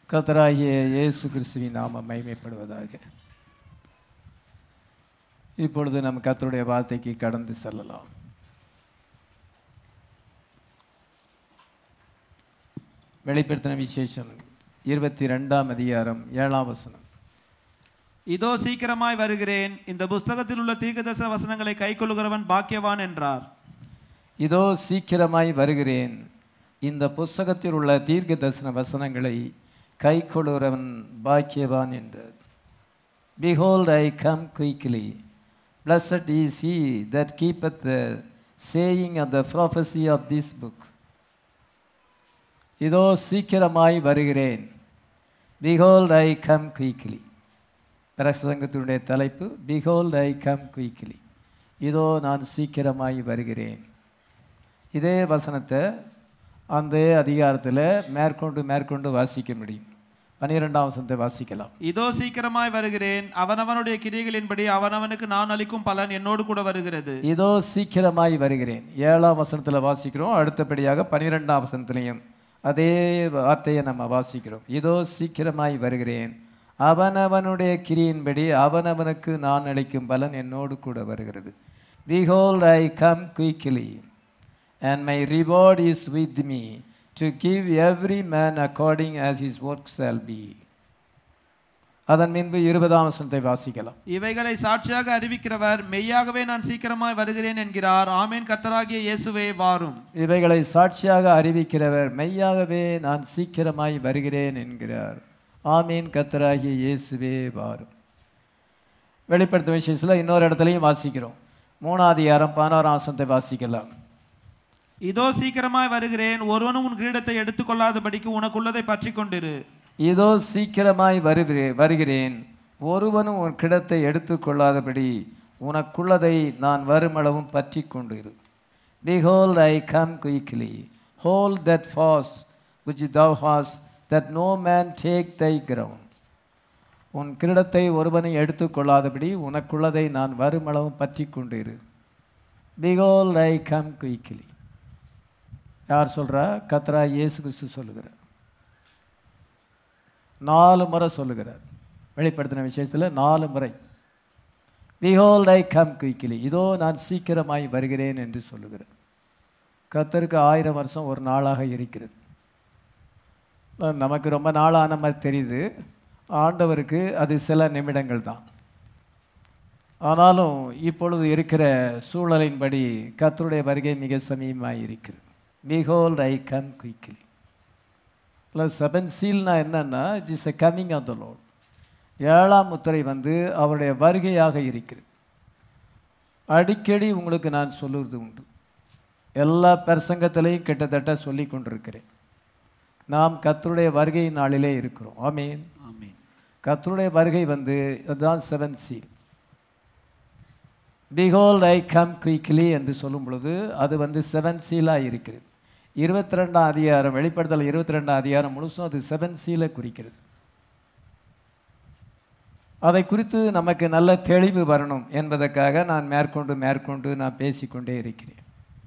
கர்த்தராகிய இயேசு கிறிஸ்துவின் நாம மகிமைப்படுவதாக இப்பொழுது நம்ம கர்த்தருடைய வார்த்தைக்கு கடந்து செல்லலாம் வெளிப்படுத்தின விசேஷம் இருபத்தி ரெண்டாம் அதிகாரம் ஏழாம் வசனம் இதோ சீக்கிரமாய் வருகிறேன் இந்த புஸ்தகத்தில் உள்ள தீர்க்கதரிசன வசனங்களை கைக்கொள்ளுகிறவன் பாக்கியவான் என்றார் இதோ சீக்கிரமாய் வருகிறேன் இந்த புஸ்தகத்தில் உள்ள தீர்க்க தரிசன வசனங்களை கை கொள்கிறவன் பாக்கியவான் என்றார் Behold, I come quickly. Blessed is he that keepeth the saying of the prophecy of this book. இதோ சீக்கிரமாய் வருகிறேன் Behold, I come quickly. பிரசங்கத்தினுடைய தலைப்பு Behold, I come quickly. இதோ நான் சீக்கிரமாய் வருகிறேன் இதே வசனத்தை அந்த அதிகாரத்தில் மேற்கொண்டு மேற்கொண்டு வாசிக்க முடியும் பன்னிரெண்டாம் வசனத்தை வாசிக்கலாம் இதோ சீக்கிரமாய் வருகிறேன் அவனவனுடைய கிரியைகளின்படி அவனவனுக்கு நான் அளிக்கும் பலன் என்னோடு கூட வருகிறது இதோ சீக்கிரமாய் வருகிறேன் ஏழாம் வசனத்தில் வாசிக்கிறோம் அடுத்தபடியாக பன்னிரெண்டாம் வசனத்திலையும் அதே வார்த்தையை நம்ம வாசிக்கிறோம் இதோ சீக்கிரமாய் வருகிறேன் அவனவனுடைய கிரியின்படி அவனவனுக்கு நான் அளிக்கும் பலன் என்னோடு கூட வருகிறது Behold, I come quickly, and my reward is with me to give every man according as his work shall be. அதன் பின்பு இருபதாம் வசனத்தை வாசிக்கலாம் இவைகளை சாட்சியாக அறிவிக்கிறவர் மெய்யாகவே நான் சீக்கிரமாய் வருகிறேன் என்கிறார் ஆமேன் கர்த்தராகிய இயேசுவே வாரும் இவைகளை சாட்சியாக அறிவிக்கிறவர் மெய்யாகவே நான் சீக்கிரமாய் வருகிறேன் என்கிறார் ஆமீன் கத்தராகிய இயேசுவே வாரும் வெளிப்படுத்தும் விசேஷத்தில் இன்னொரு இடத்துலையும் வாசிக்கிறோம் மூணாவது அதிகாரம் பதினோராம் வசனத்தை வாசிக்கலாம் இதோ சீக்கிரமாய் வருகிறேன் ஒருவனும் உன் கிரீடத்தை எடுத்துக்கொள்ளாதபடிக்கு உனக்குள்ளதை பற்றி கொண்டிரு இதோ சீக்கிரமாய் வருகிறே வருகிறேன் ஒருவனும் உன் கிடத்தை எடுத்துக்கொள்ளாதபடி உனக்குள்ளதை நான் வருமளவும் பற்றி கொண்டு இரு Behold, I come quickly. Hold that fast which thou hast, that no man take thy ground. உன் கிரீடத்தை ஒருவனை எடுத்துக்கொள்ளாதபடி உனக்குள்ளதை நான் வருமளவும் பற்றி கொண்டு இரு Behold, I come quickly. யார் சொல்றா கத்ரா இயேசு கிறிஸ்து சொல்லுகிறார் நாலு முறை சொல்லுகிறார் வெளிப்படுத்தின விஷயத்தில் நாலு முறை Behold, I come quickly. இதோ நான் சீக்கிரமாய் வருகிறேன் என்று சொல்லுகிறார் கத்தருக்கு ஆயிரம் வருஷம் ஒரு நாளாக இருக்கிறது நமக்கு ரொம்ப நாளான மாதிரி தெரியுது ஆண்டவருக்கு அது சில நிமிடங்கள் தான் ஆனாலும் இப்பொழுது இருக்கிற சூழலின்படி கத்தருடைய வருகை மிக சமீபமாக இருக்கிறது Behold, I come quickly. Plus seven சீல்னா என்னன்னா it is a coming of the Lord ஏழாம் முத்திரை வந்து அவருடைய வருகையாக இருக்கிறது அடிக்கடி உங்களுக்கு நான் சொல்லுவது உண்டு எல்லா பிரசங்கத்திலையும் கிட்டத்தட்ட சொல்லி கொண்டிருக்கிறேன் நாம் கத்தருடைய வருகை நாளிலே இருக்கிறோம் ஆமீன் ஆமீன் கத்தருடைய வருகை வந்து அதுதான் செவன் சீல் பிகோல் ஐ கம் குயிக்லி என்று சொல்லும் பொழுது அது வந்து செவன் சீலாக இருக்கிறது இருபத்தி ரெண்டாம் அதிகாரம் வெளிப்படுத்தல் இருபத்தி ரெண்டாம் அதிகாரம் முழுசும் அது செவன் சீலை குறிக்கிறது அதை குறித்து நமக்கு நல்ல தெளிவு வரணும் என்பதற்காக நான் மேற்கொண்டு மேற்கொண்டு நான் பேசிக்கொண்டே இருக்கிறேன்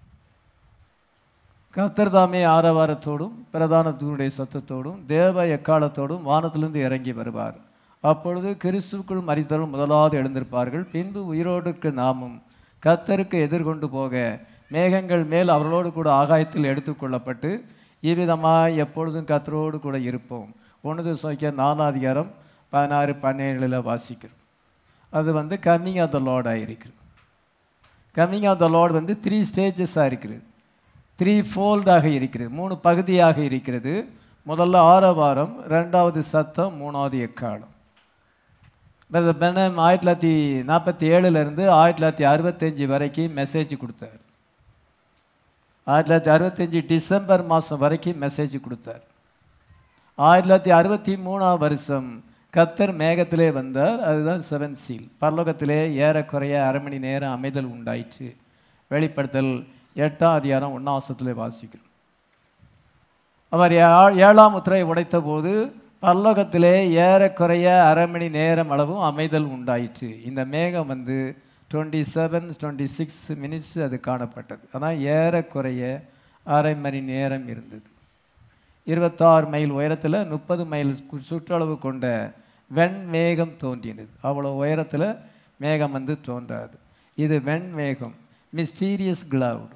கத்தர் தாமே ஆரவாரத்தோடும் பிரதான தூருடைய சத்தத்தோடும் தேவ எக்காலத்தோடும் வானத்திலிருந்து இறங்கி வருவார் அப்பொழுது கிறிஸ்துவுக்குள் மறித்தவர்கள் முதலாவது எழுந்திருப்பார்கள் பின்பு உயிரோடுக்கு நாமும் கத்தருக்கு எதிர்கொண்டு போக மேகங்கள் மேல் அவர்களோடு கூட ஆகாயத்தில் எடுத்துக்கொள்ளப்பட்டு இவ்விதமாய் எப்பொழுதும் கத்தரோடு கூட இருப்போம் ஒன்று சோக்கிய நாலாதிகாரம் பதினாறு பன்னெண்டில் வாசிக்கிறோம் அது வந்து கம்மிங் ஆஃப் த லார்டாக இருக்குது கம்மிங் ஆஃப் த லார்ட் வந்து த்ரீ ஸ்டேஜஸாக இருக்கிறது த்ரீ ஃபோல்டாக இருக்கிறது மூணு பகுதியாக இருக்கிறது முதல்ல ஆரவாரம் ரெண்டாவது சத்தம் மூணாவது எக்காலம் பிரதர் பெனம் ஆயிரத்தி தொள்ளாயிரத்தி நாற்பத்தி ஏழுலேருந்து ஆயிரத்தி தொள்ளாயிரத்தி அறுபத்தஞ்சி வரைக்கும் மெசேஜ் கொடுத்தார் ஆயிரத்தி தொள்ளாயிரத்தி அறுபத்தஞ்சி டிசம்பர் மாதம் வரைக்கும் மெசேஜ் கொடுத்தார் ஆயிரத்தி தொள்ளாயிரத்தி அறுபத்தி மூணாம் வருஷம் கத்தர் மேகத்திலே வந்தார் அதுதான் செவன் சீல் பரலோகத்திலே ஏறக்குறைய அரை மணி நேரம் அமைதல் உண்டாயிற்று வெளிப்படுத்தல் எட்டாம் அதிகாரம் ஒன்றாவசத்தில் வாசிக்கிறோம் அவர் ஏ- ஏழாம் முத்திரை உடைத்த போது பரலோகத்திலே ஏறக்குறைய அரை மணி நேரம் அளவும் அமைதல் உண்டாயிற்று இந்த மேகம் வந்து twenty seven twenty six minutes அது காணப்பட்டது அதான் ஏறக்குறைய அரை மணி நேரம் இருந்தது இருபத்தாறு மைல் உயரத்தில் முப்பது மைல் கு- சுற்றளவு கொண்ட வெண்மேகம் தோன்றினது அவ்வளோ உயரத்தில் மேகம் வந்து தோன்றாது இது வெண்மேகம் மிஸ்டீரியஸ் கிளவுட்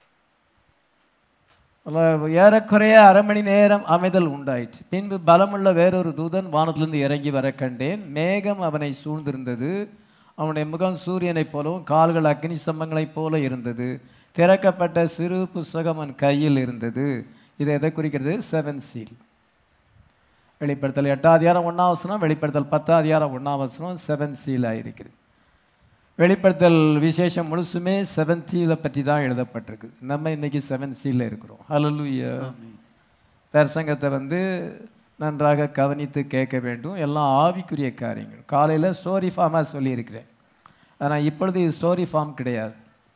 ஏறக்குறைய அரை மணி நேரம் அமைதல் உண்டாயிற்று பின்பு பலமுள்ள வேறொரு தூதன் வானத்திலிருந்து இறங்கி வர கண்டேன் மேகம் அவனை சூழ்ந்திருந்தது அவனுடைய முகம் சூரியனைப் போலவும் கால்கள் அக்னி ஸ்தம்பங்களைப் போல இருந்தது திறக்கப்பட்ட சிறு புஸ்தகம் அவன் கையில் இருந்தது இது எதை குறிக்கிறது செவன் சீல் வெளிப்படுத்தல் எட்டாம் அதிகாரம் ஒன்றாம் வசனம் வெளிப்படுத்தல் பத்தாம் அதிகாரம் ஒன்றாம் வசனம் செவன் சீல் ஆயிருக்கிறது வெளிப்படுத்தல் விசேஷம் முழுசுமே செவன் சீலை பற்றி தான் எழுதப்பட்டிருக்கு நம்ம இன்னைக்கு செவன் சீலில் இருக்கிறோம் ஹalleluya பிரசங்கத்தை வந்து நன்றாக கவனித்து கேட்க வேண்டும் எல்லாம் ஆவிக்குரிய காரியங்கள் காலையில் ஸ்டோரி ஃபார்மாக சொல்லியிருக்கிறேன் ஆனால் இப்பொழுது இது ஸ்டோரி ஃபார்ம் கிடையாது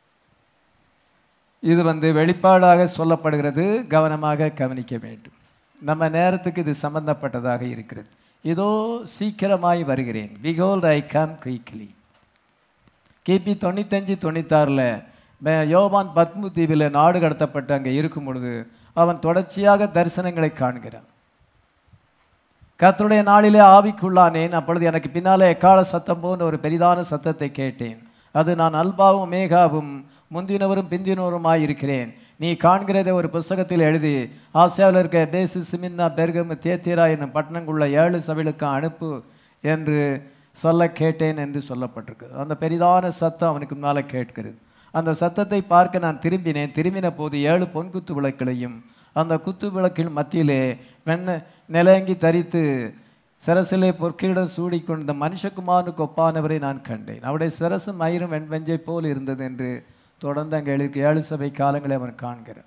இது வந்து வெளிப்பாடாக சொல்லப்படுகிறது கவனமாக கவனிக்க வேண்டும் நம்ம நேரத்துக்கு இது சம்பந்தப்பட்டதாக இருக்கிறது இதோ சீக்கிரமாய் வருகிறேன் பிகோல் ஐ கம் குயிக்லி கிபி தொண்ணூத்தஞ்சு தொண்ணூத்தாறில் யோவான் பத்மு தீவில் நாடு கடத்தப்பட்டு அங்கே இருக்கும் பொழுது அவன் தொடர்ச்சியாக தரிசனங்களை காண்கிறான் கர்த்தருடைய நாளிலே ஆவிக்குள்ளானேன் அப்பொழுது எனக்கு பின்னாலே எக்கால சத்தம் போன்ற ஒரு பெரிதான சத்தத்தை கேட்டேன் அது நான் அல்பாவும் மேகாவும் முந்தினவரும் பிந்தினவருமாய் இருக்கிறேன் நீ காண்கிறதை ஒரு புஸ்தகத்தில் எழுதி ஆசியாவில் இருக்க பேசு சிமின்னா பெர்கமு தேத்திரா என்னும் பட்டணங்குள்ள ஏழு சபைகளுக்கு அனுப்பு என்று சொல்ல கேட்டேன் என்று சொல்லப்பட்டிருக்கு அந்த பெரிதான சத்தம் அவனுக்கு முன்னால் கேட்கிறது அந்த சத்தத்தை பார்க்க நான் திரும்பினேன் திரும்பின போது ஏழு பொன்குத்து விளக்குகளையும் அந்த குத்து விளக்கின் மத்தியிலே வெண்ண நிலங்கி தரித்து சிரசிலே பொற்கிரிடம் சூடிக்கொண்ட மனுஷகுமாரனுக்கு ஒப்பானவரை நான் கண்டேன் அவருடைய சிரசு மயிரும் வெண்வெஞ்சை போல் இருந்தது என்று தொடர்ந்து அங்கே எழுதி ஏழு சபை காலங்களை அவன் காண்கிறான்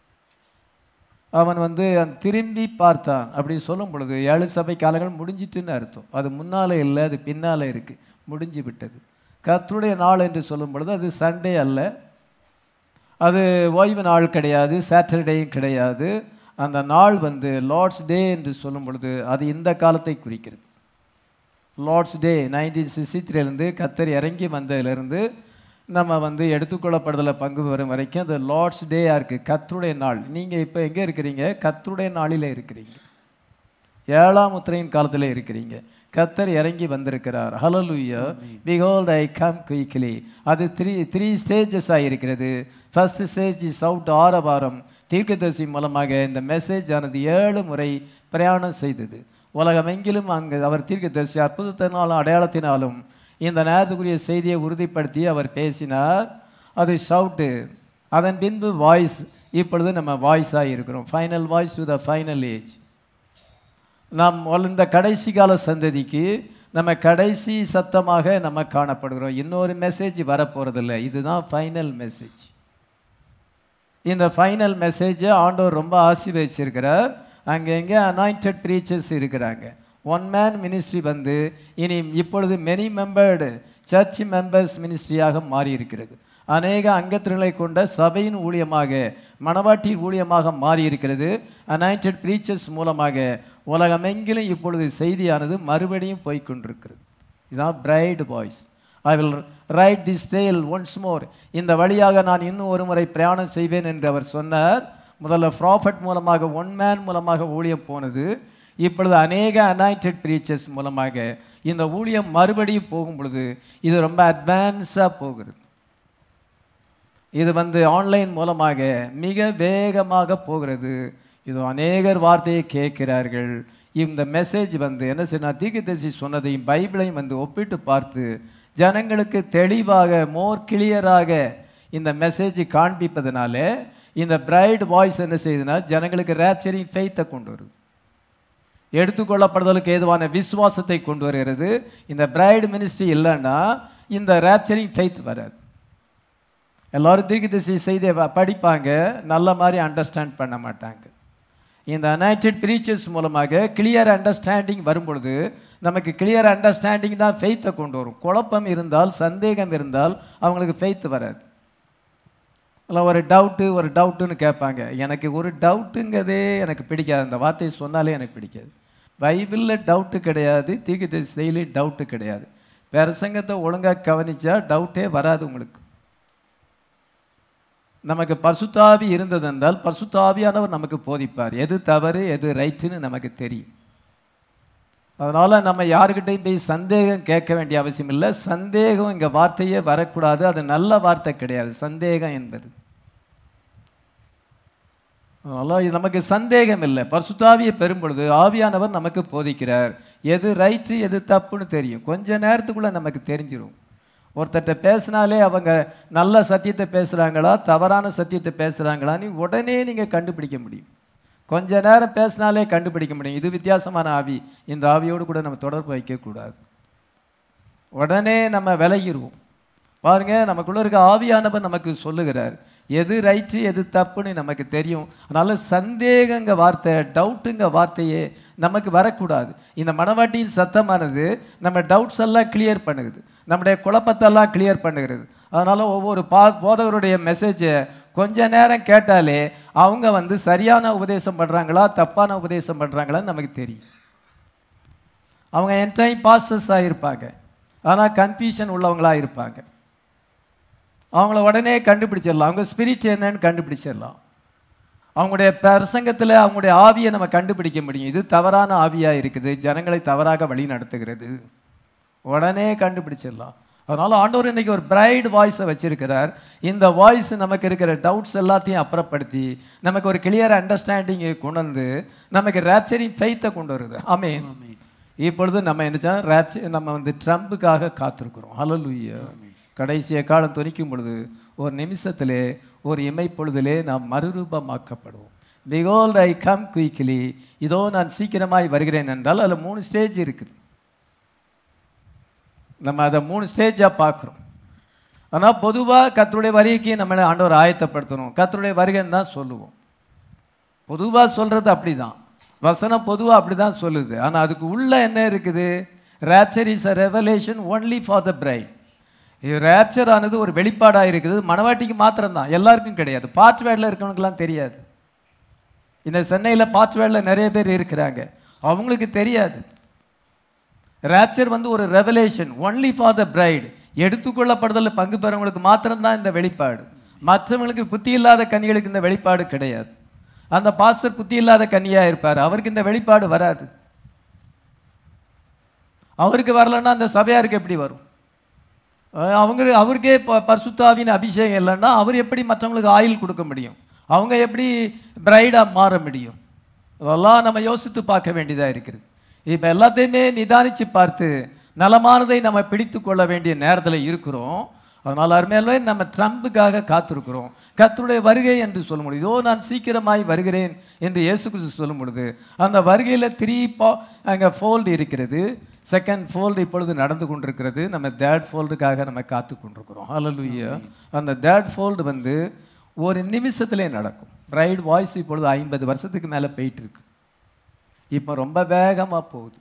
அவன் வந்து அந்த திரும்பி பார்த்தான் அப்படி சொல்லும் பொழுது ஏழு சபை காலங்கள் முடிஞ்சிட்டுன்னு அர்த்தம் அது முன்னாலே இல்லை அது பின்னாலே இருக்கு முடிஞ்சு விட்டது கர்த்தருடைய நாள் என்று சொல்லும் பொழுது அது சண்டே அல்ல அது ஓய்வு நாள் கிடையாது சாட்டர்டேயும் கிடையாது அந்த நாள் வந்து லார்ட்ஸ் டே என்று சொல்லும் பொழுது அது இந்த காலத்தை குறிக்கிறது லார்ட்ஸ் டே நைன்டீன் சிக்ஸ்டி த்ரீலேருந்து கத்தர் இறங்கி வந்ததிலிருந்து நம்ம வந்து எடுத்துக்கொள்ளப்படுதலில் பங்கு பெறும் வரைக்கும் அது லார்ட்ஸ் டேயாக இருக்குது கத்தருடைய நாள் நீங்கள் இப்போ எங்கே இருக்கிறீங்க கத்தருடைய நாளில் இருக்கிறீங்க ஏழாம் முத்திரையின் காலத்தில் இருக்கிறீங்க கத்தர் இறங்கி வந்திருக்கிறார் hallelujah behold I come quickly அது த்ரீ த்ரீ ஸ்டேஜஸாக இருக்கிறது ஃபர்ஸ்ட் ஸ்டேஜ் இஸ் அவுட் ஆரவாரம் தீர்க்கதரிசி மூலமாக இந்த மெசேஜ் ஆனது ஏழு முறை பிரயாணம் செய்தது உலகமெங்கிலும் அங்கு அவர் தீர்க்கதரிசி அற்புதத்தினாலும் அடையாளத்தினாலும் இந்த நேரத்துக்குரிய செய்தியை உறுதிப்படுத்தி அவர் பேசினார் அது ஷவுட்டு அதன் பின்பு வாய்ஸ் இப்பொழுது நம்ம வாய்ஸாக இருக்கிறோம் final voice to the final age நாம் இந்த கடைசி கால சந்ததிக்கு நம்ம கடைசி சத்தமாக நம்ம காணப்படுகிறோம் இன்னொரு மெசேஜ் வரப்போகிறதில்ல இதுதான் ஃபைனல் மெசேஜ் இந்த ஃபைனல் மெசேஜை ஆண்டவர் ரொம்ப ஆசீர்வதிச்சிருக்கிறார் அங்கே எங்கே அனாயிண்டட் ப்ரீச்சர்ஸ் இருக்கிறாங்க ஒன் மேன் மினிஸ்ட்ரி வந்து இனி இப்பொழுது மெனி மெம்பர்டு சர்ச் மெம்பர்ஸ் மினிஸ்ட்ரியாக மாறி இருக்கிறது அநேக அங்கத்தினர்களை கொண்ட சபையின் ஊழியமாக மணவாட்டி ஊழியமாக மாறி இருக்கிறது அனாயிண்டட் ப்ரீச்சர்ஸ் மூலமாக உலகமெங்கிலும் இப்பொழுது செய்தியானது மறுபடியும் போய்க்கொண்டிருக்கிறது இதுதான் bride boys I will write this tale once more இந்த வழியாக நான் இன்னும் ஒரு முறை பிரயாணம் செய்வேன் என்று அவர் சொன்னார் முதல்ல ப்ராஃபட் மூலமாக ஒன் மேன் மூலமாக ஊழியம் போனது இப்பொழுது அநேக அனாயிண்டட் ப்ரீச்சர்ஸ் மூலமாக இந்த ஊழியம் மறுபடியும் போகும் பொழுது இது ரொம்ப அட்வான்ஸாக போகிறது இது வந்து ஆன்லைன் மூலமாக மிக வேகமாக போகிறது இது அநேகர் வார்த்தையை கேட்கிறார்கள் இந்த மெசேஜ் வந்து என்ன செய்யணும் தீர்க்கதரிசி சொன்னதையும் பைபிளையும் வந்து ஒப்பிட்டு பார்த்து ஜனங்களுக்கு தெளிவாக மோர் கிளியராக இந்த மெசேஜ் காண்பிப்பதனால இந்த பிரைட் வாய்ஸ் என்ன செய்யுதுன்னா ஜனங்களுக்கு ரேப்சரிங் ஃபெய்த்தை கொண்டு வருது எடுத்துக்கொள்ளப்படுதலுக்கு ஏதுவான விசுவாசத்தை கொண்டு வருகிறது இந்த பிரைட் மினிஸ்ட்ரி இல்லைன்னா இந்த ரேப்சரிங் ஃபெய்த் வராது எல்லாரும் தீர்க்கதரிசி செய்தியை ப- படிப்பாங்க நல்ல மாதிரி அண்டர்ஸ்டாண்ட் பண்ண மாட்டாங்க இந்த அனாய்டட் ப்ரீச்சர்ஸ் மூலமாக கிளியர் அண்டர்ஸ்டாண்டிங் வரும்பொழுது நமக்கு கிளியர் அண்டர்ஸ்டாண்டிங் தான் ஃபெய்த்தை கொண்டு வரும் குழப்பம் இருந்தால் சந்தேகம் இருந்தால் அவங்களுக்கு ஃபெய்த் வராது இல்லை ஒரு டவுட்டு ஒரு டவுட்டுன்னு கேட்பாங்க எனக்கு ஒரு டவுட்டுங்கிறதே எனக்கு பிடிக்காது அந்த வார்த்தையை சொன்னாலே எனக்கு பிடிக்காது பைபிளில் டவுட்டு கிடையாது தீர்க்கதரிசி செய்தியிலே டவுட்டு கிடையாது பிரசங்கத்தை ஒழுங்காக கவனிச்சா டவுட்டே வராது உங்களுக்கு நமக்கு பரிசுத்தாவி இருந்ததென்றால் பரிசுத்தாவியானவர் நமக்கு போதிப்பார் எது தவறு எது ரைட்டுன்னு நமக்கு தெரியும் அதனால நம்ம யாருக்கிட்டையும் போய் சந்தேகம் கேட்க வேண்டிய அவசியம் இல்லை சந்தேகம் இங்க வார்த்தையே வரக்கூடாது அது நல்ல வார்த்தை கிடையாது சந்தேகம் என்பது அதனால இது நமக்கு சந்தேகம் இல்லை பரிசுத்தாவியை பெறும் பொழுது ஆவியானவர் நமக்கு போதிக்கிறார் எது ரைட்டு எது தப்புன்னு தெரியும் கொஞ்ச நேரத்துக்குள்ள நமக்கு தெரிஞ்சிரும் ஒருத்தர்கிட்ட பேசினாலே அவங்க நல்ல சத்தியத்தை பேசுகிறாங்களா தவறான சத்தியத்தை பேசுகிறாங்களான்னு உடனே நீங்கள் கண்டுபிடிக்க முடியும் கொஞ்ச நேரம் பேசினாலே கண்டுபிடிக்க முடியும் இது வித்தியாசமான ஆவி இந்த ஆவியோடு கூட நம்ம தொடர்பு வைக்கக்கூடாது உடனே நம்ம விலகிடுவோம் பாருங்க நமக்குள்ள இருக்க ஆவியானவர் நமக்கு சொல்லுகிறார் எது ரைட்டு எது தப்புன்னு நமக்கு தெரியும் அதனால சந்தேகங்க வார்த்தை டவுட்டுங்க வார்த்தையே நமக்கு வரக்கூடாது இந்த மனவாட்டியின் சத்தமானது நம்ம டவுட்ஸ் எல்லாம் கிளியர் பண்ணுது நம்முடைய குழப்பத்தெல்லாம் கிளியர் பண்ணுகிறது அதனால ஒவ்வொரு பா போதவருடைய மெசேஜை கொஞ்ச நேரம் கேட்டாலே அவங்க வந்து சரியான உபதேசம் பண்ணுறாங்களா தப்பான உபதேசம் பண்ணுறாங்களான்னு நமக்கு தெரியும் அவங்க என் டைம் பாஸ்டர்ஸாக இருப்பாங்க ஆனால் கன்ஃபியூஷன் உள்ளவங்களா இருப்பாங்க அவங்கள உடனே கண்டுபிடிச்சிடலாம் அவங்க ஸ்பிரிட் என்னன்னு கண்டுபிடிச்சிடலாம் அவங்களுடைய பிரசங்கத்தில் அவங்களுடைய ஆவியை நம்ம கண்டுபிடிக்க முடியும் இது தவறான ஆவியாக இருக்குது ஜனங்களை தவறாக வழி நடத்துகிறது உடனே கண்டுபிடிச்சிடலாம் அதனால ஆண்டவர் இன்னைக்கு ஒரு பிரைட் வாய்ஸை வச்சிருக்கிறார் இந்த வாய்ஸ் நமக்கு இருக்கிற டவுட்ஸ் எல்லாத்தையும் அப்புறப்படுத்தி நமக்கு ஒரு கிளியர் அண்டர்ஸ்டாண்டிங்கை கொண்டு வந்து நமக்கு ரேப்சரிங் ஃபெய்த்தை கொண்டு வருது ஆமென் இப்பொழுது நம்ம என்ன ரேப்சர் நம்ம வந்து ட்ரம்புக்காக காத்திருக்கிறோம் ஹalleluya கடைசிய காலம் துணிக்கும் பொழுது ஒரு நிமிஷத்திலே ஒரு இமைப்பொழுதிலே நாம் மறுரூபமாக்கப்படுவோம் பிகோல்ட் ஐ கம் குயிக்லி இதோ நான் சீக்கிரமாய் வருகிறேன் என்றால் அதில் மூணு ஸ்டேஜ் இருக்குது நம்ம அதை மூணு ஸ்டேஜாக பார்க்குறோம் ஆனால் பொதுவாக கத்தருடைய வருகைக்கு நம்மளை ஆண்டவர் ஆயத்தப்படுத்தணும் கத்தருடைய வருகைன்னு தான் சொல்லுவோம் பொதுவாக சொல்கிறது அப்படி தான் வசனம் பொதுவாக அப்படி தான் சொல்லுது ஆனால் அதுக்கு உள்ள என்ன இருக்குது rapture is a revelation only for the bride இது ரேப்சர் ஆனது ஒரு வெளிப்பாடாக இருக்குது மணவாட்டிக்கு மாத்திரம்தான் எல்லாருக்கும் கிடையாது பார்ட் வேர்டில் இருக்கவனுக்கெல்லாம் தெரியாது இந்த சென்னையில் பார்ட் வேர்டில் நிறைய பேர் இருக்கிறாங்க அவங்களுக்கு தெரியாது ரேப்சர் வந்து ஒரு revelation only for the bride எடுத்துக்கொள்ளப்படுதலில் பங்கு பெறவங்களுக்கு மாத்திரம்தான் இந்த வெளிப்பாடு மற்றவங்களுக்கு புத்தி இல்லாத கன்னிகளுக்கு இந்த வெளிப்பாடு கிடையாது அந்த பாஸ்டர் புத்தி இல்லாத கன்னியாக இருப்பார் அவருக்கு இந்த வெளிப்பாடு வராது அவருக்கு வரலன்னா அந்த சபையாருக்கு எப்படி வரும் அஹ் அவங்க அவருக்கே ப பரிசுத்தாவின் அபிஷேகம் இல்லைன்னா அவர் எப்படி மற்றவங்களுக்கு ஆயில் கொடுக்க முடியும் அவங்க எப்படி பிரைடாக மாற முடியும் அதெல்லாம் நம்ம யோசித்து பார்க்க வேண்டியதாக இருக்குது இப்போ எல்லாத்தையுமே நிதானித்து பார்த்து நலமானதை நம்ம பிடித்து கொள்ள வேண்டிய நேரத்தில் இருக்கிறோம் அதனால் அருமையாலே நம்ம ட்ரம்புக்காக காத்திருக்கிறோம் கர்த்தருடைய வருகை என்று சொல்ல முடியும் இதோ நான் சீக்கிரமாய் வருகிறேன் என்று இயேசு கிறிஸ்து சொல்லும் பொழுது அந்த வருகையில் த்ரீ பா அங்கே ஃபோல்டு இருக்கிறது செகண்ட் ஃபோல்டு இப்பொழுது நடந்து கொண்டிருக்கிறது நம்ம தேர்ட் ஃபோல்டுக்காக நம்ம காத்து கொண்டிருக்கிறோம் ஹalleluya அந்த தேர்ட் ஃபோல்டு வந்து ஒரு நிமிஷத்திலே நடக்கும் பிரைட் வாய்ஸ் இப்பொழுது ஐம்பது வருஷத்துக்கு மேலே போயிட்டு இருக்கு இப்போ ரொம்ப வேகமாக போகுது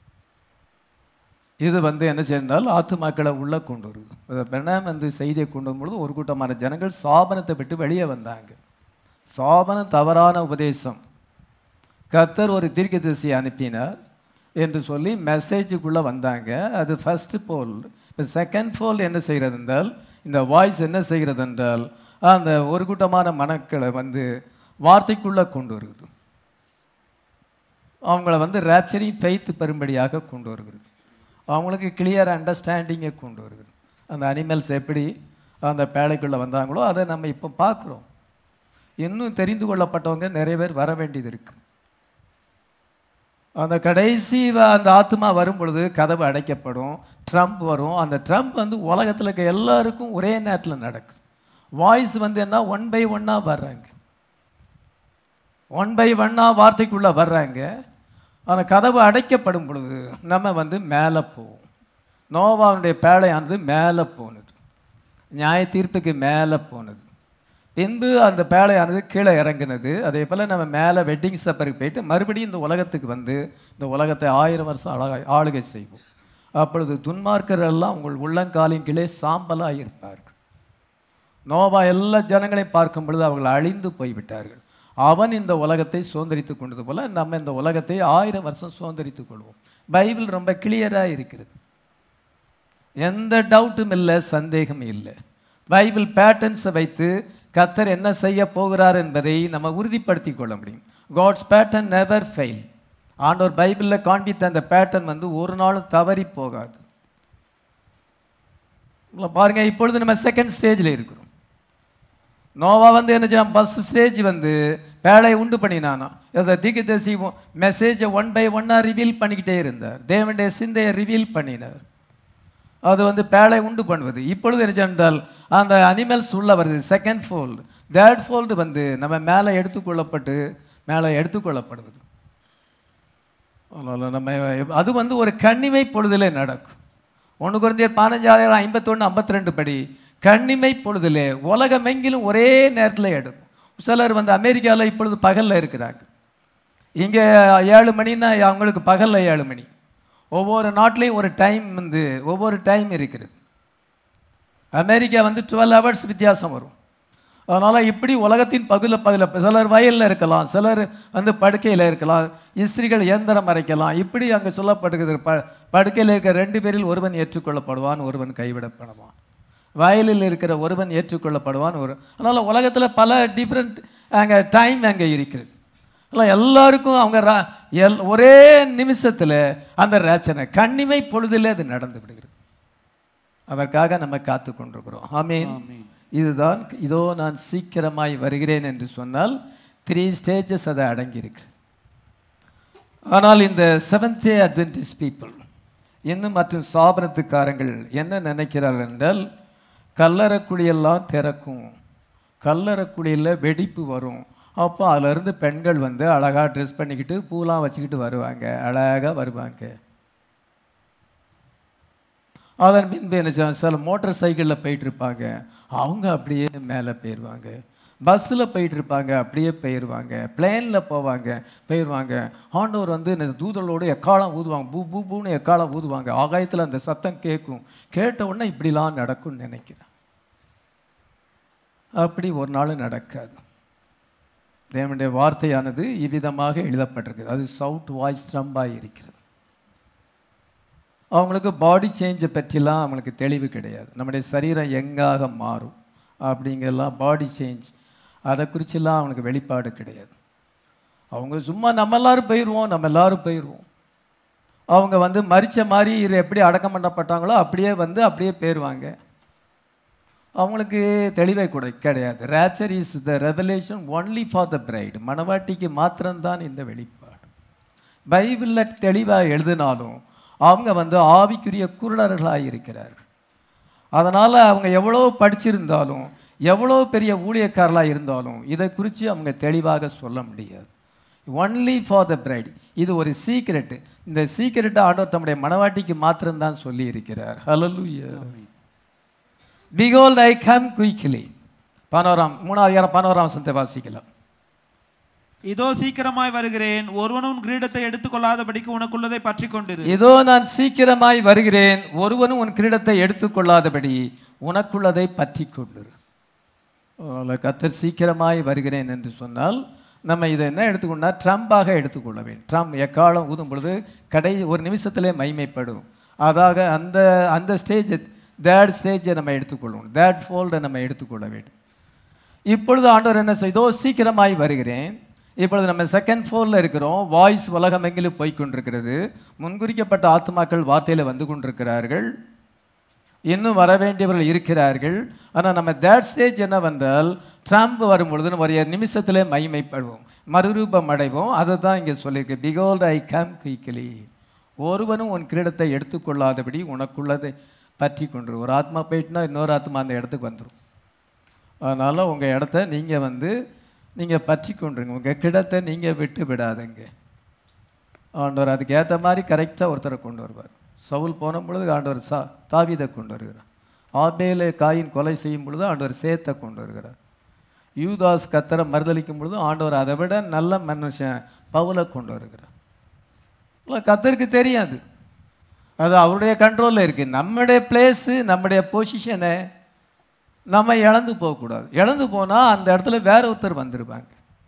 இது வந்து என்ன செய்தால் ஆத்துமாக்களை உள்ளே கொண்டு வருது பெண்ணாம் வந்து செய்தியை கொண்டு வரும்பொழுது ஒரு கூட்டமான ஜனங்கள் சாபனத்தை விட்டு வெளியே வந்தாங்க சாபனம் தவறான உபதேசம் கர்த்தர் ஒரு தீர்க்கதரிசியை அனுப்பினார் என்று சொல்லி மெசேஜுக்குள்ளே வந்தாங்க அது ஃபர்ஸ்ட் போல் இப்போ செகண்ட் போல் என்ன செய்கிறது என்றால் இந்த வாய்ஸ் என்ன செய்கிறது என்றால் அந்த ஒரு கூட்டமான மனக்களை வந்து வார்த்தைக்குள்ளே கொண்டு வருகிறது அவங்கள வந்து ரேப்சரிங் ஃபெய்த் பெறும்படியாக கொண்டு வருகிறது அவங்களுக்கு கிளியர் அண்டர்ஸ்டாண்டிங்கை கொண்டு வருகிறது அந்த அனிமல்ஸ் எப்படி அந்த பேழைக்குள்ளே வந்தாங்களோ அதை நம்ம இப்போ பார்க்குறோம் இன்னும் தெரிந்து கொள்ளப்பட்டவங்க நிறைய பேர் வர வேண்டியது இருக்குது அந்த கடைசி வ- அந்த ஆத்மா வரும் பொழுது கதவு அடைக்கப்படும் ட்ரம்ப் வரும் அந்த ட்ரம்ப் வந்து உலகத்தில் இருக்க எல்லாருக்கும் ஒரே நேரத்தில் நடக்குது வாய்ஸ் வந்து என்ன ஒன் பை ஒன்னாக வர்றாங்க ஒன் பை ஒன்னாக வார்த்தைக்குள்ளே வர்றாங்க அந்த கதவு அடைக்கப்படும் பொழுது நம்ம வந்து மேலே போவோம் நோவாவுடைய பேழையானது மேலே போனது நியாய தீர்ப்புக்கு மேலே போனது பின்பு அந்த பேழையானது கீழே இறங்குனது அதே போல் நம்ம மேலே வெட்டிங் சப்பருக்கு போயிட்டு மறுபடியும் இந்த உலகத்துக்கு வந்து இந்த உலகத்தை ஆயிரம் வருஷம் அழகா ஆளுகை செய்வோம் அப்பொழுது துன்மார்க்கர் எல்லாம் உங்கள் உள்ளங்காலின் கீழே சாம்பலாக இருப்பார்கள் நோவா எல்லா ஜனங்களையும் பார்க்கும் பொழுது அவர்கள் அழிந்து போய்விட்டார்கள் அவன் இந்த உலகத்தை சுதந்திரித்துக் கொண்டது போல நம்ம இந்த உலகத்தை ஆயிரம் வருஷம் சுதந்திரித்துக் கொள்வோம் பைபிள் ரொம்ப கிளியராக இருக்கிறது எந்த டவுட்டும் இல்லை சந்தேகம் இல்லை பைபிள் பேட்டர்ன்ஸை வைத்து கத்தர் என்ன செய்ய போகிறார் என்பதை நம்ம உறுதிப்படுத்தி கொள்ள முடியும் காட்ஸ் பேட்டர்ன் நெவர் ஃபெயில் ஆண்டவர் பைபிளில் காண்பித்த அந்த பேட்டர்ன் வந்து ஒரு நாளும் தவறி போகாது இல்ல, பாருங்க இப்பொழுது நம்ம செகண்ட் ஸ்டேஜில் இருக்கிறோம் நோவா வந்து என்ன செய்யலாம் ஃபர்ஸ்ட் ஸ்டேஜ் வந்து வேலையை உண்டு பண்ணினானா இந்த தீர்க்கதரிசி மெசேஜை ஒன் பை ஒன்னாக ரிவீல் பண்ணிக்கிட்டே இருந்தார் தேவனுடைய சிந்தையை ரிவீல் பண்ணினார் அது வந்து பேழை உண்டு பண்ணுவது இப்பொழுது என்ன என்றால் அந்த அனிமல்ஸ் உள்ள வருது செகண்ட் ஃபோல்டு தேர்ட் ஃபோல்டு வந்து நம்ம மேலே எடுத்துக்கொள்ளப்பட்டு மேலே எடுத்துக்கொள்ளப்படுவது அதனால நம்ம அது வந்து ஒரு கண்ணிமை பொழுதிலே நடக்கும் ஒன்று குறைந்தர் பதினஞ்சாயிரம் ஐம்பத்தொன்று ஐம்பத்தி ரெண்டு படி கண்ணிமை பொழுதிலே உலகமெங்கிலும் ஒரே நேரத்தில் எடுக்கும் சிலர் வந்து அமெரிக்காவில் இப்பொழுது பகலில் இருக்கிறாங்க இங்கே ஏழு மணின்னா அவங்களுக்கு பகலில் ஏழு மணி ஒவ்வொரு நாட்டிலையும் ஒரு டைம் வந்து ஒவ்வொரு டைம் இருக்கிறது அமெரிக்கா வந்து டுவெல் ஹவர்ஸ் வித்தியாசம் வரும் அதனால் இப்படி உலகத்தின் பகுதியில் பகுதியில் சிலர் வயலில் இருக்கலாம் சிலர் வந்து படுக்கையில் இருக்கலாம் இஸ்திரிகள் இயந்திரம் அரைக்கலாம் இப்படி அங்கே சொல்லப்படுகிறது ப படுக்கையில் இருக்கிற ரெண்டு பேரில் ஒருவன் ஏற்றுக்கொள்ளப்படுவான் ஒருவன் கைவிடப்படுவான் வயலில் இருக்கிற ஒருவன் ஏற்றுக்கொள்ளப்படுவான் ஒரு அதனால் உலகத்தில் பல டிஃப்ரெண்ட் அங்கே டைம் அங்கே இருக்கிறது அதனால் எல்லாருக்கும் அவங்க ரா- எல் ஒரே நிமிஷத்தில் அந்த ரேச்சனை கண்ணிமை பொழுதிலே அது நடந்து விடுகிறது அதற்காக நம்ம காத்து கொண்டிருக்கிறோம் ஆமீன் இதுதான் இதோ நான் சீக்கிரமாய் வருகிறேன் என்று சொன்னால் த்ரீ ஸ்டேஜஸ் அதை அடங்கியிருக்கு ஆனால் இந்த செவன்த் டே அட்வென்டிஸ் பீப்புள் இன்னும் மற்றும் சாபனத்துக்காரங்கள் என்ன நினைக்கிறார்கள் என்றால் கல்லறைக்குழியெல்லாம் திறக்கும் கல்லறைக்குழியில் வெடிப்பு வரும் அப்போ அதிலிருந்து பெண்கள் வந்து அழகாக ட்ரெஸ் பண்ணிக்கிட்டு பூலாம் வச்சுக்கிட்டு வருவாங்க அழகாக வருவாங்க அதன் பின்பு என்ன செய்வாங்க? சில மோட்டார் சைக்கிளில் போயிட்டு இருப்பாங்க அவங்க அப்படியே மேலே போயிடுவாங்க பஸ்ஸில் போயிட்டு இருப்பாங்க அப்படியே போயிடுவாங்க பிளேனில் போவாங்க போயிடுவாங்க ஆண்டவர் வந்து இந்த தூதலோடு எக்காலம் ஊதுவாங்க பூ பூ பூன்னு எக்காலம் ஊதுவாங்க ஆகாயத்தில் அந்த சத்தம் கேட்கும் கேட்ட உடனே இப்படிலாம் நடக்கும்னு நினைக்கிறேன் அப்படி ஒரு நாள் நடக்காது தேவனுடைய வார்த்தையானது இவ்விதமாக எழுதப்பட்டிருக்குது அது சவுட் வாய்ஸ் ட்ரம்பாக இருக்கிறது அவங்களுக்கு பாடி சேஞ்சை பற்றிலாம் அவங்களுக்கு தெளிவு கிடையாது நம்முடைய சரீரம் எங்காக மாறும் அப்படிங்கெல்லாம் பாடி சேஞ்ச் அதை குறிச்செல்லாம் அவங்களுக்கு வெளிப்பாடு கிடையாது அவங்க சும்மா நம்ம எல்லாரும் போயிடுவோம் நம்ம எல்லாரும் போயிடுவோம் அவங்க வந்து மரிச்ச மாதிரி இரு எப்படி அடக்கம் பண்ணப்பட்டாங்களோ அப்படியே வந்து அப்படியே போயிடுவாங்க அவங்களுக்கு தெளிவே கூட கிடையாது rapture is the revelation only for the bride மணவாட்டிக்கு மாத்திரம்தான் இந்த வெளிப்பாடு பைபிளில் தெளிவாக எழுதினாலும் அவங்க வந்து ஆவிக்குரிய குருடர்களாக இருக்கிறார்கள் அதனால் அவங்க எவ்வளோ படிச்சிருந்தாலும் எவ்வளோ பெரிய ஊழியக்காரர்களாக இருந்தாலும் இதை குறித்து அவங்க தெளிவாக சொல்ல முடியாது ஒன்லி ஃபார் த பிரைட் இது ஒரு சீக்ரெட்டு இந்த சீக்ரெட்டை ஆண்டவர் தம்முடைய மனவாட்டிக்கு மாத்திரம்தான் சொல்லி இருக்கிறார் hallelujah behold I come quickly பதினோராம் மூணாவது அதிகாரம் பதினோராம் வசனத்தை வாசிக்கலாம் இதோ சீக்கிரமாய் வருகிறேன் ஒருவனும் கிரீடத்தை எடுத்துக்கொள்ளாதபடிக்கு உனக்குள்ளதை பற்றி கொண்டிரு இதோ நான் சீக்கிரமாய் வருகிறேன் ஒருவனும் உன் கிரீடத்தை எடுத்துக்கொள்ளாதபடி உனக்குள்ளதை பற்றி கொண்டிரு அதனால கத்தர் சீக்கிரமாய் வருகிறேன் என்று சொன்னால் நம்ம இதை என்ன எடுத்துக்கொண்டா ட்ரம்பாக எடுத்துக்கொள்ள வேண்டும் ட்ரம் எக்காலம் ஊதும் பொழுது கடை ஒரு நிமிஷத்திலே மைமைப்படும் அதாக அந்த அந்த ஸ்டேஜ் தேர்ட் ஸ்டேஜை நம்ம எடுத்துக்கொள்ளணும் தேர்ட் ஃபோல்டை நம்ம எடுத்துக்கொள்ள வேண்டும் இப்பொழுது ஆண்டவர் என்ன செய்தோ சீக்கிரமாய் வருகிறேன் இப்பொழுது நம்ம செகண்ட் ஃபோரில் இருக்கிறோம் வாய்ஸ் உலகம் எங்கிலும் போய் கொண்டிருக்கிறது முன்குறிக்கப்பட்ட ஆத்மாக்கள் வார்த்தையில் வந்து கொண்டிருக்கிறார்கள் இன்னும் வர வேண்டியவர்கள் இருக்கிறார்கள் ஆனால் நம்ம தேர்ட் ஸ்டேஜ் என்னவென்றால் ட்ரம்ப் வரும் பொழுது ஒரு நிமிஷத்திலே மகிமைப்படுவோம் மறுரூபம் அடைவோம் அதை தான் இங்கே சொல்லியிருக்கு பிகோல்ட் ஐ கம் குயிக்லி ஒருவனும் உன் கிரீடத்தை எடுத்துக்கொள்ளாதபடி உனக்குள்ளதை பற்றி கொண்டு ஒரு ஆத்மா போயிட்டுனா இன்னொரு ஆத்மா அந்த இடத்துக்கு வந்துடும் அதனால் உங்கள் இடத்த நீங்கள் வந்து நீங்கள் பற்றி கொண்டுருங்க உங்கள் கிடத்தை நீங்கள் விட்டு விடாதுங்க ஆண்டவர் அதுக்கு ஏற்ற மாதிரி கரெக்டாக ஒருத்தரை கொண்டு வருவார் சவுல் போன பொழுது ஆண்டவர் சா தாவீதை கொண்டு வருகிறார் ஆபேலை காயின் கொலை செய்யும் பொழுது ஆண்டவர் சேத்தை கொண்டு வருகிறார் யூதாஸ் கத்தரை மறுதளிக்கும் பொழுது ஆண்டவர் அதை விட நல்ல மனுஷன் பவுலை கொண்டு வருகிறார் இல்ல, கத்தருக்கு தெரியாது அது அவருடைய கண்ட்ரோலில் இருக்குது நம்முடைய பிளேஸு நம்முடைய பொசிஷனை நம்ம இழந்து போகக்கூடாது இழந்து போனால் அந்த இடத்துல வேற ஒருத்தர் வந்துருப்பாங்க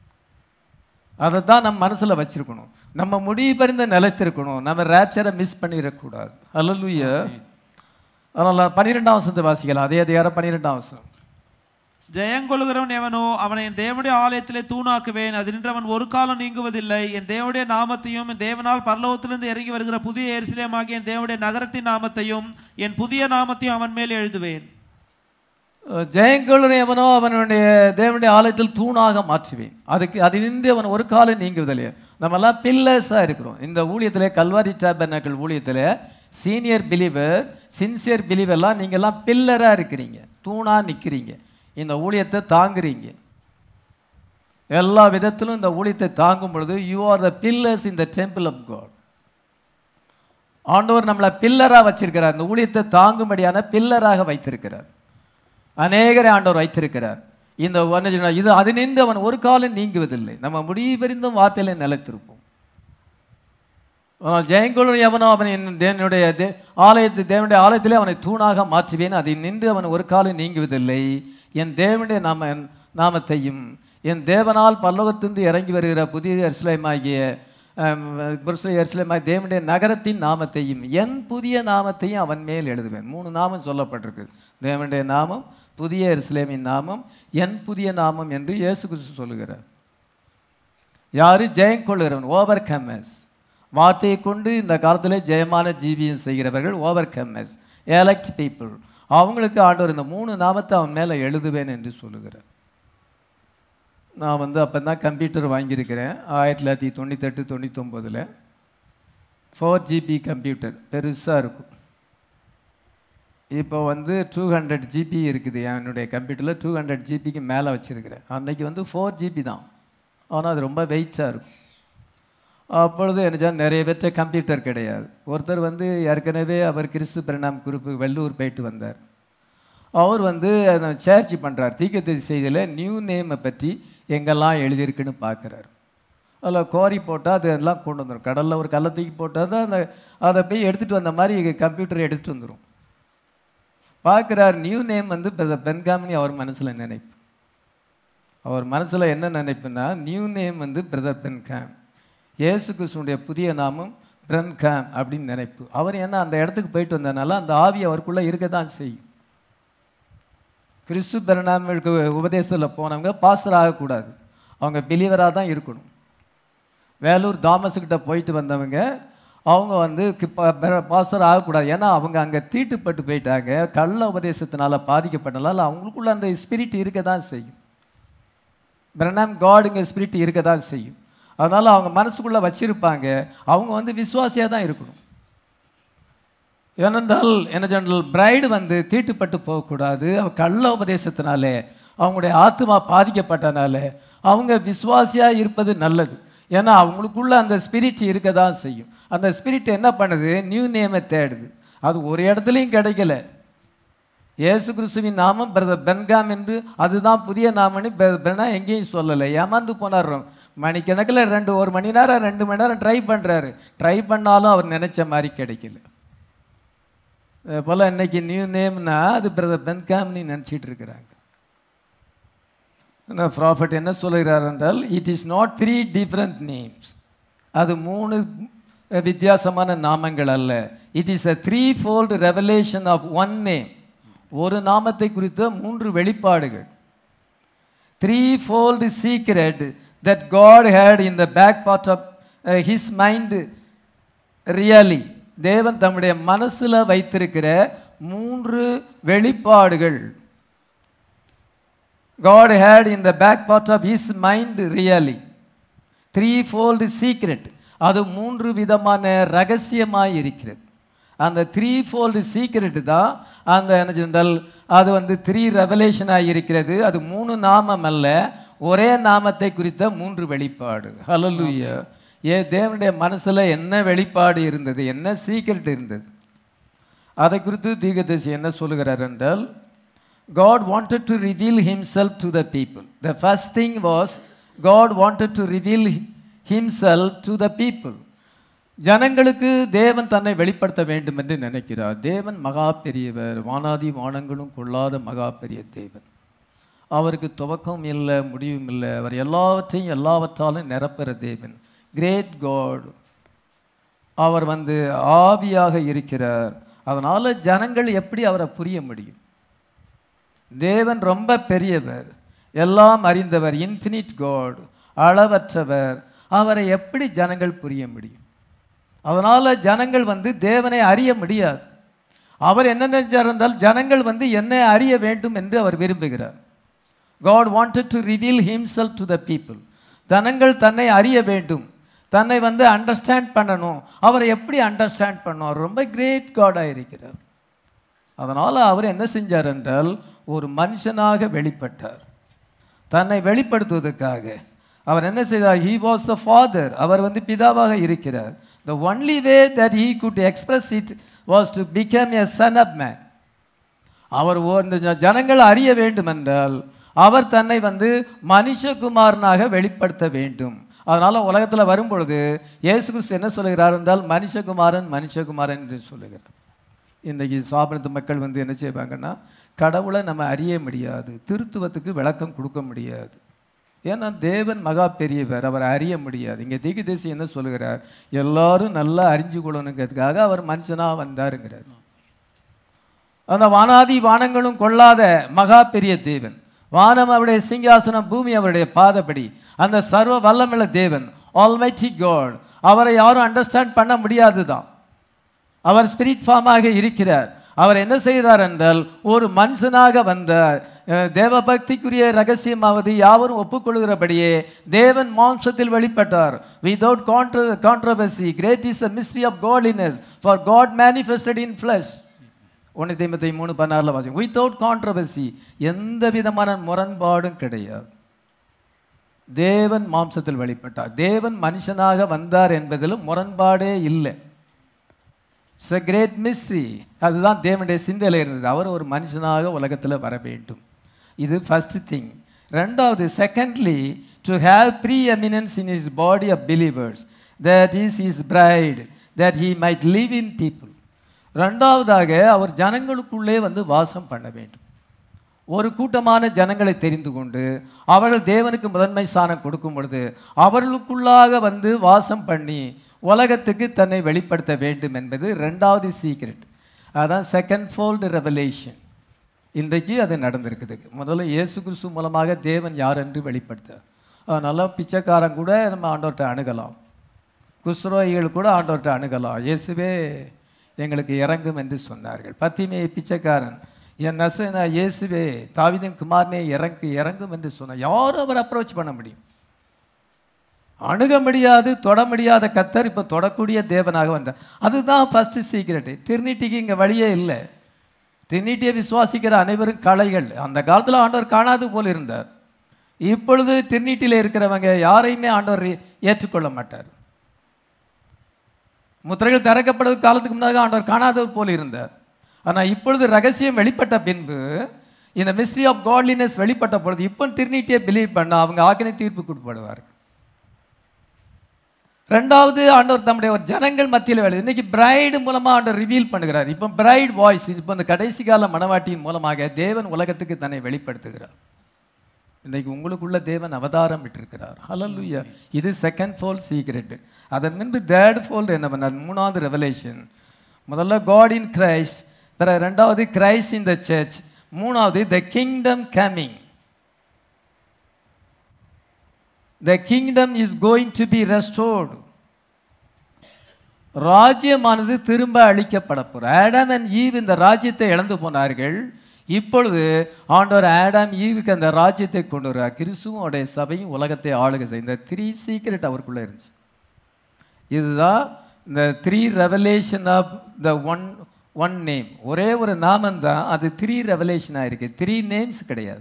அதை தான் நம்ம மனசில் வச்சிருக்கணும் நம்ம முடிவு பறிந்த நிலைத்திருக்கணும் நம்ம ரேப்சரை மிஸ் பண்ணிடக்கூடாது அல்லலுயா அதனால் பன்னிரெண்டாம் வசனத்தை வாசிக்கலாம் அதே அதிகாரம் பன்னிரெண்டாம் வசனம் ஜெயங்கொள்கிறவன் எவனோ அவனை என் தேவனுடைய ஆலயத்திலே தூணாக்குவேன் அது நின்றவன் ஒரு காலம் நீங்குவதில்லை என் தேவனுடைய நாமத்தையும் என் தேவனால் பரலோகத்திலிருந்து இறங்கி வருகிற புதிய எருசலேமாகிய என் தேவனுடைய நகரத்தின் நாமத்தையும் என் புதிய நாமத்தையும் அவன் மேல் எழுதுவேன் ஜெயங்கொள்ளும் எவனோ அவனுடைய தேவனுடைய ஆலயத்தில் தூணாக மாற்றுவேன் அதுக்கு அது நின்று அவன் ஒரு காலம் நீங்குவதில்லையே நம்மெல்லாம் பில்லர்ஸாக இருக்கிறோம் இந்த ஊழியத்தில் கல்வாரி டேபர்னக்கல் ஊழியத்தில் சீனியர் பிலீவர் சின்சியர் பிலீவர்லாம் நீங்கள்லாம் பில்லராக இருக்கிறீங்க தூணாக நிற்கிறீங்க இந்த ஊழியத்தை தாங்குறீங்க எல்லா விதத்திலும் இந்த ஊழியத்தை தாங்கும் பொழுது you are the pillars in the temple of God ஆண்டவர் நம்மளை பில்லராக வச்சிருக்கிறார் இந்த ஊழியத்தை தாங்கும்படியான பில்லராக வைத்திருக்கிறார் அநேகரை ஆண்டவர் வைத்திருக்கிறார் இந்த என்ன சொன்னா, இது அது நின்று அவன் ஒரு காலம் நீங்குவதில்லை நம்ம முடிவெறிந்தும் வார்த்தையில நிலைத்திருப்போம் ஆனால் ஜெயங்கொள்ளும் எவனோ அவன் என் தேவனுடைய தே ஆலயத்து தேவனுடைய ஆலயத்திலே அவனை தூணாக மாற்றுவேன் அதை நின்று அவன் ஒரு காலம் நீங்குவதில்லை என் தேவனுடைய நாம நாமத்தையும் என் தேவனால் பல்லோகத்திலிருந்து இறங்கி வருகிற புதிய எருசலேமாகிய புருஷ எருசலேமாய் தேவனுடைய நகரத்தின் நாமத்தையும் என் புதிய நாமத்தையும் அவன் மேல் எழுதுவேன் மூணு நாமம் சொல்லப்பட்டிருக்கு தேவனுடைய நாமம் புதிய எருசலேமின் நாமம் என் புதிய நாமம் என்று இயேசு கிறிஸ்து சொல்லுகிறார் யாரு ஜெயம் கொள்ளுகிறவன் ஓவர் கம்மஸ் வார்த்தையை கொண்டு இந்த காலத்தில் ஜெயமான ஜீவியம் செய்கிறவர்கள் ஓவர் கம்மஸ் எலக்ட் பீப்புள் அவங்களுக்கு ஆண்டவர் இந்த மூணு நாமத்தை அவன் மேலே எழுதுவேன் என்று சொல்லுகிறார் நான் வந்து அப்போ தான் கம்ப்யூட்டர் வாங்கியிருக்கிறேன் ஆயிரத்தி தொள்ளாயிரத்தி தொண்ணூத்தெட்டு தொண்ணூத்தொம்போதில் ஃபோர் ஜிபி கம்ப்யூட்டர் பெருசாக இருக்கும் இப்போ வந்து டூ ஹண்ட்ரட் ஜிபி இருக்குது என்னுடைய கம்ப்யூட்டரில் டூ ஹண்ட்ரட் ஜிபிக்கு மேலே வச்சுருக்கிறேன் அன்னைக்கு வந்து ஃபோர் ஜிபி தான் ஆனால் அது ரொம்ப வெயிட்டாக இருக்கும் அப்பொழுது என்ன நிறைய பேர்ட்ட கம்ப்யூட்டர் கிடையாது ஒருத்தர் வந்து ஏற்கனவே அவர் கிறிஸ்து பிரணாம் குரூப்பு வெள்ளூர் போயிட்டு வந்தார் அவர் வந்து அதை சேர்ச் பண்ணுறார் தீக்கத்தரி செய்தியில் நியூ நேமை பற்றி எங்கெல்லாம் எழுதியிருக்குன்னு பார்க்குறாரு அதில் கோரி போட்டால் அது எல்லாம் கொண்டு வந்துடும் கடலில் ஒரு கல்லை தூக்கி போட்டால் தான் அந்த அதை போய் எடுத்துகிட்டு வந்த மாதிரி கம்ப்யூட்டர் எடுத்துகிட்டு வந்துடும் பார்க்குறார் நியூ நேம் வந்து பெ- பென்காமினி அவர் மனசில் நினைப்பு அவர் மனசில் என்ன நினைப்புன்னா நியூ நேம் வந்து பிரதர் பென்காம் இயேசு கிறிஸ்துனுடைய புதிய நாமம் பிரன்காம் அப்படின்னு நினைப்பு அவர் என்ன அந்த இடத்துக்கு போயிட்டு வந்ததுனால அந்த ஆவி அவருக்குள்ளே இருக்க தான் செய்யும் கிறிஸ்து பெருநாமலுக்கு உபதேசத்தில் போனவங்க பாஸ்டர் ஆகக்கூடாது அவங்க பிலீவராக தான் இருக்கணும் வேலூர் தாமஸுக்கிட்ட போயிட்டு வந்தவங்க அவங்க வந்து பாஸ்டர் ஆகக்கூடாது ஏன்னா அவங்க அங்கே தீட்டுப்பட்டு போயிட்டாங்க கள்ள உபதேசத்தினால பாதிக்கப்பட்டனால அவங்களுக்குள்ள அந்த ஸ்பிரிட் இருக்க தான் செய்யும் பிரணாம் காடுங்க ஸ்பிரிட் இருக்க தான் செய்யும் அதனால் அவங்க மனசுக்குள்ளே வச்சிருப்பாங்க அவங்க வந்து விசுவாசியாக தான் இருக்கணும் ஏனென்றால் என்ன ஜெனரல் பிரைடு வந்து தீட்டுப்பட்டு போகக்கூடாது அவ கள்ள உபதேசத்தினாலே அவங்களுடைய ஆத்மா பாதிக்கப்பட்டனால அவங்க விசுவாசியாக இருப்பது நல்லது ஏன்னா அவங்களுக்குள்ள அந்த ஸ்பிரிட் இருக்க தான் செய்யும் அந்த ஸ்பிரிட் என்ன பண்ணுது நியூ நேமை தேடுது அது ஒரு இடத்துலையும் கிடைக்கல இயேசு கிறிஸ்துவின் நாமம் பிரதர் பென்காம் என்று அதுதான் புதிய நாமன்னு பெ- பெனா எங்கேயும் சொல்லலை ஏமாந்து போனார் மணிக்கணக்கில் ரெண்டு ஒரு மணி நேரம் ரெண்டு மணி நேரம் ட்ரை பண்ணுறாரு ட்ரை பண்ணாலும் அவர் நினைச்ச மாதிரி கிடைக்கல அதே போல் இன்னைக்கு நியூ நேம்னா அது பிரதர் பென்காம்னு நினச்சிட்டு இருக்கிறாங்க ப்ராஃபிட் என்ன சொல்லுகிறார் என்றால் it is not three different names அது மூணு வித்தியாசமான நாமங்கள் அல்ல it is a threefold revelation of one name ஒரு நாமத்தை குறித்த மூன்று வெளிப்பாடுகள் threefold secret that God had in the back part of his mind really தேவன் தம்முடைய மனசில் வைத்திருக்கிற மூன்று வெளிப்பாடுகள் God had in the back part of his mind really threefold secret அது மூன்று விதமான ரகசியமாய் இருக்கிறது அந்த த்ரீ-ஃபோல்டு சீக்ரெட் தான் அந்த என்ன சொன்னால் அது வந்து த்ரீ ரெவலேஷனாக இருக்கிறது அது மூணு நாமம் அல்ல ஒரே நாமத்தை குறித்த மூன்று வெளிப்பாடு ஹalleluya ஏ தேவனுடைய மனசுல என்ன வெளிப்பாடு இருந்தது என்ன சீக்ரெட் இருந்தது அதை குறித்து தீர்க்கதரிசி என்ன சொல்லுகிறார் என்றால் God wanted to reveal himself to the people. The first thing was God wanted to reveal himself to the people. ஜனங்களுக்கு தேவன் தன்னை வெளிப்படுத்த வேண்டும் என்று நினைக்கிறார் தேவன் மகா பெரியவர் வானாதி வானங்களும் கொள்ளாத மகா பெரிய தேவன் அவருக்கு துவக்கம் இல்லை முடிவும் இல்லை அவர் எல்லாவற்றையும் எல்லாவற்றாலும் நிரப்புற தேவன் கிரேட் காட் அவர் வந்து ஆவியாக இருக்கிறார் அதனால் ஜனங்கள் எப்படி அவரை புரிய முடியும் தேவன் ரொம்ப பெரியவர் எல்லாம் அறிந்தவர் இன்ஃபினிட் காட் அளவற்றவர் அவரை எப்படி ஜனங்கள் புரிய முடியும் அதனால் ஜனங்கள் வந்து தேவனை அறிய முடியாது அவர் என்ன நினைச்சார் என்றால் ஜனங்கள் வந்து என்னை அறிய வேண்டும் என்று அவர் விரும்புகிறார் God wanted to reveal himself to the people ஜனங்கள் தன்னை அறிய வேண்டும் தன்னை வந்து அண்டர்ஸ்டாண்ட் பண்ணணும் அவரை எப்படி அண்டர்ஸ்டாண்ட் பண்ணணும் அவர் ரொம்ப கிரேட் காடாக இருக்கிறார் அதனால் அவர் என்ன செஞ்சார் என்றால் ஒரு மனுஷனாக வெளிப்பட்டார் தன்னை வெளிப்படுத்துவதற்காக அவர் என்ன செய்தார் ஹீ வாஸ் த ஃபாதர் அவர் வந்து பிதாவாக இருக்கிறார் the only way that he could express it was to become a son of man அவர் ஓ- இந்த ஜ- ஜனங்கள் அறிய வேண்டும் என்றால் அவர் தன்னை வந்து மனுஷகுமாரனாக வெளிப்படுத்த வேண்டும் அதனால உலகத்தில் வரும்பொழுது இயேசு கிறிஸ்து என்ன சொல்லுகிறார் என்றால் மனுஷகுமாரன் மனுஷகுமாரன் என்று சொல்லுகிறார் இன்றைக்கி சாப்பிடுற மக்கள் வந்து என்ன செய்வாங்கன்னா கடவுளை நம்ம அறிய முடியாது திருத்துவத்துக்கு விளக்கம் கொடுக்க முடியாது ஏன்னா தேவன் மகா பெரியவர் அவரை அறிய முடியாது இங்கே தீக்கு தேசி என்ன சொல்லுகிறார் எல்லாரும் நல்லா அறிஞ்சு கொள்ளணுங்கிறதுக்காக அவர் மனுஷனாக வந்தாருங்கிறார் அந்த வானாதி வானங்களும் கொள்ளாத மகா பெரிய தேவன் வானம் அவருடைய சிங்காசனம் பூமி அவருடைய பாதப்படி அந்த சர்வ வல்லமுள்ள தேவன் ஆல்மைட்டி காட் அவரை யாரும் அண்டர்ஸ்டாண்ட் பண்ண முடியாது தான் அவர் ஸ்பிரிட் ஃபார்மாக இருக்கிறார் அவர் என்ன செய்தார் என்றால் ஒரு மனுஷனாக வந்த அஹ், தேவ பக்திக்குரிய ரகசியமாவது யாவரும் ஒப்புக்கொள்கிறபடியே தேவன் மாம்சத்தில் வெளிப்பட்டார் without contra controversy great is the mystery of godliness for God manifested in flesh ஒன்று தைமத்தை மூணு பதினாறில் வாசிக்கும் வித்தவுட் கான்ட்ரவர்சி எந்த விதமான முரண்பாடும் கிடையாது தேவன் மாம்சத்தில் வெளிப்பட்டார் தேவன் மனுஷனாக வந்தார் என்பதிலும் முரண்பாடே இல்லை இட்ஸ் a கிரேட் மிஸ்ட்ரி அதுதான் தேவனுடைய சிந்தையில் இருந்தது அவர் ஒரு மனுஷனாக உலகத்தில் வர வேண்டும் இது ஃபர்ஸ்ட் திங் ரெண்டாவது secondly to have preeminence in his body of believers that is his bride that he might live in people ரெண்டாவதாக அவர் ஜனங்களுக்குள்ளே வந்து வாசம் பண்ண வேண்டும் ஒரு கூட்டமான ஜனங்களை தெரிந்து கொண்டு அவர்கள் தேவனுக்கு முதன்மை ஸ்தானம் கொடுக்கும் பொழுது அவர்களுக்குள்ளாக வந்து வாசம் பண்ணி உலகத்துக்கு தன்னை வெளிப்படுத்த வேண்டும் என்பது ரெண்டாவது சீக்ரெட் அதான் செகண்ட் ஃபோல்டு ரெவலேஷன் இன்றைக்கு அது நடந்திருக்குது முதல்ல இயேசு கிறிஸ்து மூலமாக தேவன் யார் என்று வெளிப்படுத்த அதனால பிச்சைக்காரன் கூட நம்ம ஆண்டவர்கிட்ட அணுகலாம் குஸ்ரோகிகள் கூட ஆண்டவர்கிட்ட அணுகலாம் இயேசுவே எங்களுக்கு இறங்கும் என்று சொன்னார்கள் பத்திமே பிச்சைக்காரன் என் நசனா இயேசுவே தாவீதின் குமாரனே இறங்கு இறங்கும் என்று சொன்னார் யாரும் அவர் அப்ரோச் பண்ண முடியும் அணுக முடியாது தொட முடியாத கத்தர் இப்போ தொடக்கூடிய தேவனாக வந்தார் அதுதான் ஃபர்ஸ்ட் சீக்ரெட்டு திருநீட்டிக்கு இங்கே வழியே இல்லை திருநீட்டியை விசுவாசிக்கிற அனைவரும் கலைகள் அந்த காலத்தில் ஆண்டவர் காணாது போல் இருந்தார் இப்பொழுது திருநீட்டில் இருக்கிறவங்க யாரையுமே ஆண்டவர் ஏற்றுக்கொள்ள மாட்டார் முத்திரைகள் திறக்கப்படுவது காலத்துக்கு முன்னாக ஆண்டவர் காணாதவர் போல் இருந்தார் ஆனால் இப்பொழுது ரகசியம் வெளிப்பட்ட பின்பு இந்த மிஸ்ட்ரி ஆஃப் காட்லினஸ் வெளிப்பட்ட பொழுது இப்போ திருநீட்டியை பிலீவ் பண்ண அவங்க ஆக்கினை தீர்ப்புக்கு உட்படுவார்கள் ரெண்டாவது ஆண்டவர் தம்முடைய ஒரு ஜனங்கள் மத்தியில் வேலை இன்னைக்கு பிரைடு மூலமாக ஆண்டவர் ரிவீல் பண்ணுகிறார் இப்போ பிரைட் வாய்ஸ் இப்போ இந்த கடைசி கால மனவாட்டியின் மூலமாக தேவன் உலகத்துக்கு தன்னை வெளிப்படுத்துகிறார் இன்னைக்கு உங்களுக்குள்ள தேவன் அவதாரம் விட்டிருக்கிறார் ஹalleluya இது செகண்ட் ஃபோல் சீக்ரெட் அதன் முன்பு தேர்ட் ஃபோல்டு என்ன பண்ணார் மூணாவது ரெவலேஷன் முதல்ல காட் இன் கிரைஸ்ட் பிற ரெண்டாவது கிரைஸ்ட் இன் த சர்ச் மூணாவது the kingdom coming the kingdom is going to be restored ராஜ்யமானது திரும்ப அளிக்கப்பட போகிற ஆடம் அண்ட் ஈவ் இந்த ராஜ்யத்தை இழந்து போனார்கள் இப்பொழுது ஆண்டவர் ஆடம் ஈவுக்கு அந்த ராஜ்யத்தை கொண்டு வருவார் கிறிஸ்துவும் அவருடைய சபையும் உலகத்தை ஆளுகை செய்ய இந்த த்ரீ சீக்ரெட் அவருக்குள்ளே இருந்துச்சு இதுதான் இந்த three revelation of the one one name ஒரே ஒரு நாமம் தான் அது த்ரீ ரெவலேஷனாக இருக்குது த்ரீ நேம்ஸ் கிடையாது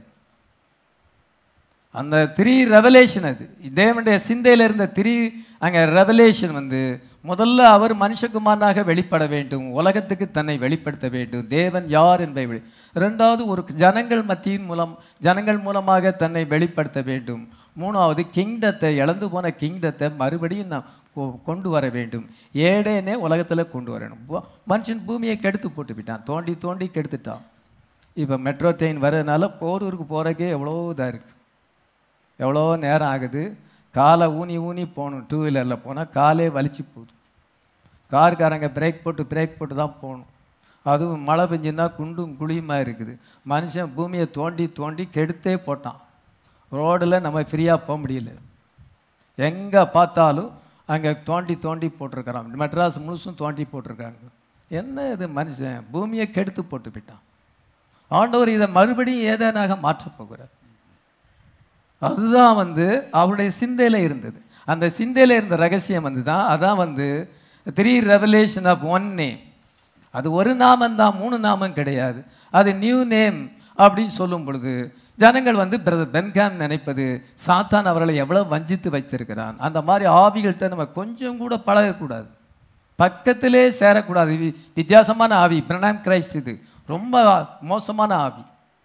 அந்த த்ரீ ரெவலேஷன் அது தேவனுடைய சிந்தையில் இருந்த த்ரீ அங்கே ரெவலேஷன் வந்து முதல்ல அவர் மனுஷகுமாரனாக வெளிப்பட வேண்டும் உலகத்துக்கு தன்னை வெளிப்படுத்த வேண்டும் தேவன் யார் என்பதை வெளி ரெண்டாவது ஒரு ஜனங்கள் மத்தியின் மூலம் ஜனங்கள் மூலமாக தன்னை வெளிப்படுத்த வேண்டும் மூணாவது கிங்டத்தை இழந்து போன கிங்டத்தை மறுபடியும் நான் கொ- கொண்டு வர வேண்டும் ஏடேனே உலகத்தில் கொண்டு வரணும் பு- மனுஷன் பூமியை கெடுத்து போட்டு விட்டான் தோண்டி தோண்டி கெடுத்துட்டான் இப்போ மெட்ரோ ட்ரெயின் வர்றதுனால போரூருக்கு போகிறக்கே எவ்வளோ இதாக இருக்குது எவ்வளோ நேரம் ஆகுது காலை ஊனி ஊனி போகணும் டூ வீலரில் போனால் காலே வலிச்சு போகுது கார்காரங்க பிரேக் போட்டு பிரேக் போட்டு தான் போகணும் அதுவும் மழை பெஞ்சுன்னா குண்டும் குழியுமா இருக்குது மனுஷன் பூமியை தோண்டி தோண்டி கெடுத்தே போட்டான் ரோடில் நம்ம ஃப்ரீயாக போக முடியல எங்கே பார்த்தாலும் அங்கே தோண்டி தோண்டி போட்டிருக்கிறான் மெட்ராஸ் முழுசும் தோண்டி போட்டிருக்காங்க என்ன இது மனுஷன் பூமியை கெடுத்து போட்டு போயிட்டான் ஆண்டவர் இதை மறுபடியும் ஏதேனாக மாற்றப் போகிறார் அதுதான் வந்து அவருடைய சிந்தையில் இருந்தது அந்த சிந்தையில் இருந்த ரகசியம் வந்து தான் அதான் வந்து three revelation of one name அது ஒரு நாமம் தான் மூணு நாமம் கிடையாது அது நியூ நேம் அப்படின்னு சொல்லும் பொழுது ஜனங்கள் வந்து பிரதர் பென்காம் நினைப்பது சாத்தான் அவர்களை எவ்வளோ வஞ்சித்து வைத்திருக்கிறான் அந்த மாதிரி ஆவிகள்கிட்ட நம்ம கொஞ்சம் கூட பழகக்கூடாது பக்கத்திலே சேரக்கூடாது வி- வித்தியாசமான ஆவி பிரணாம் கிரைஸ்ட் இது ரொம்ப மோசமான ஆவி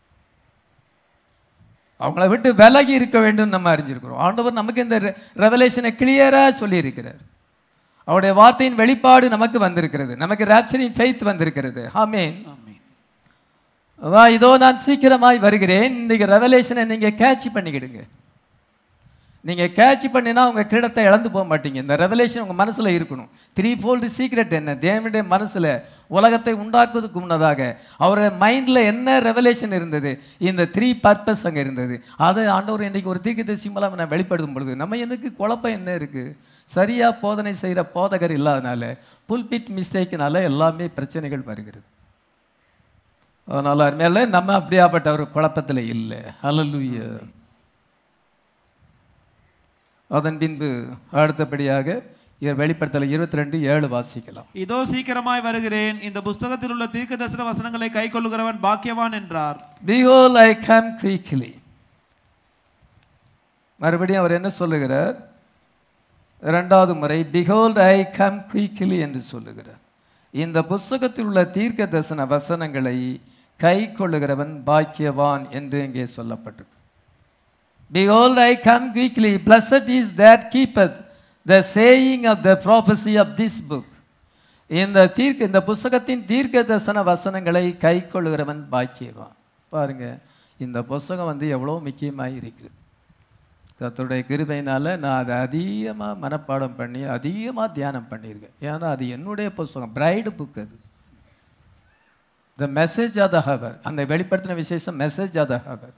அவங்கள விட்டு விலகி இருக்க வேண்டும் நம்ம அறிஞ்சிருக்கிறோம் ஆண்டவர் நமக்கு இந்த ரெவலேஷனை கிளியராக சொல்லியிருக்கிறார் அவருடைய வார்த்தையின் வெளிப்பாடு நமக்கு வந்திருக்கிறது நமக்கு ராப்சரின் ஃபெய்த் வந்திருக்கிறது ஆமென் அதான் இதோ நான் சீக்கிரமாய் வருகிறேன் இந்த ரெவலேஷனை நீங்கள் கேட்ச் பண்ணிக்கிடுங்க நீங்கள் கேட்ச் பண்ணினா உங்கள் கிரீடத்தை இழந்து போக மாட்டீங்க இந்த ரெவலேஷன் உங்கள் மனசில் இருக்கணும் த்ரீ ஃபோல்டு சீக்ரெட் என்ன தேவனுடைய மனசில் உலகத்தை உண்டாக்குவதற்கு முன்னதாக அவருடைய மைண்டில் என்ன ரெவலேஷன் இருந்தது இந்த த்ரீ பர்பஸ் அங்கே இருந்தது அதை ஆண்டவர் இன்றைக்கி ஒரு தீர்க்கதரிசி மூலம் நான் வெளிப்படுத்தும் பொழுது நம்ம எனக்கு குழப்பம் என்ன இருக்குது சரியாக போதனை செய்கிற போதகர் இல்லாதனால புல்பிட் மிஸ்டேக்கினால எல்லாமே பிரச்சனைகள் வருகிறது அதனால் அருமையால நம்ம அப்படியாப்பட்ட ஒரு குழப்பத்தில் இல்லை ஹalleluya அதன் பின்பு அடுத்தபடியாக இ- வெளிப்படுத்தல இருபத்தி ரெண்டு ஏழு வாசிக்கலாம் இதோ சீக்கிரமாய் வருகிறேன் இந்த புஸ்தகத்தில் உள்ள தீர்க்கதரிசன வசனங்களை கைக்கொள்ளுகிறவன் பாக்கியவான் என்றார் Behold, I come quickly. மறுபடியும் அவர் என்ன சொல்லுகிறார் இரண்டாவது முறை behold ஐ கம் குயிக்லி என்று சொல்லுகிறார் இந்த புஸ்தகத்தில் உள்ள தீர்க்க தரிசன வசனங்களை கை கொள்ளுகிறவன் பாக்கியவான் என்று இங்கே சொல்லப்பட்டது behold I come quickly blessed is that keepeth the saying of the prophecy of this book இந்த தீர்க்க இந்த புஸ்தகத்தின் தீர்க்க தரிசன வசனங்களை கை கொள்ளுகிறவன் பாக்கியவான் பாருங்க இந்த புஸ்தகம் வந்து எவ்வளோ முக்கியமாக இருக்குது கர்த்தருடைய கிருபையினால நான் அதை அதிகமாக மனப்பாடம் பண்ணி அதிகமாக தியானம் பண்ணியிருக்கேன் ஏன்னா அது என்னுடைய புஸ்தகம் பிரைடு புக் அது the message of the hour அந்த வெளிப்படுத்தின விசேஷம் மெசேஜ் ஆஃப் த ஹவர்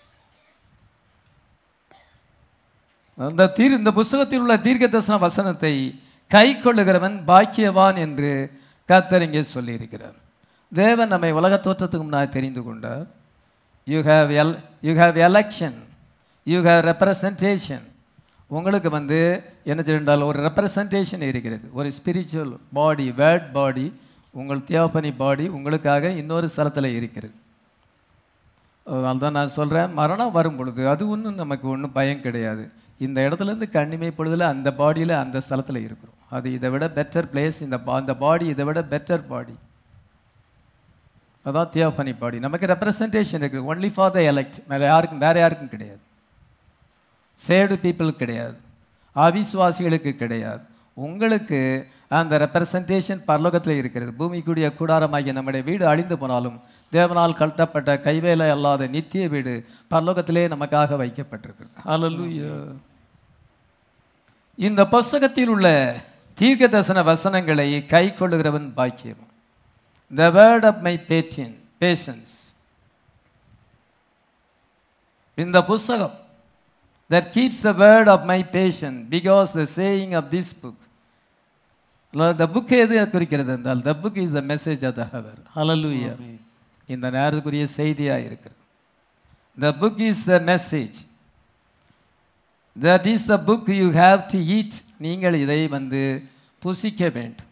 அந்த தீர் இந்த புஸ்தகத்தில் உள்ள தீர்க்க தரிசன வசனத்தை கை கொள்ளுகிறவன் பாக்கியவான் என்று கர்த்தர் இங்கே சொல்லியிருக்கிறார் தேவன் நம்மை உலக தோற்றத்துக்கு முன்னாடி தெரிந்து கொண்டார் you have el you have election you have representation உங்களுக்கு வந்து என்ன செய்தால் ஒரு ரெப்ரசன்டேஷன் இருக்கிறது ஒரு ஸ்பிரிச்சுவல் பாடி வேர்ட் பாடி உங்கள் தியோபனி பாடி உங்களுக்காக இன்னொரு ஸ்தலத்தில் இருக்கிறது அதனால தான் நான் சொல்கிறேன் மரணம் வரும் பொழுது அது ஒன்றும் நமக்கு ஒன்றும் பயம் கிடையாது இந்த இடத்துலேருந்து கண்ணிமை பொழுதில் அந்த பாடியில் அந்த ஸ்தலத்தில் இருக்கிறோம் அது இதை விட பெட்டர் பிளேஸ் இந்த பா- அந்த பாடி இதை விட பெட்டர் பாடி அதான் தியோபனி பாடி நமக்கு ரெப்ரசன்டேஷன் இருக்குது ஒன்லி ஃபார் த எலெக்ட் வேறு யாருக்கும் வேறு யாருக்கும் கிடையாது சேடு பீப்புள் கிடையாது அவிசுவாசிகளுக்கு கிடையாது உங்களுக்கு அந்த ரெப்ரசன்டேஷன் பரலோகத்தில் இருக்கிறது பூமிக்குரிய கூடாரமாகிய நம்முடைய வீடு அழிந்து போனாலும் தேவனால் கட்டப்பட்ட கைவேலை அல்லாத நித்திய வீடு பரலோகத்திலே நமக்காக வைக்கப்பட்டிருக்கிறது ஹalleluya இந்த புஸ்தகத்தில் உள்ள தீர்க்க தரிசன வசனங்களை கை கொள்ளுகிறவன் பாக்கியம் the word of my patient patience இந்த புஸ்தகம் that keeps the word of my patience because the saying of this book the book எது குறிக்கிறது என்றால் the book is the message of the hour hallelujah இந்த நேரத்துக்குரிய செய்தியாக இருக்கிறது the book is the message that is the book you have to eat நீங்கள் இதை வந்து புசிக்க வேண்டும்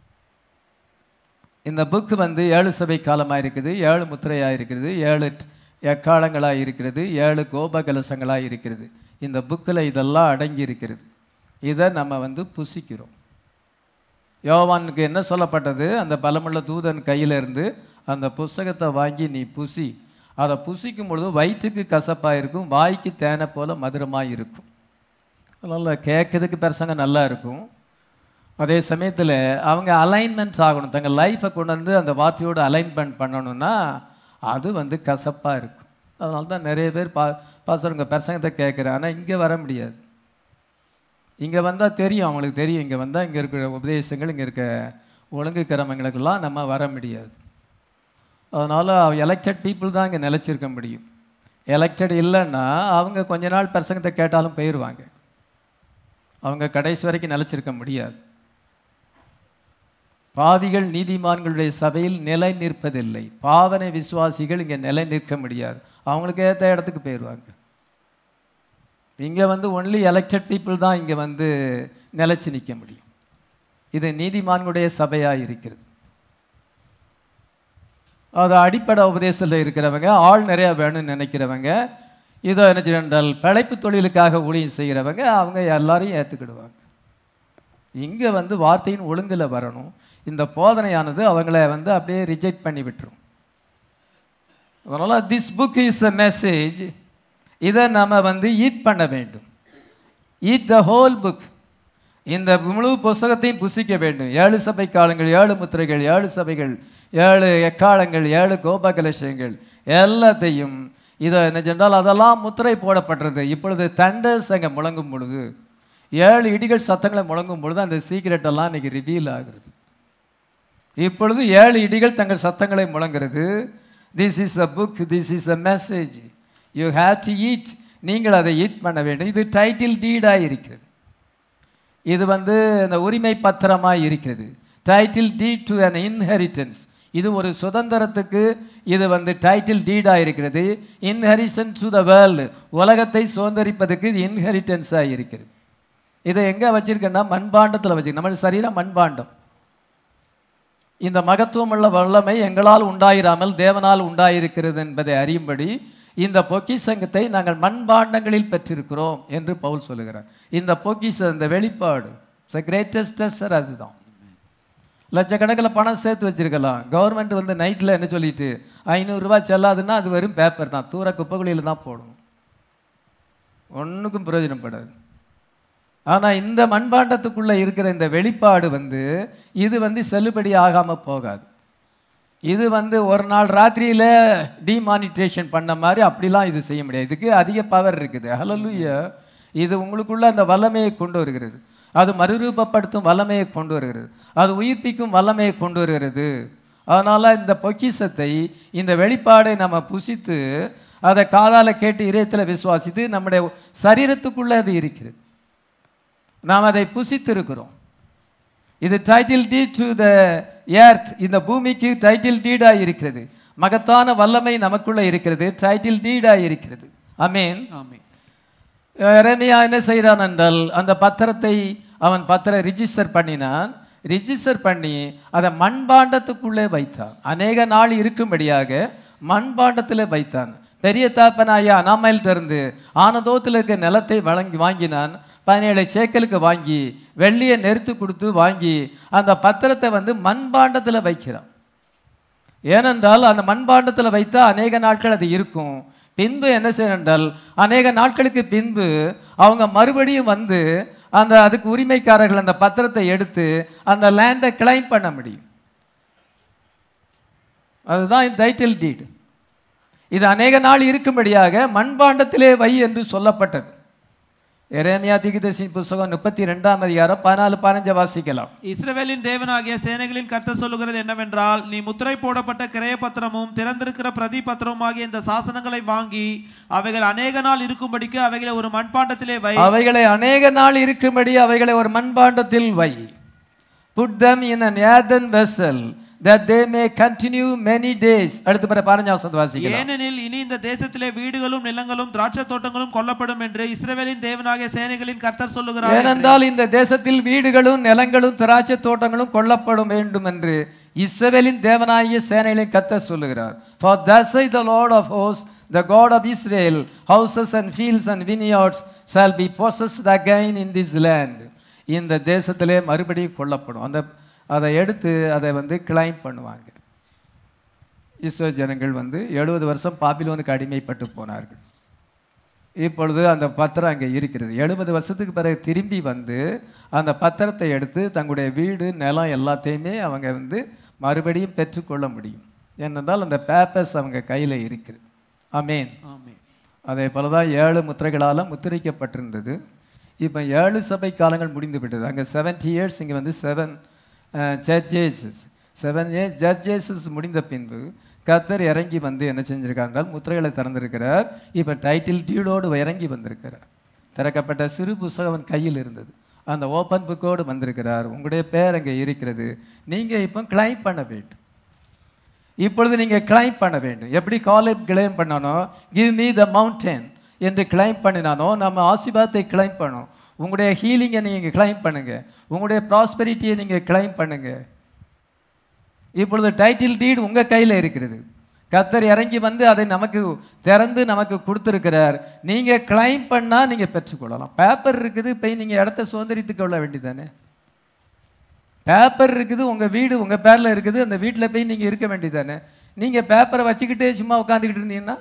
இந்த புக் வந்து ஏழு சபை காலமாக இருக்குது ஏழு முத்திரையாக இருக்கிறது ஏழு எக்காலங்களாக இருக்கிறது ஏழு கோபகலசங்களாக இருக்கிறது இந்த புக்கில் இதெல்லாம் அடங்கி இருக்கிறது இதை நம்ம வந்து புசிக்கிறோம் யோவானுக்கு என்ன சொல்லப்பட்டது அந்த பலமுள்ள தூதன் கையில இருந்து அந்த புஸ்தகத்தை வாங்கி நீ புசி அதை புசிக்கும் பொழுது வயிற்றுக்கு கசப்பாக இருக்கும் வாய்க்கு தேனை போல மதுரமாக இருக்கும் அதனால் கேட்கறதுக்கு பெருசங்க நல்லா இருக்கும் அதே சமயத்தில் அவங்க அலைன்மெண்ட் ஆகணும் தங்கள் லைஃப்பை கொண்டு வந்து அந்த வார்த்தையோடு அலைன்மெண்ட் பண்ணணும்னா அது வந்து கசப்பாக இருக்கும் அதனால தான் நிறைய பேர் பா பாசருங்க பிரசங்கத்தை கேட்குறேன் ஆனால் இங்கே வர முடியாது இங்கே வந்தால் தெரியும் அவங்களுக்கு தெரியும் இங்கே வந்தால் இங்கே இருக்கிற உபதேசங்கள் இங்கே இருக்க ஒழுங்கு கிரமங்களுக்கெல்லாம் நம்ம வர முடியாது அதனால் எலெக்டட் பீப்புள் தான் இங்கே நிலச்சிருக்க முடியும் எலெக்டட் இல்லைன்னா அவங்க கொஞ்ச நாள் பிரசங்கத்தை கேட்டாலும் போயிடுவாங்க அவங்க கடைசி வரைக்கும் நிலச்சிருக்க முடியாது பாவிகள் நீதிமான்களுடைய சபையில் நிலை நிற்பதில்லை பாவனை விசுவாசிகள் இங்கே நிலை நிற்க முடியாது அவங்களுக்கு ஏற்ற இடத்துக்கு போயிடுவாங்க இங்கே வந்து ஒன்லி எலெக்டட் பீப்புள் தான் இங்கே வந்து நிலைச்சு நிற்க முடியும் இது நீதிமான்களுடைய சபையாக இருக்கிறது அது அடிப்படை உபதேசத்தில் இருக்கிறவங்க ஆள் நிறையா வேணும்னு நினைக்கிறவங்க இதோ என்ன செய்யறால் பிழைப்பு தொழிலுக்காக ஊழியம் செய்கிறவங்க அவங்க எல்லாரையும் ஏற்றுக்கிடுவாங்க இங்கே வந்து வார்த்தையின் ஒழுங்கில் வரணும் இந்த போதனையானது அவங்கள வந்து அப்படியே ரிஜெக்ட் பண்ணி விட்டுரும் அதனால் this book is a message இதை நம்ம வந்து ஈட் பண்ண வேண்டும் ஈட் த ஹோல் புக் இந்த முழு புஸ்தகத்தையும் புசிக்க வேண்டும் ஏழு சபை காலங்கள் ஏழு முத்திரைகள் ஏழு சபைகள் ஏழு எக்காலங்கள் ஏழு கோபகலட்சங்கள் எல்லாத்தையும் இதை என்ன சென்றால் அதெல்லாம் முத்திரை போடப்பட்டது இப்பொழுது தண்டர்ஸ் அங்கே முழங்கும் பொழுது ஏழு இடிகள் சத்தங்களை முழங்கும் பொழுது அந்த சீக்ரெட் எல்லாம் இன்னைக்கு ரிவீல் ஆகிறது இப்பொழுது ஏழு இடிகள் தங்கள் சத்தங்களை முழங்குறது this is a book this is a message you have to eat நீங்கள் அதை ஈட் பண்ண வேண்டும் இது டைட்டில் டீடாக இருக்கிறது இது வந்து இந்த உரிமை பத்திரமாக இருக்கிறது title deed to an inheritance இது ஒரு சுதந்திரத்துக்கு இது வந்து டைட்டில் டீடாக இருக்கிறது இன்ஹெரிசன் டு த வேர்ல்டு உலகத்தை சுதந்திரிப்பதுக்கு இது இன்ஹெரிட்டன்ஸாக இருக்கிறது இதை எங்கே வச்சிருக்கேன்னா மண்பாண்டத்தில் வச்சிருக்கேன் நம்ம சரீரம் மண்பாண்டம் இந்த மகத்துவமுள்ள வல்லமை எங்களால் உண்டாயிராமல் தேவனால் உண்டாயிருக்கிறது என்பதை அறியும்படி இந்த பொக்கிஷங்கத்தை நாங்கள் மண்பாண்டங்களில் பெற்றிருக்கிறோம் என்று பவுல் சொல்லுகிறார் இந்த பொக்கிஷம் இந்த வெளிப்பாடு த கிரேட்டஸ்ட் அதுதான் லட்சக்கணக்கில் பணம் சேர்த்து வச்சிருக்கலாம் கவர்மெண்ட் வந்து நைட்டில் என்ன சொல்லிட்டு ஐநூறுரூவா செல்லாதுன்னா அது வெறும் பேப்பர் தான் தூர குப்பைக்குழியில் தான் போடணும் ஒன்றுக்கும் பிரயோஜனப்படாது ஆனால் இந்த மண்பாண்டத்துக்குள்ளே இருக்கிற இந்த வெளிப்பாடு வந்து இது வந்து செல்லுபடி ஆகாமல் போகாது இது வந்து ஒரு நாள் ராத்திரியில் டிமானிட்ரேஷன் பண்ண மாதிரி அப்படிலாம் இது செய்ய முடியாது இதுக்கு அதிக பவர் இருக்குது ஹலலுயா இது உங்களுக்குள்ள அந்த வல்லமையை கொண்டு வருகிறது அது மறுரூபப்படுத்தும் வல்லமையை கொண்டு வருகிறது அது உயிர்ப்பிக்கும் வல்லமையை கொண்டு வருகிறது அதனால் இந்த பொக்கிஷத்தை இந்த வெளிப்பாடை நம்ம புசித்து அதை காதால கேட்டு இதயத்தில் விசுவாசித்து நம்முடைய சரீரத்துக்குள்ளே அது இருக்கிறது நாம் அதை புசித்திருக்கிறோம் இது title deed to the earth இந்த பூமிக்கு டைட்டில் டீடாக இருக்கிறது மகத்தான வல்லமை நமக்குள்ள இருக்கிறது டைட்டில் டீடாக இருக்கிறது அமீன் ஆமென் எரேமியா என்ன செய்கிறான் என்றால் அந்த பத்திரத்தை அவன் பத்திரம் ரிஜிஸ்டர் பண்ணினான் ரிஜிஸ்டர் பண்ணி அதை மண்பாண்டத்துக்குள்ளே வைத்தான் அநேக நாள் இருக்கும்படியாக மண்பாண்டத்தில் வைத்தான் பெரிய தாப்பனாயா அனாமையில்ட்ட இருந்து ஆனதோத்தில் இருக்க நிலத்தை வழங்கி வாங்கினான் பதினேழு சேக்கலுக்கு வாங்கி வெள்ளியை நெருத்து கொடுத்து வாங்கி அந்த பத்திரத்தை வந்து மண்பாண்டத்தில் வைக்கிறான் ஏனென்றால் அந்த மண்பாண்டத்தில் வைத்தா அநேக நாட்கள் அது இருக்கும் பின்பு என்ன செய்யணும் என்றால் அநேக நாட்களுக்கு பின்பு அவங்க மறுபடியும் வந்து அந்த அதுக்கு உரிமைக்காரர்கள் அந்த பத்திரத்தை எடுத்து அந்த லேண்டை கிளைம் பண்ண முடியும் அதுதான் டைட்டில் டீடு இது அநேக நாள் இருக்கும்படியாக மண்பாண்டத்திலே வை என்று சொல்லப்பட்டது எரேமியா திகிதசி புஸ்தகம் முப்பத்தி ரெண்டாம் அதிகாரம் பதினாலு பதினஞ்சை வாசிக்கலாம் இஸ்ரவேலின் தேவனாகிய சேனைகளின் கர்த்தர் சொல்லுகிறது என்னவென்றால் நீ முத்திரை போடப்பட்ட கிரய பத்திரமும் திறந்திருக்கிற பிரதி பத்திரமுமாகிய இந்த சாசனங்களை வாங்கி அவைகள் அநேக நாள் இருக்கும்படிக்கு அவைகளை ஒரு மண்பாண்டத்திலே வை அவைகளை அநேக நாள் இருக்கும்படி அவைகளை ஒரு மண்பாண்டத்தில் வை put them in an earthen vessel that they may continue many days அடுத்து பிற பதினஞ்சாம் வசனத்தை வாசிக்கலாம் ஏனெனில் இனி இந்த தேசத்திலே வீடுகளும் நிலங்களும் திராட்சை தோட்டங்களும் கொல்லப்படும் என்று இஸ்ரவேலின் தேவனாகிய சேனைகளின் கர்த்தர் சொல்லுகிறார் ஏனென்றால் இந்த தேசத்தில் வீடுகளும் நிலங்களும் திராட்சை தோட்டங்களும் கொல்லப்படும் வேண்டும் என்று இஸ்ரவேலின் தேவனாகிய சேனைகளின் கத்த சொல்லுகிறார் for thus saith the lord of hosts the god of israel houses and fields and vineyards shall be possessed again in this land இந்த தேசத்திலே மறுபடியும் கொல்லப்படும் அந்த அதை எடுத்து அதை வந்து கிளைம் பண்ணுவாங்க இஸ்ரோ ஜனங்கள் வந்து எழுபது வருஷம் பாபிலோனுக்கு அடிமைப்பட்டு போனார்கள் இப்பொழுது அந்த பத்திரம் அங்கே இருக்கிறது எழுபது வருஷத்துக்கு பிறகு திரும்பி வந்து அந்த பத்திரத்தை எடுத்து தங்களுடைய வீடு நிலம் எல்லாத்தையுமே அவங்க வந்து மறுபடியும் பெற்றுக்கொள்ள முடியும் ஏனென்றால் அந்த பேப்பர்ஸ் அவங்க கையில் இருக்குது அமேன் ஆமென் அதே போல தான் ஏழு முத்திரைகளால் முத்திரைக்கப்பட்டிருந்தது இப்போ ஏழு சபை காலங்கள் முடிந்து விட்டது அங்கே செவன்டி இயர்ஸ் இங்கே வந்து செவன் சர்ச்சஸ் செவன் ஏ ஜட்ஜஸ் முடிந்த பின்பு கர்த்தர் இறங்கி வந்து என்ன செஞ்சிருக்கார் என்றால் முத்திரைகளை திறந்திருக்கிறார் இப்போ டைட்டில் டியூடோடு இறங்கி வந்திருக்கிறார் திறக்கப்பட்ட சிறு புஸ்தகம் அவன் கையில் இருந்தது அந்த ஓப்பன் புக்கோடு வந்திருக்கிறார் உங்களுடைய பேர் அங்கே இருக்கிறது நீங்கள் இப்போ கிளைம் பண்ண வேண்டும் இப்பொழுது நீங்கள் கிளைம் பண்ண வேண்டும் எப்படி காலேஜ் கிளைம் பண்ணணும் கிவ் மீ த மவுண்டன் என்று கிளைம் பண்ணினானோ நம்ம ஆசீர்வாதத்தை கிளைம் பண்ணணும் உங்களுடைய ஹீலிங்கை நீங்கள் கிளைம் பண்ணுங்க உங்களுடைய ப்ராஸ்பெரிட்டியை நீங்கள் கிளைம் பண்ணுங்க இப்பொழுது டைட்டில் டீட் உங்கள் கையில் இருக்கிறது கர்த்தர் இறங்கி வந்து அதை நமக்கு திறந்து நமக்கு கொடுத்துருக்கிறார் நீங்கள் கிளைம் பண்ணால் நீங்கள் பெற்றுக்கொள்ளலாம் பேப்பர் இருக்குது போய் நீங்கள் இடத்த சுதந்திரித்து கொள்ள வேண்டியதானே பேப்பர் இருக்குது உங்கள் வீடு உங்கள் பேரில் இருக்குது அந்த வீட்டில் போய் நீங்கள் இருக்க வேண்டியதானே நீங்கள் பேப்பரை வச்சுக்கிட்டே சும்மா உட்காந்துக்கிட்டு இருந்தீங்கன்னா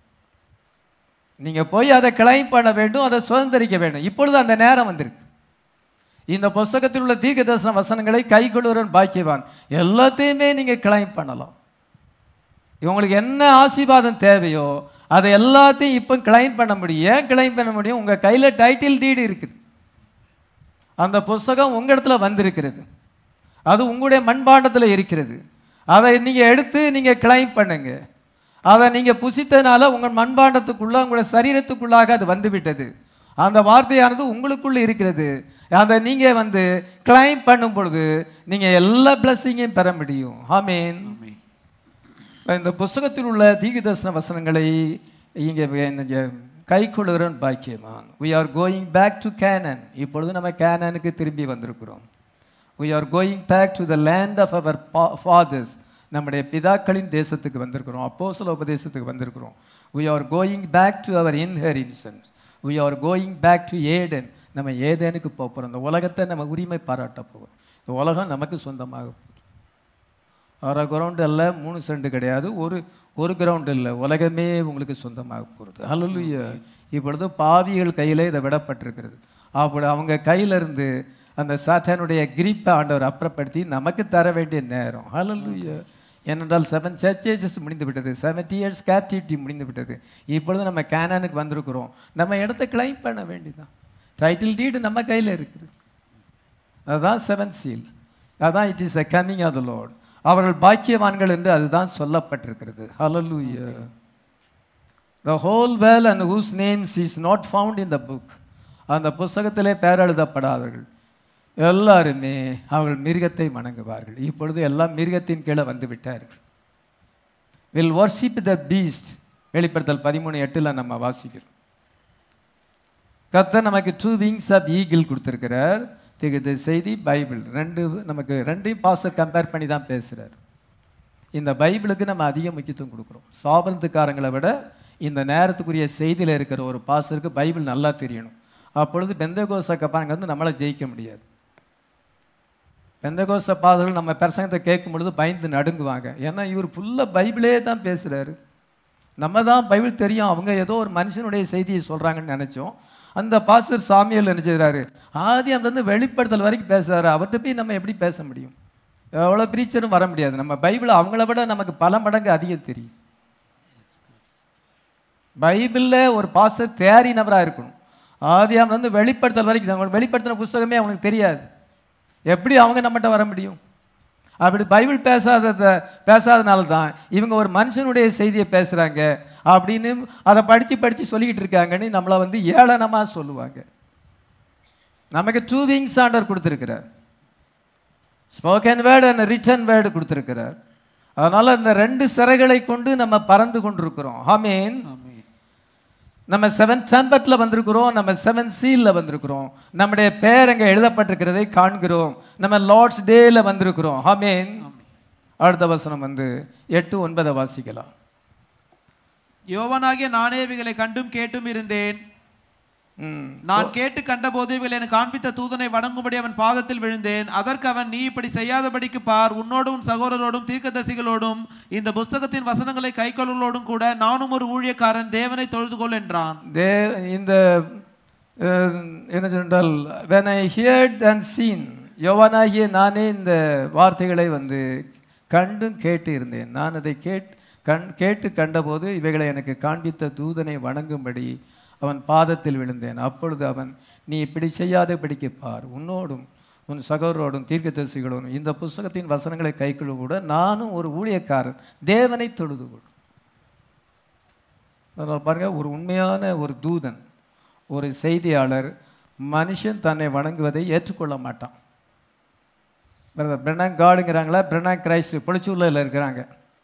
நீங்கள் போய் அதை கிளைம் பண்ண வேண்டும் அதை சுதந்திரிக்க வேண்டும் இப்பொழுது அந்த நேரம் வந்திருக்கு இந்த புஸ்தகத்தில் உள்ள தீர்க்கதரிசன வசனங்களை கைக்கொள்ளுவன் பாக்கியவான் எல்லாத்தையுமே நீங்கள் கிளைம் பண்ணலாம் இவங்களுக்கு என்ன ஆசீர்வாதம் தேவையோ அதை எல்லாத்தையும் இப்போ கிளைம் பண்ண முடியும் ஏன் கிளைம் பண்ண முடியும் உங்கள் கையில் டைட்டில் டீடு இருக்குது அந்த புஸ்தகம் உங்கள் இடத்துல வந்திருக்கிறது அது உங்களுடைய மண்பாண்டத்தில் இருக்கிறது அதை நீங்கள் எடுத்து நீங்கள் கிளைம் பண்ணுங்க அதை நீங்கள் புசித்ததுனால உங்கள் மண்பாண்டத்துக்குள்ள உங்களுடைய சரீரத்துக்குள்ளாக அது வந்துவிட்டது அந்த வார்த்தையானது உங்களுக்குள்ள இருக்கிறது அதை நீங்கள் வந்து கிளைம் பண்ணும் பொழுது நீங்கள் எல்லா பிளஸ்ஸிங்கையும் பெற முடியும் ஆமீன் இந்த புஸ்தகத்தில் உள்ள தீர்க்கதரிசன வசனங்களை இங்கே கைக்கொள்கிறோம் பாக்கியமான் we are going back to canaan இப்பொழுது நம்ம கேனானுக்கு திரும்பி வந்திருக்கிறோம் we are going back to the land of our pa- fathers நம்முடைய பிதாக்களின் தேசத்துக்கு வந்திருக்கிறோம் அப்போஸ்தல உபதேசத்துக்கு வந்திருக்கிறோம் we are going back to our inheritance we are going back to Eden நம்ம ஏதேனுக்கு போக போகிறோம் இந்த உலகத்தை நம்ம உரிமை பாராட்ட போகிறோம் இந்த உலகம் நமக்கு சொந்தமாக போகுது அரை கிரவுண்டு அல்ல மூணு சென்ட் கிடையாது ஒரு ஒரு கிரவுண்டு இல்லை உலகமே உங்களுக்கு சொந்தமாக போகிறது ஹalleluya இப்பொழுது பாவிகள் கையில் இதை விடப்பட்டிருக்கிறது அப்படி அவங்க கையிலிருந்து அந்த சாத்தானுடைய கிரிப்பை ஆண்டவர் அப்புறப்படுத்தி நமக்கு தர வேண்டிய நேரம் ஹalleluya ஏனென்றால் செவன் சர்ச்சேசஸ் முடிந்து விட்டது செவன்டி இயர்ஸ் கேப்டிவிட்டி முடிந்து விட்டது இப்பொழுது நம்ம கேனானுக்கு வந்திருக்கிறோம் நம்ம இடத்த கிளைம் பண்ண வேண்டியதான் டைட்டில் டீடு நம்ம கையில் இருக்குது அதுதான் செவன் சீல் அதான் it is the coming of the Lord அவர்கள் பாக்கியவான்கள் என்று அதுதான் சொல்லப்பட்டிருக்கிறது ஹalleluya the whole well and whose names is not found in the book அந்த புஸ்தகத்திலே பெயர் எழுதப்படாதவர்கள் எல்லாருமே அவர்கள் மிருகத்தை வணங்குவார்கள் இப்பொழுது எல்லாம் மிருகத்தின் கீழே வந்து விட்டார்கள் வில் worship த beast வெளிப்படுத்தல் பதிமூணு எட்டில் நம்ம வாசிக்கிறோம் கர்த்தர் நமக்கு டூ விங்ஸ் ஆஃப் ஈகிள் கொடுத்துருக்கிறார் திகது செய்தி பைபிள் ரெண்டு நமக்கு ரெண்டையும் பாச கம்பேர் பண்ணி தான் பேசுகிறார் இந்த பைபிளுக்கு நம்ம அதிக முக்கியத்துவம் கொடுக்குறோம் சாபனத்துக்காரங்களை விட இந்த நேரத்துக்குரிய செய்தியில் இருக்கிற ஒரு பாசருக்கு பைபிள் நல்லா தெரியணும் அப்பொழுது பெந்தகோச கப்பாங்க வந்து நம்மளை ஜெயிக்க முடியாது பெந்தகோச பாதர்கள் நம்ம பிரசங்கத்தை கேட்கும் பொழுது பயந்து நடுங்குவாங்க ஏன்னா இவர் ஃபுல்லாக பைபிளே தான் பேசுகிறாரு நம்ம தான் பைபிள் தெரியும் அவங்க ஏதோ ஒரு மனுஷனுடைய செய்தியை சொல்கிறாங்கன்னு நினச்சோம் அந்த பாஸ்டர் சாமியல் என்ன செய்கிறாரு ஆதி அந்த வெளிப்படுத்தல் வரைக்கும் பேசுகிறாரு அவர்கிட்ட போய் நம்ம எப்படி பேச முடியும் எவ்வளோ பிரீச்சரும் வர முடியாது நம்ம பைபிள் அவங்கள விட நமக்கு பல மடங்கு அதிகம் தெரியும் பைபிளில் ஒரு பாஸ்டர் தேறினவராக இருக்கணும் ஆதியாம் வந்து வெளிப்படுத்தல் வரைக்கும் அவங்க வெளிப்படுத்தின புஸ்தகமே அவனுக்கு தெரியாது எப்படி அவங்க நம்மகிட்ட வர முடியும் அப்படி பைபிள் பேசாதத பேசாதனால தான் இவங்க ஒரு மனுஷனுடைய செய்தியை பேசுகிறாங்க அப்படின்னு அதை படித்து படித்து சொல்லிக்கிட்டு இருக்காங்கன்னு நம்மளை வந்து ஏளனமாக சொல்லுவாங்க நமக்கு டூ விங்ஸ் ஆண்டர் கொடுத்துருக்கிறார் spoken word and written word கொடுத்துருக்கிறார் அதனால் இந்த ரெண்டு சிறைகளை கொண்டு நம்ம பறந்து கொண்டிருக்கிறோம் ஆமீன் நம்ம செவன் டெம்பட்டில் வந்திருக்கிறோம் நம்ம செவன் சீலில் வந்திருக்கிறோம் நம்முடைய பேர் அங்கே எழுதப்பட்டிருக்கிறதை காண்கிறோம் நம்ம லார்ட்ஸ் டேல வந்திருக்கிறோம் ஆமீன் அடுத்த வசனம் வந்து எட்டு ஒன்பதை வாசிக்கலாம் யோவனாகிய நானே இவைகளை கண்டும் கேட்டும் இருந்தேன் ம் நான் கேட்டு கண்டபோது இவைகளை எனக்கு காண்பித்த தூதனை வணங்கும்படி அவன் பாதத்தில் விழுந்தேன் அதற்கு அவன் நீ இப்படி செய்யாதபடிக்கு பார் உன்னோடும் உன் சகோதரரோடும் தீர்க்கதரிசிகளோடும் இந்த புஸ்தகத்தின் வசனங்களை கைக்கொள்ளோடும் கூட நானும் ஒரு ஊழியக்காரன் தேவனை தொழுது கொள் என்றான் தே இந்த அஹ், என்ன சொன்னால் when I heard and seen யோவானாகிய நானே இந்த வார்த்தைகளை வந்து கண்டும் கேட்டு இருந்தேன் நான் அதை கேட் கண் கேட்டு கண்டபோது இவைகளை எனக்கு காண்பித்த தூதனை வணங்கும்படி அவன் பாதத்தில் விழுந்தேன் அப்பொழுது அவன் நீ இப்படி செய்யாதபடிக்கு பார் உன்னோடும் உன் சகோதரோடும் தீர்க்கதரிசிகளோடும் இந்த புஸ்தகத்தின் வசனங்களை கைக்குள்ள கூட நானும் ஒரு ஊழியக்காரன் தேவனை தொழுது கொள் அதனால் பாருங்க ஒரு உண்மையான ஒரு தூதன் ஒரு செய்தியாளர் மனுஷன் தன்னை வணங்குவதை ஏற்றுக்கொள்ள மாட்டான் பிரணாங் காடுங்கிறாங்களா பிரணாங் கிரைஸ்ட் பொழிச்சூரில் இருக்கிறாங்க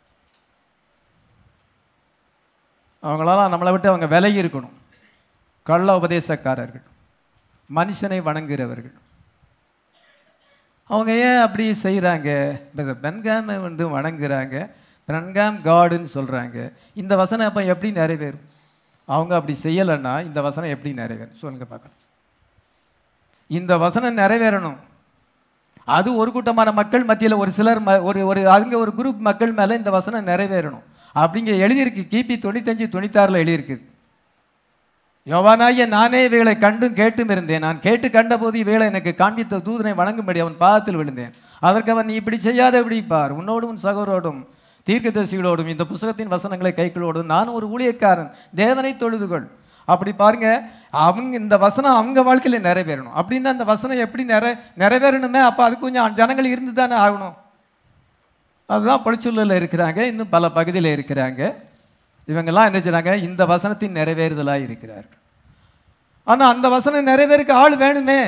அவங்களால நம்மளை விட்டு அவங்க விலகி இருக்கணும் கள்ள உபதேசக்காரர்கள் மனுஷனை வணங்குகிறவர்கள் அவங்க ஏன் அப்படி செய்கிறாங்க பென்காமை வந்து வணங்குறாங்க பென்காம் காடுன்னு சொல்கிறாங்க இந்த வசனம் அப்போ எப்படி நிறைவேறும் அவங்க அப்படி செய்யலைன்னா இந்த வசனம் எப்படி நிறைவேறும் சொல்லுங்க பார்க்கலாம் இந்த வசனம் நிறைவேறணும் அது ஒரு கூட்டமான மக்கள் மத்தியில் ஒரு சிலர் ம ஒரு ஒரு அங்கே ஒரு குரூப் மக்கள் மேலே இந்த வசனம் நிறைவேறணும் அப்படிங்க எழுதியிருக்கு கிபி தொண்ணூத்தஞ்சு தொண்ணூத்தாறில் எழுதியிருக்குது யோவானாகிய நானே இவைகளை கண்டும் கேட்டும் இருந்தேன் நான் கேட்டு கண்டபோது இவைகளை எனக்கு காண்பித்த தூதனை வணங்கும்படி அவன் பாதத்தில் விழுந்தேன் அதற்கு அவன் நீ இப்படி செய்யாத இப்படி பார் உன்னோடும் உன் சகோதரோடும் தீர்க்கதரிசிகளோடும் இந்த புஸ்தகத்தின் வசனங்களை கைக்குள்ளோடும் நான் ஒரு ஊழியக்காரன் தேவனை தொழுதுகொள் அப்படி பாருங்க அவங்க இந்த வசனம் அவங்க வாழ்க்கையில நிறைவேறணும் அப்படின்னா அந்த வசனம் எப்படி நிறை நிறைவேறணுமே அப்போ அது கொஞ்சம் ஜனங்கள் இருந்து தானே ஆகணும் அதுதான் பொழிச்சூழலில் இருக்கிறாங்க இன்னும் பல பகுதியில் இருக்கிறாங்க இவங்கெல்லாம் என்ன செய்றாங்க இந்த வசனத்தின் நிறைவேறுதலாக இருக்கிறார்கள் ஆனால் அந்த வசனம் நிறைவேறுக்கு ஆள் வேணுமே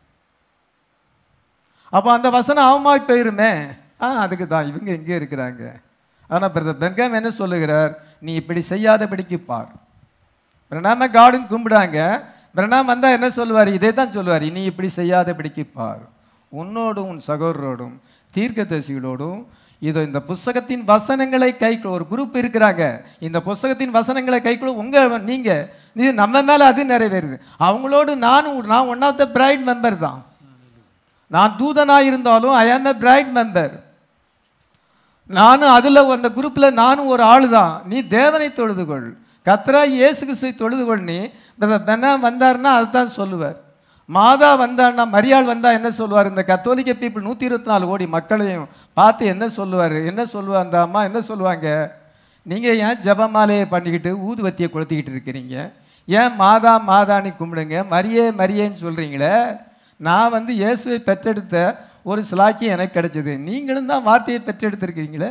அப்போ அந்த வசனம் அவமாய் போயிருமே ஆ அதுக்கு தான் இவங்க இங்கே இருக்கிறாங்க ஆனால் பிரதர் பென்காம் என்ன சொல்லுகிறார் நீ இப்படி செய்யாதபடிக்கு பார் பிரணாம காடுன்னு கும்பிடாங்க பிரணாம் வந்தால் என்ன சொல்லுவார் இதே தான் சொல்லுவார் நீ இப்படி செய்யாதபடிக்கு பார் உன்னோடும் உன் சகோதரோடும் தீர்க்கதரிசிகளோடும் இதோ இந்த புஸ்தகத்தின் வசனங்களை கைக்குள்ள ஒரு குரூப் இருக்கிறாங்க இந்த புஸ்தகத்தின் வசனங்களை கைக்குள்ள உங்க நீங்க இது நம்ம மேல அது நிறைவேறுது அவங்களோடு நானும் நான் one of the bride member தான் நான் தூதனாக இருந்தாலும் ஐ ஆம் எ பிரைட் மெம்பர் நானும் அதில் அந்த குரூப்பில் நானும் ஒரு ஆள் தான் நீ தேவனை தொழுதுகொள் கத்ரா இயேசு கிறிஸ்துவை தொழுதுகொள் நீ பெனா வந்தாருன்னா அதுதான் சொல்லுவார் மாதா வந்தான்னா மரியாள் வந்தா என்ன சொல்லுவார் இந்த கத்தோலிக்க பீப்புள் நூற்றி இருபத்தி நாலு கோடி மக்களையும் பார்த்து என்ன சொல்லுவார் என்ன சொல்லுவா அந்த அம்மா என்ன சொல்லுவாங்க நீங்கள் ஏன் ஜபமாலையை பண்ணிக்கிட்டு ஊதுவத்தியை கொளுத்திக்கிட்டு இருக்கிறீங்க ஏன் மாதா மாதான்னு கும்பிடுங்க மரியே மரியேன்னு சொல்கிறீங்களே நான் வந்து இயேசுவை பெற்றெடுத்த ஒரு சிலாக்கியம் எனக்கு கிடைச்சது நீங்களும் தான் வார்த்தையை பெற்றெடுத்திருக்கீங்களே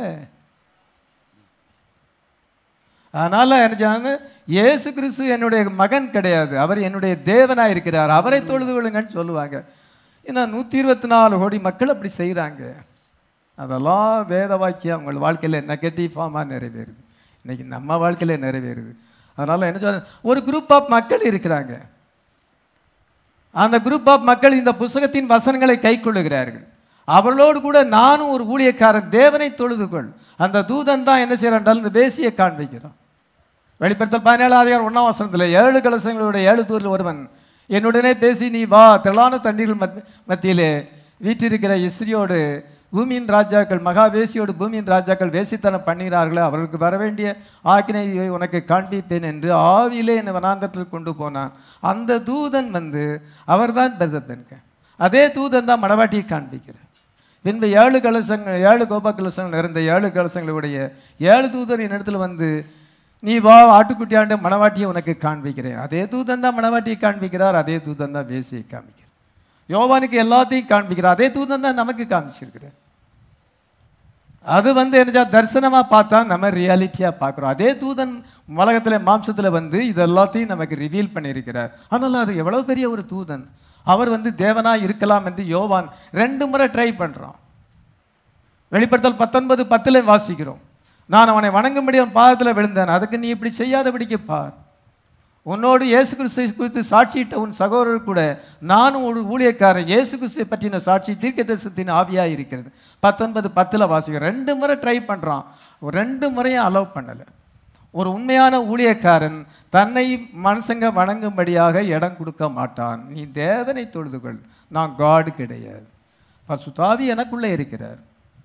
அதனால் என்ன சொன்னாங்க, இயேசு கிறிஸ்து என்னுடைய மகன் கிடையாது அவர் என்னுடைய தேவனாக இருக்கிறார் அவரை தொழுது கொள்ளுங்கன்னு சொல்லுவாங்க ஏன்னா நூற்றி இருபத்தி நாலு கோடி மக்கள் அப்படி செய்கிறாங்க அதெல்லாம் வேத வாக்கியம் அவங்க வாழ்க்கையில் நெகட்டிவ் ஃபார்மாக நிறைவேறுது இன்னைக்கு நம்ம வாழ்க்கையில் நிறைவேறுது அதனால் என்ன சொல்ல ஒரு குரூப் ஆஃப் மக்கள் இருக்கிறாங்க அந்த குரூப் ஆஃப் மக்கள் இந்த புஸ்தகத்தின் வசனங்களை கைக்கொள்ளுகிறார்கள் அவர்களோடு கூட நானும் ஒரு ஊழியக்காரன் தேவனை தொழுதுகொள் அந்த தூதன் தான் என்ன செய்யறான் இந்த வேசியை காண்பிக்கிறான் வெளிப்படுத்தல் பதினேழாம் அதிகாரம் ஒன்றாம் வசனத்தில் ஏழு கலசங்களுடைய ஏழு தூரில் ஒருவன் என்னுடனே பேசி நீ வா திரளான தண்ணீர்கள் மத் மத்தியிலே வீற்றிருக்கிற இஸ்ரியோடு பூமியின் ராஜாக்கள் மகாவேசியோடு பூமியின் ராஜாக்கள் வேசித்தனம் பண்ணுகிறார்களே அவர்களுக்கு வர வேண்டிய ஆக்கினையை உனக்கு காண்பிப்பேன் என்று ஆவியிலே என்னை வனாந்தத்தில் கொண்டு போனான் அந்த தூதன் வந்து அவர்தான் பெருதப்பெண்க அதே தூதன் தான் மணவாட்டியை காண்பிக்கிறார் பின்பு ஏழு கலசங்கள் ஏழு கோப கலசங்கள் நிறைந்த ஏழு கலசங்களுடைய ஏழு தூதர் என்னிடத்துல வந்து நீ வா ஆட்டுக்குட்டியாண்ட மணவாட்டியை உனக்கு காண்பிக்கிறேன் அதே தூதன் தான் மணவாட்டியை காண்பிக்கிறார் அதே தூதன் தான் வேசியை காண்பிக்கிறார் யோவானுக்கு எல்லாத்தையும் காண்பிக்கிறார் அதே தூதன் தான் நமக்கு காமிச்சிருக்கிறார் அது வந்து என்ன தரிசனமா பார்த்தா நம்ம ரியாலிட்டியா பார்க்குறோம் அதே தூதன் உலகத்துல மாம்சத்துல வந்து இது எல்லாத்தையும் நமக்கு ரிவீல் பண்ணியிருக்கிறார் அதனால அது எவ்வளவு பெரிய ஒரு தூதன் அவர் வந்து தேவனா இருக்கலாம் என்று யோவான் ரெண்டு முறை ட்ரை பண்றான் வெளிப்படுத்தல் பத்தொன்பது பத்துல வாசிக்கிறோம் நான் அவனை வணங்கும்படி அவன் பாதத்தில் விழுந்தேன் அதுக்கு நீ இப்படி செய்யாதபடிக்கு பார் உன்னோடு இயேசு கிறிஸ்துவை குறித்து சாட்சியிட்ட உன் சகோதரர் கூட நானும் ஒரு ஊழியக்காரன் இயேசு கிறிஸ்துவை பற்றின சாட்சி தீர்க்கதரிசனத்தின் ஆவியாக இருக்கிறது பத்தொன்பது பத்தில் வாசிக்கிறோம் ரெண்டு முறை ட்ரை பண்ணுறான் ஒரு ரெண்டு முறையும் அலோவ் பண்ணலை ஒரு உண்மையான ஊழியக்காரன் தன்னை மனுஷங்க வணங்கும்படியாக இடம் கொடுக்க மாட்டான் நீ தேவனை தொழுதுகொள் நான் காடு கிடையாது பசுதாவி எனக்குள்ளே இருக்கிறார்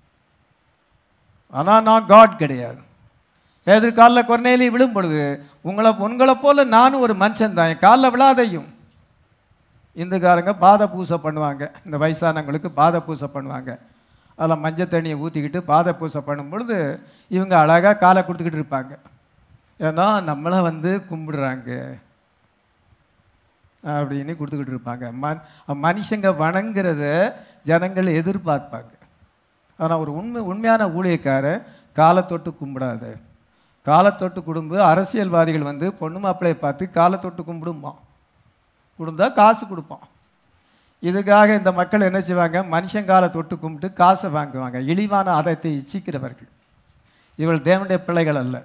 ஆனால் நான் காட் கிடையாது பேதர் காலில் கொர்நேலி விழும் பொழுது உங்களை உங்களை போல நானும் ஒரு மனுஷன் தான் என் காலில் விழாதையும் இந்துக்காரங்க பாத பூசை பண்ணுவாங்க இந்த வயசானவங்களுக்கு பாத பூசை பண்ணுவாங்க அதில் மஞ்சள் தண்ணியை ஊற்றிக்கிட்டு பாத பூசை பண்ணும் பொழுது இவங்க அழகாக காலை கொடுத்துக்கிட்டு இருப்பாங்க ஏன்னா நம்மளை வந்து கும்பிடுறாங்க அப்படின்னு கொடுத்துக்கிட்டு இருப்பாங்க மன் மனுஷங்க வணங்குறத ஜனங்கள் எதிர்பார்ப்பாங்க ஆனால் ஒரு உண்மை உண்மையான ஊழியக்காரன் காலத்தொட்டு கும்பிடாத காலத்தொட்டு குடும்பு அரசியல்வாதிகள் வந்து பொண்ணு மாப்பிள்ளையை பார்த்து காலத்தொட்டு கும்பிடுமா கொடுந்தா காசு கொடுப்பான் இதுக்காக இந்த மக்கள் என்ன செய்வாங்க மனுஷங்கால தொட்டு கும்பிட்டு காசை வாங்குவாங்க இழிவான ஆதாயத்தை இச்சிக்கிறவர்கள் இவள் தேவனுடைய பிள்ளைகள் அல்ல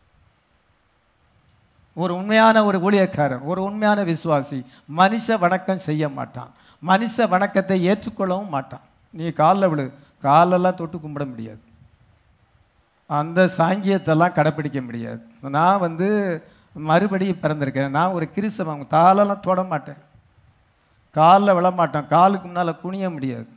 ஒரு உண்மையான ஒரு ஊழியக்காரன் ஒரு உண்மையான விசுவாசி மனுஷ வணக்கம் செய்ய மாட்டான் மனுஷ வணக்கத்தை ஏற்றுக்கொள்ளவும் மாட்டான் நீ காலில் விழு காலெல்லாம் தொட்டு கும்பிட முடியாது அந்த சாங்கியத்தெல்லாம் கடைப்பிடிக்க முடியாது நான் வந்து மறுபடியும் பிறந்திருக்கேன் நான் ஒரு கிறிஸ்தவன் காலெல்லாம் தொட மாட்டேன் காலில் விழ மாட்டோம் காலுக்கு முன்னால் குனிய முடியாது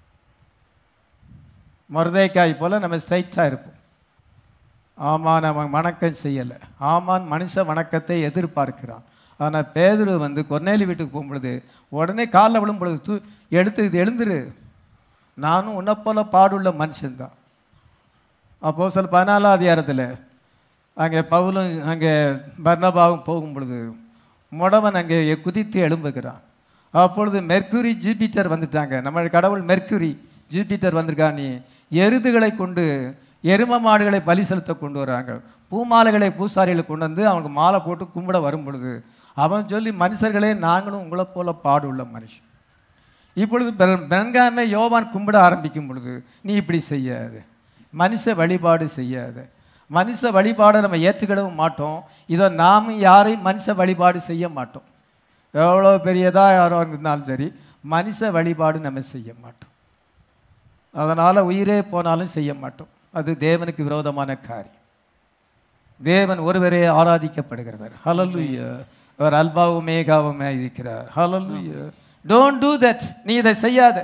மருதைக்காய் போல் நம்ம ஸ்ட்ரைட்டாக இருப்போம் ஆமான் அவன் வணக்கம் செய்யலை ஆமான் மனுஷ வணக்கத்தை எதிர்பார்க்கிறான் ஆனால் பேதுரு வந்து கொர்நேலி வீட்டுக்கு போகும்பொழுது உடனே காலில் விழும் பொழுது தூ எடுத்து இது எழுந்துரு நானும் உன்னை போல பாடுள்ள மனுஷன்தான் அப்போ சில பதினாலாம் அதிகாரத்தில் அங்கே பவுலும் அங்கே பர்ணபாவும் போகும் பொழுது முடவன் அங்கே குதித்து எழும்புகிறான் அப்பொழுது மெர்க்குரி ஜூபிட்டர் வந்துட்டாங்க நம்ம கடவுள் மெர்க்குரி ஜூபிட்டர் வந்திருக்கான் நீ எருதுகளை கொண்டு எரும மாடுகளை பலி செலுத்த கொண்டு வராங்க பூமாலைகளை பூசாரிகளை கொண்டு வந்து அவனுக்கு மாலை போட்டு கும்பிட வரும் பொழுது அவன் சொல்லி மனுஷர்களே நாங்களும் உங்களை போல பாடுள்ள மனுஷன் இப்பொழுது பெர- பெருங்காமை யோவான் கும்பிட ஆரம்பிக்கும் பொழுது நீ இப்படி செய்யாத மனுஷ வழிபாடு செய்யாத மனுஷ வழிபாடை நம்ம ஏற்றுக்கிடவும் மாட்டோம் இதோ நாமும் யாரையும் மனுஷ வழிபாடு செய்ய மாட்டோம் எவ்வளோ பெரியதாக யாரோ இருந்தாலும் சரி மனுஷ வழிபாடு நம்ம செய்ய மாட்டோம் அதனால் உயிரே போனாலும் செய்ய மாட்டோம் அது தேவனுக்கு விரோதமான காரியம் தேவன் ஒருவரே ஆராதிக்கப்படுகிறவர் ஹalleluya அவர் அல்பாவும் மேகாவுமே இருக்கிறார் ஹalleluya டோன்ட் டூ தட் நீ இதை செய்யாத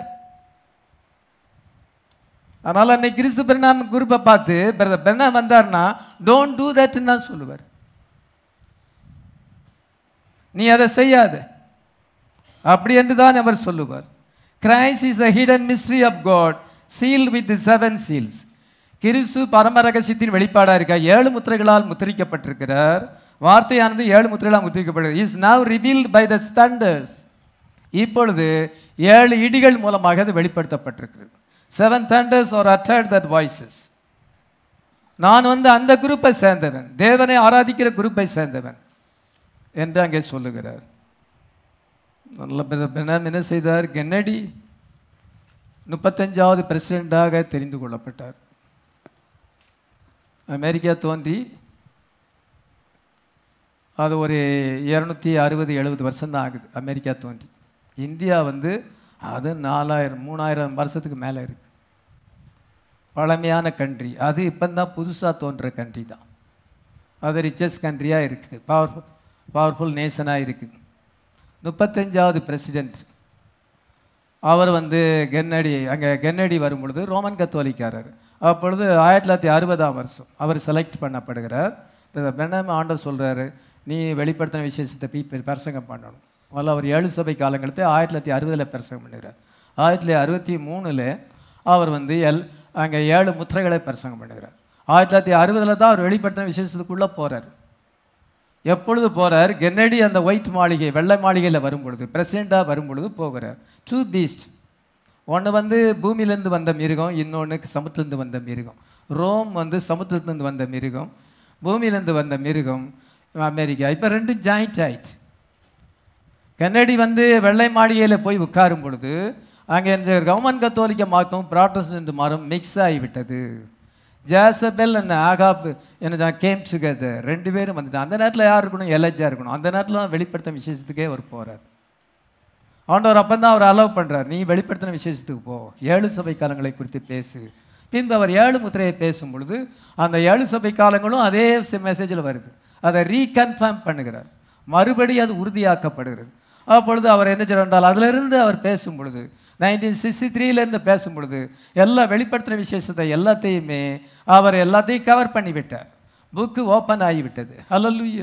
அதனால் அன்னைக்கு கிறிஸ்து பெருநாம் குரூப்பை பார்த்து பிரதர் பெருநாம் வந்தார்னா டோன்ட் டூ தட்னு தான் சொல்லுவார் நீ அதை செய்யாத அப்படி என்று தான் அவர் சொல்லுவார் Christ is a hidden mystery of God sealed with the seven seals கிறிஸ்து பரம ரகசியத்தின் வெளிப்பாடாக இருக்கா ஏழு முத்திரைகளால் முத்திரிக்கப்பட்டிருக்கிறார் வார்த்தையானது ஏழு முத்திரைகளால் முத்திரிக்கப்பட்டது is now revealed by the thunders இப்பொழுது ஏழு இடிகள் மூலமாக அது வெளிப்படுத்தப்பட்டிருக்கிறது seven thunders or uttered that voices நான் வந்து அந்த குரூப்பை சேர்ந்தவன் தேவனை ஆராதிக்கிற குரூப்பை சேர்ந்தவன் என்று அங்கே சொல்லுகிறார் நல்ல பிர- பிரணாம் என்ன செய்தார் கென்னடி முப்பத்தஞ்சாவது பிரசிடெண்டாக தெரிந்து கொள்ளப்பட்டார் அமெரிக்கா தோன்றி அது ஒரு இரநூத்தி அறுபது எழுபது வருஷம் தான் ஆகுது அமெரிக்கா தோன்றி இந்தியா வந்து அது நாலாயிரம் மூணாயிரம் வருஷத்துக்கு மேலே இருக்கு பழமையான கண்ட்ரி அது இப்போ தான் புதுசாக தோன்ற கண்ட்ரி தான் அது ரிச்சஸ்ட் கண்ட்ரியாக இருக்குது பவர்ஃபுல் பவர்ஃபுல் நேஷனாக இருக்குது முப்பத்தஞ்சாவது பிரசிடெண்ட் அவர் வந்து கென்னடி அங்கே கென்னடி வரும் பொழுது ரோமன் கத்தோலிக்காரர் அப்பொழுது ஆயிரத்தி தொள்ளாயிரத்தி அறுபதாம் வருஷம் அவர் செலக்ட் பண்ணப்படுகிறார் இப்போ பெண்ணாம ஆண்டர் சொல்கிறாரு நீ வெளிப்படுத்தின விசேஷத்தை போய் பிரசங்கம் பண்ணணும் முதல்ல அவர் ஏழு சபை காலங்களுக்கு ஆயிரத்தி தொள்ளாயிரத்தி அறுபதில் பிரசங்கம் பண்ணுகிறார் ஆயிரத்தி தொள்ளாயிரத்தி அறுபத்தி மூணில் அவர் வந்து எல் அங்கே ஏழு முத்திரைகளை பிரசங்கம் பண்ணுகிறார் ஆயிரத்தி தொள்ளாயிரத்தி அறுபதில் தான் அவர் வெளிப்படுத்தின விசேஷத்துக்குள்ளே போகிறார் எப்பொழுது போறார் கென்னடி அந்த ஒயிட் மாளிகை வெள்ளை மாளிகையில் வரும் பொழுது பிரசிடெண்ட்டாக வரும் பொழுது போகிறார் டூ பீஸ்ட் ஒன்று வந்து பூமியிலேருந்து வந்த மிருகம் இன்னொன்று சமுத்திரத்துலேருந்து வந்த மிருகம் ரோம் வந்து சமுத்திரத்துலேருந்து வந்த மிருகம் பூமியிலேருந்து வந்த மிருகம் அமெரிக்கா இப்போ ரெண்டும் ஜாயிண்ட் ஆயிட்டு கென்னடி வந்து வெள்ளை மாளிகையில் போய் உட்காரும் பொழுது அங்கே இந்த கவர்மெண்ட் கத்தோலிக்க மார்க்கும் ப்ராட்டஸ்டன்ட் மார்க்கும் மிக்ஸ் ஆகிவிட்டது ஜேசபெல் அண்ட் ஆகாப் என்ன கேம் டுகெதர் ரெண்டு பேரும் வந்துட்டாங்க அந்த நேரத்தில் யார் இருக்கணும் எலஜா இருக்கணும் அந்த நேரத்தில் தான் வெளிப்படுத்த விசேஷத்துக்கே அவர் போகிறார் ஆண்டவர் அப்போ தான் அவர் அலோவ் பண்ணுறார் நீ வெளிப்படுத்தின விசேஷத்துக்கு போ ஏழு சபை காலங்களை குறித்து பேசு பின்பு அவர் ஏழு முத்திரையை பேசும் பொழுது அந்த ஏழு சபை காலங்களும் அதே மெசேஜில் வருது அதை ரீகன்ஃபார்ம் பண்ணுகிறார் மறுபடி அது உறுதியாக்கப்படுகிறது அப்பொழுது அவர் என்ன செய்றார் அதிலிருந்து அவர் பேசும் பொழுது நைன்டீன் சிக்ஸ்டி த்ரீலேருந்து பேசும் பொழுது எல்லா வெளிப்படுத்தின விசேஷத்தை எல்லாத்தையுமே அவர் எல்லாத்தையும் கவர் பண்ணி விட்டார் புக்கு ஓப்பன் ஆகிவிட்டது ஹalleluya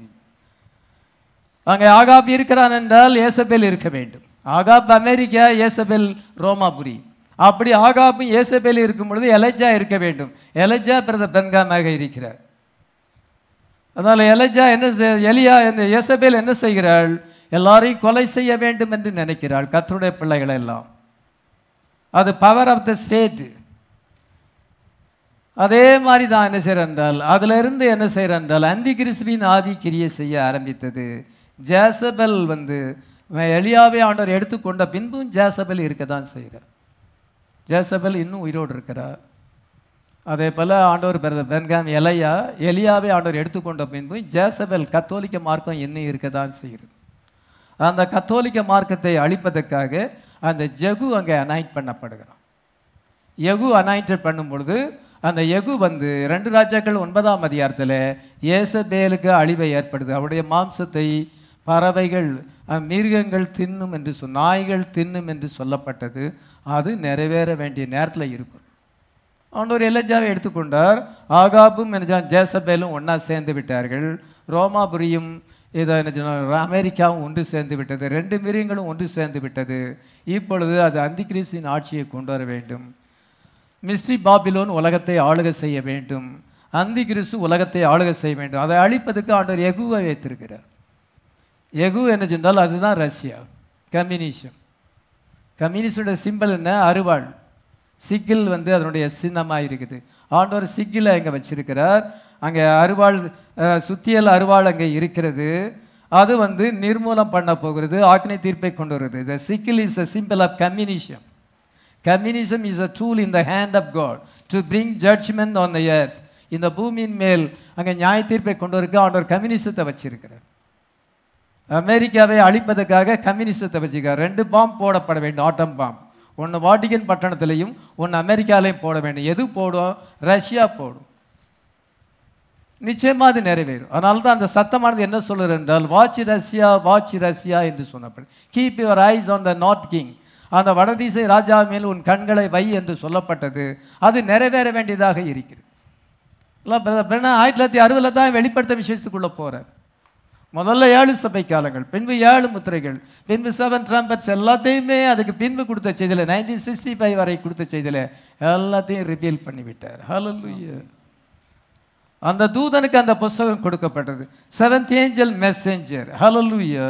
அங்கே ஆகாப் இருக்கிறான் என்றால் ஏசபேல் இருக்க வேண்டும் ஆகாப் அமெரிக்கா ஏசபேல் ரோமாபுரி அப்படி ஆகாப்பும் ஏசபேல் இருக்கும் பொழுது எலஜா இருக்க வேண்டும் எலஜா பிரத பென்காமாக இருக்கிறார் அதனால் எலஜா என்ன செய்- எலியா இந்த ஏசபேல் என்ன செய்கிறாள் எல்லாரையும் கொலை செய்ய வேண்டும் என்று நினைக்கிறாள் கர்த்தருடைய பிள்ளைகளை எல்லாம் அது பவர் ஆஃப் த ஸ்டேட் அதே மாதிரி தான் என்ன செய்கிற என்றால் அதிலிருந்து என்ன செய்கிற என்றால் அந்தி கிறிஸ்துவின் ஆதி கிரியை செய்ய ஆரம்பித்தது ஜேசபெல் வந்து எலியாவே ஆண்டவர் எடுத்துக்கொண்ட பின்பும் ஜேசபெல் இருக்க தான் செய்கிறார் ஜேசபெல் இன்னும் உயிரோடு இருக்கிறார் அதே போல் ஆண்டவர் பிறந்த பென்காம் எலையா எலியாவே ஆண்டவர் எடுத்துக்கொண்ட பின்பும் ஜேசபெல் கத்தோலிக்க மார்க்கம் இன்னும் இருக்க தான் செய்கிறது அந்த கத்தோலிக்க மார்க்கத்தை அழிப்பதற்காக அந்த ஜெகு அங்கே அனாயிட் பண்ணப்படுகிறான் யகு அனாயிண்டட் பண்ணும் பொழுது அந்த யகு வந்து ரெண்டு ராஜாக்கள் ஒன்பதாம் அதிகாரத்தில் ஏசபேலுக்கு அழிவை ஏற்படுது அவருடைய மாம்சத்தை பறவைகள் அஹ், மிருகங்கள் தின்னும் என்று சொல் நாய்கள் தின்னும் என்று சொல்லப்பட்டது அது நிறைவேற வேண்டிய நேரத்தில் இருக்கும் ஆண்டவர் எலஜாவை எடுத்துக்கொண்டார் ஆகாபும் என்ன ஜேசபேலும் ஒன்றா சேர்ந்து விட்டார்கள் ரோமாபுரியும் இதை என்ன சொன்னார், அமெரிக்காவும் ஒன்று சேர்ந்து விட்டது ரெண்டு மிருகங்களும் ஒன்று சேர்ந்து விட்டது இப்பொழுது அது அந்திகிறிஸ்தின் ஆட்சியை கொண்டு வர வேண்டும் மிஸ்ரி பாபிலோன் உலகத்தை ஆளுகை செய்ய வேண்டும் அந்தி கிறிஸ்து உலகத்தை ஆளுகை செய்ய வேண்டும் அதை அழிப்பதற்கு ஆண்டவர் எகுவை வைத்திருக்கிறார் எகு என்ன சொன்னால் அதுதான் ரஷ்யா கம்யூனிசம் கம்யூனிஸ்டோட சிம்பல் என்ன அருவாள் சிக்கில் வந்து அதனுடைய சின்னமாக இருக்குது ஆண்டவர் சிக்கில் அங்கே வச்சிருக்கிறார் அங்கே அருவாள் அஹ், சுத்தியல் அருவாள் அங்கே இருக்கிறது அது வந்து நிர்மூலம் பண்ண போகிறது ஆக்னை தீர்ப்பை கொண்டு வருது the sickle is a symbol of communism communism is a tool in the hand of God to bring judgment on the earth இந்த பூமியின் மேல் அங்கே நியாய தீர்ப்பை கொண்டு வருக ஆண்டவர் கம்யூனிசத்தை வச்சிருக்கிறார் அமெரிக்காவை அழிப்பதற்காக கம்யூனிசத்தை வச்சுக்கார் ரெண்டு பாம் போடப்பட வேண்டும் ஆட்டம் பாம் ஒன்று வாட்டிகன் பட்டணத்திலையும் ஒன்று அமெரிக்காலையும் போட வேண்டும் எது போடும் ரஷ்யா போடும் நிச்சயமா அது நிறைவேறும் அதனால தான் அந்த சத்தமானது என்ன சொல்லுறது என்றால் வாட்ச் ரஷ்யா வாட்ச் ரஷ்யா என்று சொன்னப்படும் keep your eyes on the north king அந்த வடதிசை ராஜா மேல் உன் கண்களை வை என்று சொல்லப்பட்டது அது நிறைவேற வேண்டியதாக இருக்கிறது இல்லை பின்ன ஆயிரத்தி தொள்ளாயிரத்தி அறுபதில் தான் வெளிப்படுத்த விஷயத்துக்குள்ளே போகிறார் முதல்ல ஏழு சபை காலங்கள் பின்பு ஏழு முத்திரைகள் பின்பு செவன் ட்ரம்பர்ஸ் எல்லாத்தையுமே அதுக்கு பின்பு கொடுத்த செய்தியில் நைன்டீன் சிக்ஸ்டி ஃபைவ் வரை கொடுத்த செய்தியில் எல்லாத்தையும் ரிவீல் பண்ணிவிட்டார் ஹalleluya அந்த தூதனுக்கு அந்த புஸ்தகம் கொடுக்கப்பட்டது செவன்த் ஏஞ்சல் மெசேஞ்சர் ஹalleluya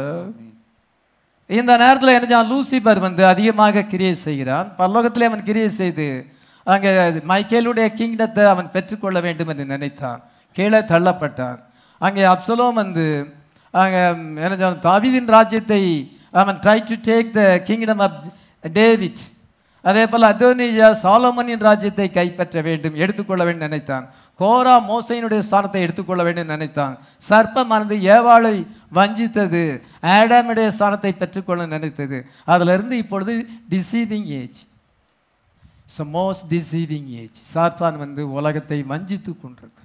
இந்த நேரத்தில் என்ன செய்தான்? லூசிபர் வந்து அதிகமாக கிரியை செய்கிறான் பரலோகத்திலே அவன் கிரியை செய்து அங்கே மைக்கேலுடைய கிங்டத்தை அவன் பெற்றுக்கொள்ள வேண்டும் என்று நினைத்தான் கீழே தள்ளப்பட்டான் அங்கே அப்சலோம் வந்து அங்கே என்ன சொன்ன தாவீதின் ராஜ்யத்தை அவன் try to take the kingdom of David அதே போல் அதோனியா சாலமனின் ராஜ்யத்தை கைப்பற்ற வேண்டும் எடுத்துக்கொள்ள வேண்டும் நினைத்தான் கோரா மோசையினுடைய ஸ்தானத்தை எடுத்துக்கொள்ள வேண்டும் நினைத்தான் சர்ப்பமானது ஏவாளை வஞ்சித்தது ஆடாமுடைய ஸ்தானத்தை பெற்றுக்கொள்ள நினைத்தது அதிலிருந்து இப்பொழுது deceiving age it's most deceiving age சாத்தான் வந்து உலகத்தை வஞ்சித்து கொண்டிருக்கிறான்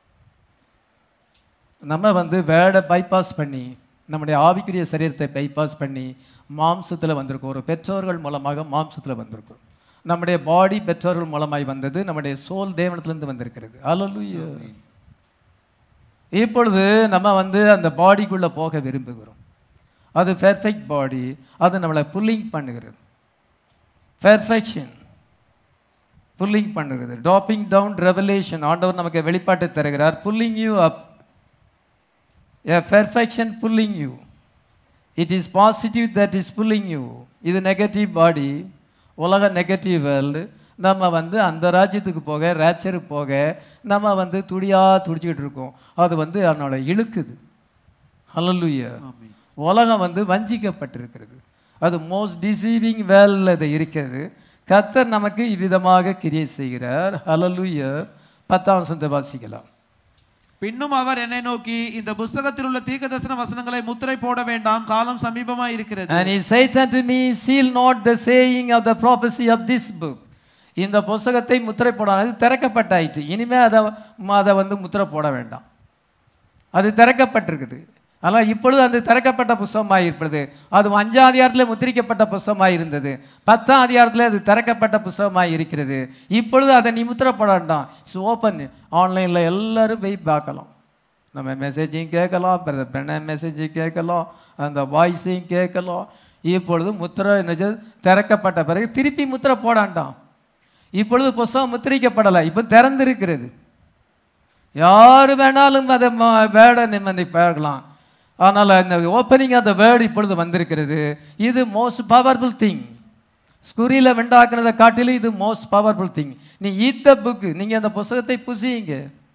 நம்ம வந்து வேர்டை பைபாஸ் பண்ணி நம்முடைய ஆவிக்குரிய சரீரத்தை பைபாஸ் பண்ணி மாம்சத்தில் வந்திருக்கோம் ஒரு பெற்றோர்கள் மூலமாக மாம்சத்தில் வந்திருக்கோம் நம்முடைய பாடி பெற்றோர்கள் மூலமாய் வந்தது நம்முடைய சோல் தேவனத்திலிருந்து வந்திருக்கிறது அல்லலுயா இப்பொழுது நம்ம வந்து அந்த பாடிக்குள்ளே போக விரும்புகிறோம் அது பெர்ஃபெக்ட் பாடி அது நம்மளை புல்லிங் பண்ணுகிறது பெர்ஃபெக்ஷன் புல்லிங் பண்ணுகிறது டாப்பிங் டவுன் ரெவலேஷன் ஆண்டவர் நமக்கு வெளிப்பாட்டை தருகிறார் pulling you up a perfection pulling you it is positive that is pulling you இது நெகட்டிவ் பாடி உலக நெகட்டிவ் வேர்ல்டு நம்ம வந்து அந்த ராஜ்யத்துக்கு போக ரேப்சருக்கு போக நம்ம வந்து துடியா துடிச்சிக்கிட்டு இருக்கோம் அது வந்து அதனோட இழுக்குது ஹalleluya உலகம் வந்து வஞ்சிக்கப்பட்டிருக்கிறது அது மோஸ்ட் டிசீவிங் வேலில் இது இருக்கிறது கர்த்தர் நமக்கு இவ்விதமாக கிரியை செய்கிறார் ஹalleluya பத்தாம் வசனத்தை வாசிக்கலாம் பின்னும் அவர் என்னை நோக்கி இந்த புஸ்தகத்தில் உள்ள தீர்க்கதரிசன வசனங்களை முத்திரை போட வேண்டாம் காலம் சமீபமாய் இருக்கிறது And he said unto me, Seal not the saying of the prophecy of this book. இந்த புஸ்தகத்தை முத்திரை போடாது அது திறக்கப்பட்டாயிற்று இனிமே அதை அதை வந்து முத்திரை போட வேண்டாம் அது திறக்கப்பட்டிருக்குது ஆனால் இப்பொழுது அந்த திறக்கப்பட்ட புஸ்தகமாக இருப்பது அது அஞ்சாம் அதிகாரத்தில் முத்திரிக்கப்பட்ட புஸ்தகமாக இருந்தது பத்தாம் அதிகாரத்தில் அது திறக்கப்பட்ட புஸ்தகமாக இருக்கிறது இப்பொழுது அதை நீ முத்திரை போட வேண்டாம் இட்ஸ் ஓப்பன் ஆன்லைனில் எல்லாரும் போய் பார்க்கலாம் நம்ம மெசேஜையும் கேட்கலாம் பிறகு பெண்ண மெசேஜையும் கேட்கலாம் அந்த வாய்ஸையும் கேட்கலாம் இப்பொழுது முத்திரை என்னது திறக்கப்பட்ட பிறகு திருப்பி முத்திரை போடாண்டாம் இப்பொழுது புஸ்தகம் முத்திரிக்கப்படலை இப்போ திறந்திருக்கிறது யார் வேணாலும் அதை ம- வேட நிம்மதி பார்க்கலாம் ஆனால் இந்த ஓப்பனிங் ஆஃப் த வேர்டு இப்பொழுது வந்திருக்கிறது இது மோஸ்ட் பவர்ஃபுல் திங் ஸ்குரியில் வெண்டாக்குனதை காட்டிலும் இது மோஸ்ட் பவர்ஃபுல் திங் நீ ஈட் த புக்கு நீங்கள் அந்த புஸ்தகத்தை புசியுங்க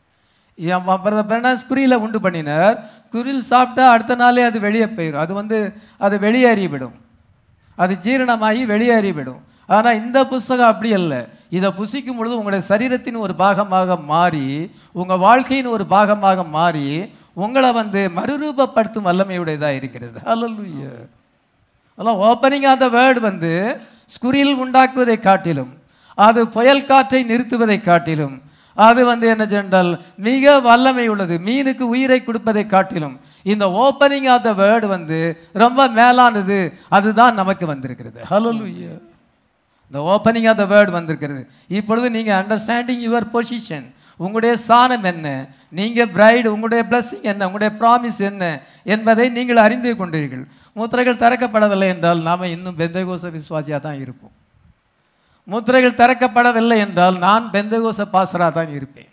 ஸ்குரியில் உண்டு பண்ணினார் குரில் சாப்பிட்டா அடுத்த நாளே அது வெளியே போயிடும் அது வந்து அது வெளியேறிவிடும் அது ஜீரணமாகி வெளியேறிவிடும் ஆனால் இந்த புஸ்தகம் அப்படி அல்ல இதை புசிக்கும் பொழுது உங்களுடைய சரீரத்தின் ஒரு பாகமாக மாறி உங்கள் வாழ்க்கையின் ஒரு பாகமாக மாறி உங்களை வந்து மறுரூபப்படுத்தும் வல்லமையுடையதாக இருக்கிறது ஹalleluya அதெல்லாம் ஓப்பனிங் ஆஃப் த வேர்டு வந்து ஸ்குரில் உண்டாக்குவதை காட்டிலும் அது புயல் காற்றை நிறுத்துவதை காட்டிலும் அது வந்து என்ன சென்றால் மிக வல்லமை உள்ளது மீனுக்கு உயிரை கொடுப்பதை காட்டிலும் இந்த ஓப்பனிங் ஆஃப் த வேர்டு வந்து ரொம்ப மேலானது அதுதான் நமக்கு வந்திருக்கிறது ஹalleluya இந்த ஓப்பனிங் ஆஃப் த வேர்டு வந்திருக்கிறது இப்பொழுது நீங்கள் அண்டர்ஸ்டாண்டிங் யுவர் பொசிஷன் உங்களுடைய ஸ்தானம் என்ன நீங்கள் பிரைடு உங்களுடைய blessing என்ன உங்களுடைய ப்ராமிஸ் என்ன என்பதை நீங்கள் அறிந்து கொண்டீர்கள் முத்திரைகள் திறக்கப்படவில்லை என்றால் நாம் இன்னும் பெந்தகோச விசுவாசியாக தான் இருப்போம் முத்திரைகள் திறக்கப்படவில்லை என்றால் நான் பெந்தகோச பாசராக தான் இருப்பேன்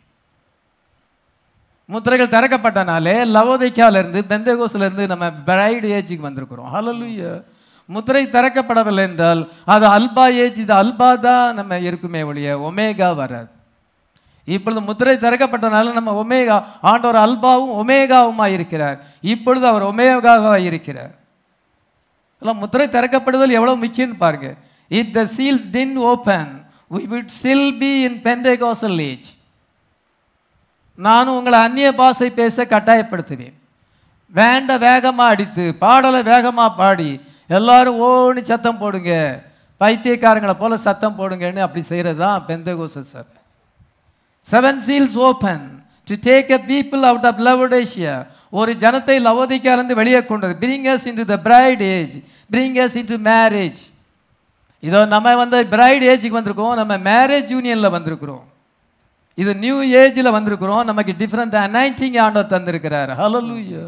முத்திரைகள் திறக்கப்பட்டனாலே லவோதைக்காவிலிருந்து பெந்தகோசிலிருந்து நம்ம பிரைடு ஏஜுக்கு வந்திருக்கிறோம் ஹalleluya முத்திரை திறக்கப்படவில்லை என்றால் அது அல்பா ஏஜ் இது அல்பா தான் நம்ம இருக்குமே ஒழிய ஒமேகா வராது இப்பொழுது முத்திரை திறக்கப்பட்டனால நம்ம ஒமேகா ஆண்டவர் அல்பாவும் ஒமேகாவுமா இருக்கிறார் இப்பொழுது அவர் ஒமேகாவாக இருக்கிறார் எல்லாம் முத்திரை திறக்கப்படுதல் எவ்வளவு முக்கியம்னு பாருங்க if the seals didn't open we would still be in pentecostal age நானும் உங்களை அந்நிய பாஷை பேச கட்டாயப்படுத்துவேன் வேண்ட வேகமாக அடித்து பாடலை வேகமாக பாடி எல்லாரும் ஓன்னு சத்தம் போடுங்க பைத்தியக்காரங்களை போல சத்தம் போடுங்கன்னு அப்படி செய்கிறது தான் பெந்தகோச சபை seven seals open to take a people out of Laodicea ஒரு ஜனத்தை லவோதிக்காலிருந்து வெளியே கொண்டது bring us into the bride age bring us into marriage இதோ நம்ம வந்து பிரைட் ஏஜுக்கு வந்திருக்கோம் நம்ம மேரேஜ் யூனியனில் வந்திருக்கிறோம் இது நியூ ஏஜில் வந்திருக்கிறோம் நமக்கு டிஃப்ரெண்ட் அனைட்டிங் ஆண்டவர் தந்திருக்கிறார் ஹalleluya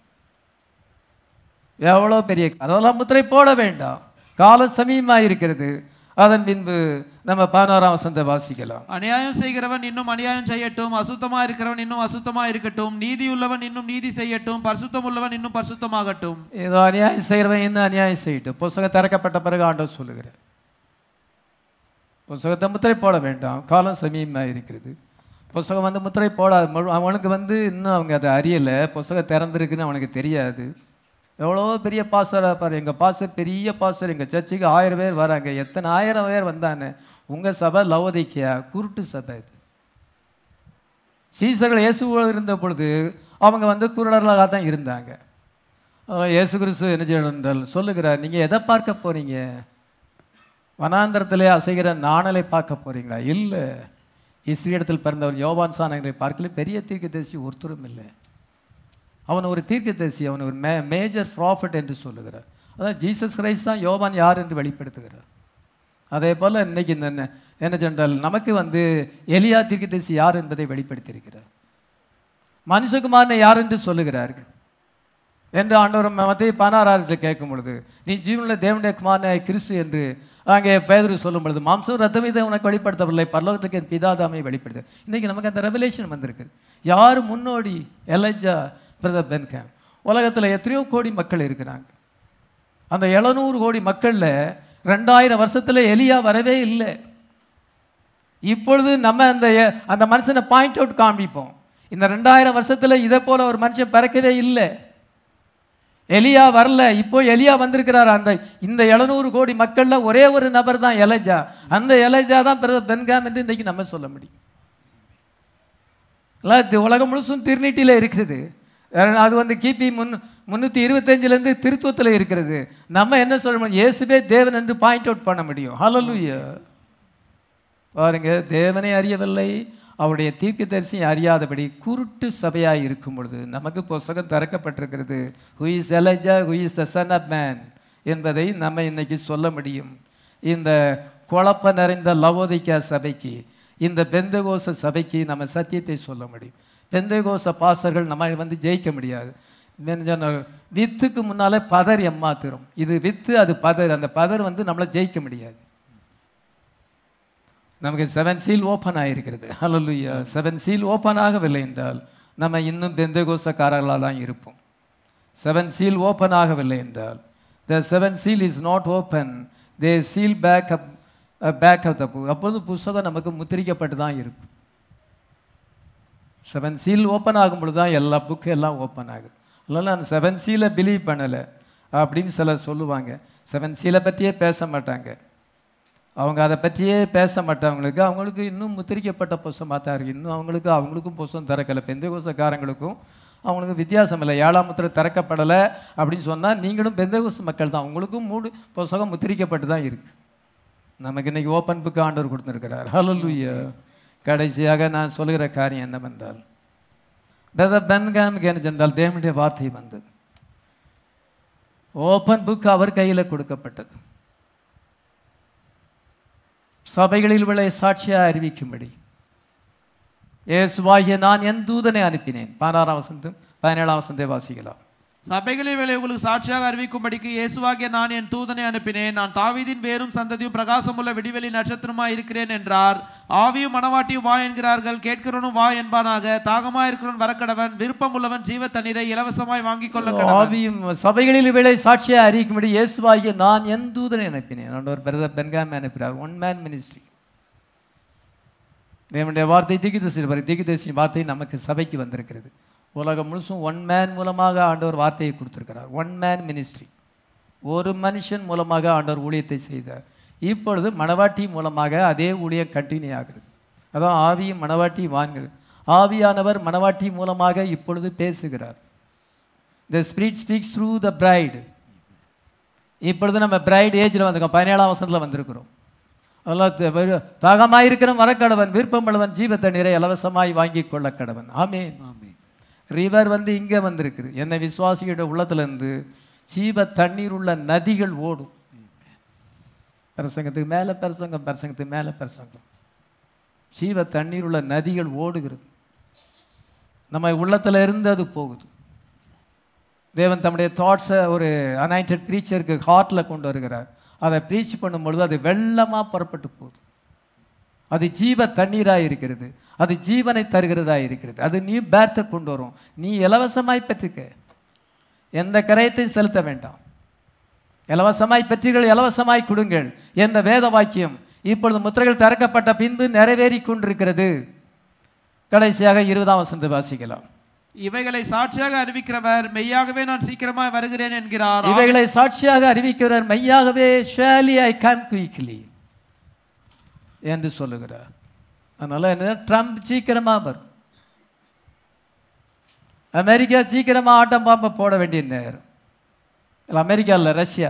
எவ்வளோ பெரிய அதெல்லாம் முத்திரை போட வேண்டாம் காலம் சமீபமாக இருக்கிறது அதன் பின்பு நம்ம பதினோராம் வசந்த வாசிக்கலாம் அநியாயம் செய்கிறவன் இன்னும் அநியாயம் செய்யட்டும் அசுத்தமா இருக்கிறவன் இன்னும் அசுத்தமா இருக்கட்டும் நீதியுள்ளவன் இன்னும் நீதி செய்யட்டும் பரிசுத்தம் உள்ளவன் இன்னும் பரிசுத்தமாகட்டும் ஏதோ அநியாயம் செய்கிறவன் இன்னும் அநியாயம் செய்யட்டும் புஸ்தகம் திறக்கப்பட்ட பிறகு ஆண்டவர் சொல்லுகிறார் புஸ்தகத்தை முத்திரை போட வேண்டாம் காலம் சமீபமாக இருக்கிறது புஸ்தகம் வந்து முத்திரை போடாது முழு- அவனுக்கு வந்து இன்னும் அவங்க அதை அறியலை புஸ்தகம் திறந்திருக்குன்னு அவனுக்கு தெரியாது எவ்வளோ பெரிய பாஸ்டராக பாரு எங்கள் பாஸ்டர் பெரிய பாஸ்டர் எங்கள் சர்ச்சுக்கு ஆயிரம் பேர் வராங்க எத்தனை ஆயிரம் பேர் வந்தானே உங்கள் சபை லவோதிக்கியா குருட்டு சபை இது சீசர்கள் இயேசுவோடு இருந்த பொழுது அவங்க வந்து குருடர்களாக தான் இருந்தாங்க அப்புறம் இயேசு கிறிஸ்து என்ன செய்யணும் என்றால் சொல்லுகிறார் நீங்கள் எதை பார்க்க போறீங்க வனாந்தரத்திலே அசைகிற நாணலை பார்க்க போறீங்களா இல்லை இஸ்ரீடத்தில் பிறந்தவன் யோவான் சானங்களை பார்க்கல பெரிய தீர்க்கதரிசி ஒருத்தரும் இல்லை அவன் ஒரு தீர்க்கதரிசி அவன் ஒரு மே மேஜர் ப்ராஃபிட் என்று சொல்லுகிறார் அதான் ஜீசஸ் கிரைஸ்ட் தான் யோவான் யார் என்று வெளிப்படுத்துகிறார் அதே போல் இன்னைக்கு இந்த என்ன- என்ன சென்றால் நமக்கு வந்து எலியா தீர்க்கதரிசி யார் என்பதை வெளிப்படுத்தியிருக்கிறார் மனுஷகுமாரனை யார் என்று சொல்லுகிறார்கள் என்று ஆண்டவர் மத்திய பதினாறாயிரத்தில் கேட்கும் பொழுது நீ ஜீவனுள்ள தேவனுடைய குமாரனை கிறிஸ்து என்று அங்கே பேதுரு சொல்லும் பொழுது மாம்சம் ரத்தம் இதை உனக்கு வெளிப்படுத்தவில்லை பரலோகத்துக்கு என் பிதாதாமை வெளிப்படுது இன்னைக்கு நமக்கு அந்த ரெவலேஷன் வந்திருக்கு யார் முன்னோடி எலஜா பிரதர் பென்கேம் உலகத்தில் எத்தனையோ கோடி மக்கள் இருக்கிறாங்க அந்த எழுநூறு கோடி மக்களில் ரெண்டாயிரம் வருஷத்தில் எலியா வரவே இல்லை இப்பொழுது நம்ம அந்த எ- அந்த மனுஷனை பாயிண்ட் அவுட் காண்பிப்போம் இந்த ரெண்டாயிரம் வருஷத்தில் இதை போல ஒரு மனுஷன் பிறக்கவே இல்லை எலியா வரல இப்போ எலியா வந்திருக்கிறார் அந்த இந்த எழுநூறு கோடி மக்கள்ல ஒரே ஒரு நபர் தான் எலஜா அந்த எலஜா தான் பிரதர் பென்காம் என்று இன்றைக்கு நம்ம சொல்ல முடியும் இல்ல, இது உலகம் முழுசும் திருநீட்டியில் இருக்குது அஹ் அது வந்து கிபி முன் முந்நூற்றி இருபத்தஞ்சிலேருந்து திருத்துவத்தில் இருக்கிறது நம்ம என்ன சொல்ல முடியும் இயேசுவே தேவன் என்று பாயிண்ட் அவுட் பண்ண முடியும் ஹalleluya பாருங்க தேவனை அறியவில்லை அவருடைய தீர்க்கதரிசி அறியாதபடி குருட்டு சபையாய் இருக்கும் பொழுது நமக்கு புஸ்தகம் திறக்கப்பட்டிருக்கிறது who is Elijah who is the son of man என்பதை நம்ம இன்னைக்கு சொல்ல முடியும் இந்த குழப்ப நிறைந்த லவோதிக்கா சபைக்கு இந்த பெந்தகோச சபைக்கு நம்ம சத்தியத்தை சொல்ல முடியும் பெந்தகோச பாசர்கள் நம்ம வந்து ஜெயிக்க முடியாது என்ன சொன்ன, வித்துக்கு முன்னாலே பதர் எம்மாத்திரும் இது வித்து அது பதர் அந்த பதர் வந்து நம்மளை ஜெயிக்க முடியாது நமக்கு செவன் சீல் ஓப்பன் ஆகிருக்கிறது ஹalleluya செவன் சீல் ஓப்பன் ஆகவில்லை என்றால் நம்ம இன்னும் பெந்தகோசக்காரர்களாக தான் இருப்போம் செவன் சீல் ஓப்பன் ஆகவில்லை என்றால் the seven seal is not open they seal back up back of the book அப்பொழுது புஸ்தகம் நமக்கு முத்திரிக்கப்பட்டு தான் இருக்கும் செவன் சீல் ஓப்பன் ஆகும் பொழுது தான் எல்லா புக்கு எல்லாம் ஓப்பன் ஆகுது அதனால் நான் செவன் சீலை பிலீவ் பண்ணலை அப்படின்னு சிலர் சொல்லுவாங்க செவன் சீலை பற்றியே பேச மாட்டாங்க அவங்க அதை பற்றியே பேச மாட்டவங்களுக்கு அவங்களுக்கு இன்னும் முத்திரிக்கப்பட்ட புஸ்தமாக தான் இருக்குது இன்னும் அவங்களுக்கு அவங்களுக்கும் புஸ்தகம் திறக்கலை பெந்த கோசக்காரங்களுக்கும் அவங்களுக்கு வித்தியாசம் இல்லை ஏழாம் முத்திரை திறக்கப்படலை அப்படின்னு சொன்னால் நீங்களும் பெந்தகோச மக்கள் தான் உங்களுக்கும் மூணு புஸ்தகம் முத்திரிக்கப்பட்டு தான் இருக்குது நமக்கு இன்னைக்கு ஓப்பன் புக் ஆண்டவர் கொடுத்துருக்கிறார் ஹalleluya கடைசியாக நான் சொல்லுகிற காரியம் என்னவென்றால் பிரதர் பென்காமுக்கு என்ன சென்றால் தேவனுடைய வார்த்தை வந்தது ஓப்பன் புக் அவர் கையில் கொடுக்கப்பட்டது சபைகளில் உள்ள சாட்சியாக அறிவிக்கும்படி இயேசுவாகிய நான் என் தூதனை அனுப்பினேன் பதினாறாம் வசந்தம் பதினேழாம் வசந்தை வாசிக்கலாம் சபைகளில் வேலை உங்களுக்கு சாட்சியாக அறிவிக்கும்படிக்கு இயேசுவாகிய நான் என் தூதனை அனுப்பினேன் நான் தாவீதின் வேரும் சந்ததியும் பிரகாசமுள்ள விடிவெளி நட்சத்திரமாய் இருக்கிறேன் என்றார் ஆவியும் மனவாட்டியும் வா என்கிறார்கள் கேட்கிறவனும் வா என்பானாக தாகமாய் இருக்கிறவன் வரக்கடவன் விருப்பம் உள்ளவன் ஜீவ தண்ணீரை இலவசமாய் வாங்கிக் கொள்ள கடவன். ஆவியும் சபைகளில் விளை சாட்சியாக அறிவிக்கும்படி இயேசுவாகிய நான் என் தூதனை அனுப்பினேன் ஆண்டவர் பிரதர் பென்காம் அனுப்பினார் ஒன் மேன் மினிஸ்ட்ரி தேவனுடைய வார்த்தை திகிதசி திகிதசி வார்த்தை நமக்கு சபைக்கு வந்திருக்கிறது உலகம் முழுசும் ஒன் மேன் மூலமாக ஆண்டவர் வார்த்தையை கொடுத்திருக்கிறார் ஒன் மேன் மினிஸ்ட்ரி ஒரு மனுஷன் மூலமாக ஆண்டவர் ஊழியத்தை செய்தார் இப்பொழுது மணவாட்டி மூலமாக அதே ஊழியம் கண்டினியூ ஆகுது அதான் ஆவியும் மணவாட்டி வாங்குது ஆவியானவர் மணவாட்டி மூலமாக இப்பொழுது பேசுகிறார் the spirit speaks through the bride இப்பொழுது நம்ம பிரைட் ஏஜில் வந்திருக்கோம் பதினேழாம் வருஷத்தில் வந்திருக்கிறோம் அதெல்லாம் தாகமாக இருக்கிற மரக்கடவன் விருப்பமுள்ளவன் ஜீவ தண்ணீரை இலவசமாய் வாங்கி கொள்ள கடவன் ஆமேன் ரிவர் வந்து இங்கே வந்திருக்குது என்னை விசுவாசியோட உள்ளத்துலேருந்து ஜீவ தண்ணீர் உள்ள நதிகள் ஓடும் பிரசங்கத்துக்கு மேலே பிரசங்கம் பிரசங்கத்துக்கு மேலே பிரசங்கம் ஜீவ தண்ணீர் உள்ள நதிகள் ஓடுகிறது நம்ம உள்ளத்தில் இருந்து அது போகுது தேவன் தம்முடைய தாட்ஸை ஒரு அனாயிண்டட் ப்ரீச்சருக்கு ஹார்ட்டில் கொண்டு வருகிறார் அதை ப்ரீச் பண்ணும்பொழுது அது வெள்ளமாக புறப்பட்டு போகுது அது ஜீவ தண்ணீராக இருக்கிறது அது ஜீவனை தருகிறதா இருக்கிறது அது நீ பேர்த்தை கொண்டு வரும் நீ இலவசமாய் பெற்றுக்க எந்த கரையத்தையும் செலுத்த வேண்டாம் இலவசமாய் பெற்றீர்கள் இலவசமாய் கொடுங்கள் என்ற வேத வாக்கியம் இப்பொழுது முத்திரைகள் திறக்கப்பட்ட பின்பு நிறைவேறி கொண்டிருக்கிறது கடைசியாக இருபதாம் வசந்த வாசிக்கலாம் இவைகளை சாட்சியாக அறிவிக்கிறவர் மெய்யாகவே நான் சீக்கிரமாய் வருகிறேன் என்கிறார் இவைகளை சாட்சியாக அறிவிக்கிறார் மெய்யாகவே ஷேலி ஐ கம் குயிக்லி என்று சொல்லுகிறார் அதனால என்ன ட்ரம்ப் சீக்கிரமா வரும் அமெரிக்கா சீக்கிரமா ஆட்டம் பாம்பை போட வேண்டிய நேரம் இல்ல, அமெரிக்கா இல்லை ரஷ்யா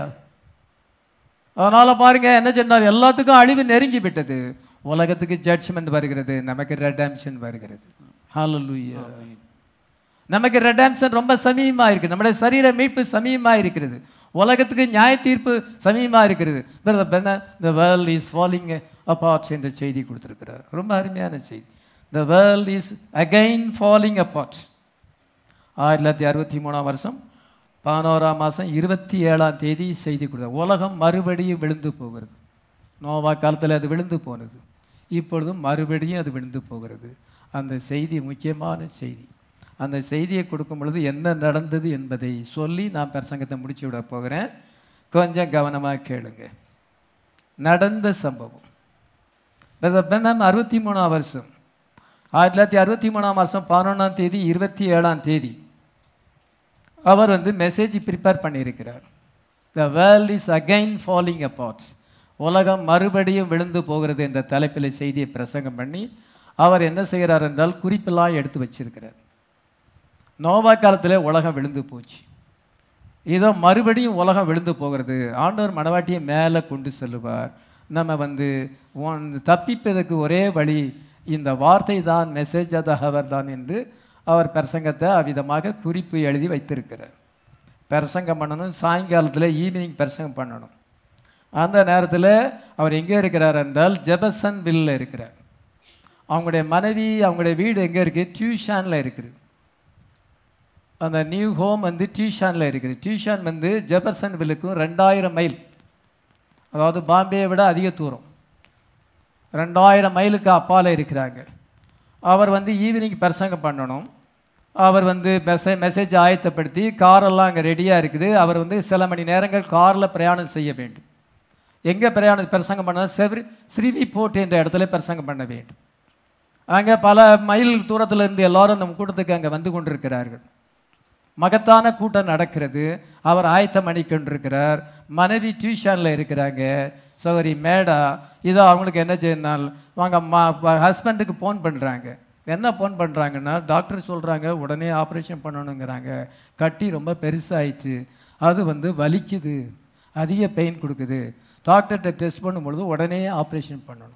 அதனால பாருங்க என்ன சொன்னார் எல்லாத்துக்கும் அழிவு நெருங்கி விட்டது உலகத்துக்கு ஜட்ஜ்மெண்ட் வருகிறது நமக்கு ரெடாம்ஷன் வருகிறது ஹalleluya நமக்கு ரெடாம்ஷன் ரொம்ப சமீபமா இருக்கு நம்முடைய சரீர மீட்பு சமீபமா இருக்கிறது உலகத்துக்கு நியாய தீர்ப்பு சமீபமா இருக்கிறது the world is falling apart என்ற செய்தி கொடுத்துருக்கிறார் ரொம்ப அருமையான செய்தி the world is again falling apart ஆயிரத்தி தொள்ளாயிரத்தி அறுபத்தி மூணாம் வருஷம் பதினோராம் மாதம் இருபத்தி ஏழாம் தேதி செய்தி கொடுத்தார் உலகம் மறுபடியும் விழுந்து போகிறது நோவா காலத்தில் அது விழுந்து போனது இப்பொழுதும் மறுபடியும் அது விழுந்து போகிறது அந்த செய்தி முக்கியமான செய்தி அந்த செய்தியை கொடுக்கும் பொழுது என்ன நடந்தது என்பதை சொல்லி நான் பிரசங்கத்தை முடிச்சு விட போகிறேன் கொஞ்சம் கவனமாக கேளுங்க நடந்த சம்பவம் பெண்ணம் அறுபத்தி மூணாம் வருஷம் ஆயிரத்தி தொள்ளாயிரத்தி அறுபத்தி மூணாம் வருஷம் பதினொன்றாம் தேதி இருபத்தி ஏழாம் தேதி அவர் வந்து மெசேஜ் ப்ரிப்பேர் பண்ணியிருக்கிறார் the world is again falling apart உலகம் மறுபடியும் விழுந்து போகிறது என்ற தலைப்பில் செய்தியை பிரசங்கம் பண்ணி அவர் என்ன செய்கிறார் என்றால் குறிப்பெல்லாம் எடுத்து வச்சிருக்கிறார் நோவா காலத்தில் உலகம் விழுந்து போச்சு இதோ மறுபடியும் உலகம் விழுந்து போகிறது ஆண்டவர் மணவாட்டியை மேலே கொண்டு செல்லுவார் நம்ம வந்து உன் தப்பிப்பதற்கு ஒரே வழி இந்த வார்த்தை தான் மெசேஜ் ஆஃப் த ஹவர் தான் என்று அவர் பிரசங்கத்தை அவ்விதமாக குறிப்பு எழுதி வைத்திருக்கிறார் பிரசங்கம் பண்ணணும் சாயங்காலத்தில் ஈவினிங் பிரசங்கம் பண்ணணும் அந்த நேரத்தில் அவர் எங்கே இருக்கிறார் என்றால் ஜெபசன் வில்ல இருக்கிறார் அவங்களுடைய மனைவி அவங்களுடைய வீடு எங்கே இருக்குது டியூஷானில் இருக்குது அந்த நியூ ஹோம் வந்து டியூஷானில் இருக்குது டியூஷான் வந்து ஜெபர்சன் வில்லுக்கும் ரெண்டாயிரம் மைல் அதாவது பாம்பேயை விட அதிக தூரம் ரெண்டாயிரம் மைலுக்கு அப்பால் இருக்கிறாங்க அவர் வந்து ஈவினிங் பிரசங்கம் பண்ணணும் அவர் வந்து மெசே மெசேஜ் ஆயத்தப்படுத்தி காரெல்லாம் அங்கே ரெடியாக இருக்குது அவர் வந்து சில மணி நேரங்கள் காரில் பிரயாணம் செய்ய வேண்டும் எங்கே பிரயாணம் பிரசங்கம் பண்ண செவ்ரி ஸ்ரீவி போட் என்ற இடத்துல பிரசங்கம் பண்ண வேண்டும் அங்கே பல மைல் தூரத்தில் இருந்து எல்லாரும் நம்ம கூட்டத்துக்கு அங்கே வந்து கொண்டிருக்கிறார்கள் மகத்தான கூட்டம் நடக்கிறது அவர் ஆயத்தம் பண்ணி கொண்டிருக்கிறார் மனைவி டியூஷனில் இருக்கிறாங்க சௌரி மேடா இதோ அவங்களுக்கு என்ன செய்யணும் வாங்க ஹஸ்பண்டுக்கு ஃபோன் பண்ணுறாங்க என்ன ஃபோன் பண்ணுறாங்கன்னா டாக்டர் சொல்கிறாங்க உடனே ஆப்ரேஷன் பண்ணணுங்கிறாங்க கட்டி ரொம்ப பெருசாயிடுச்சு அது வந்து வலிக்குது அதிக பெயின் கொடுக்குது டாக்டர்கிட்ட டெஸ்ட் பண்ணும்பொழுது உடனே ஆப்ரேஷன் பண்ணணும்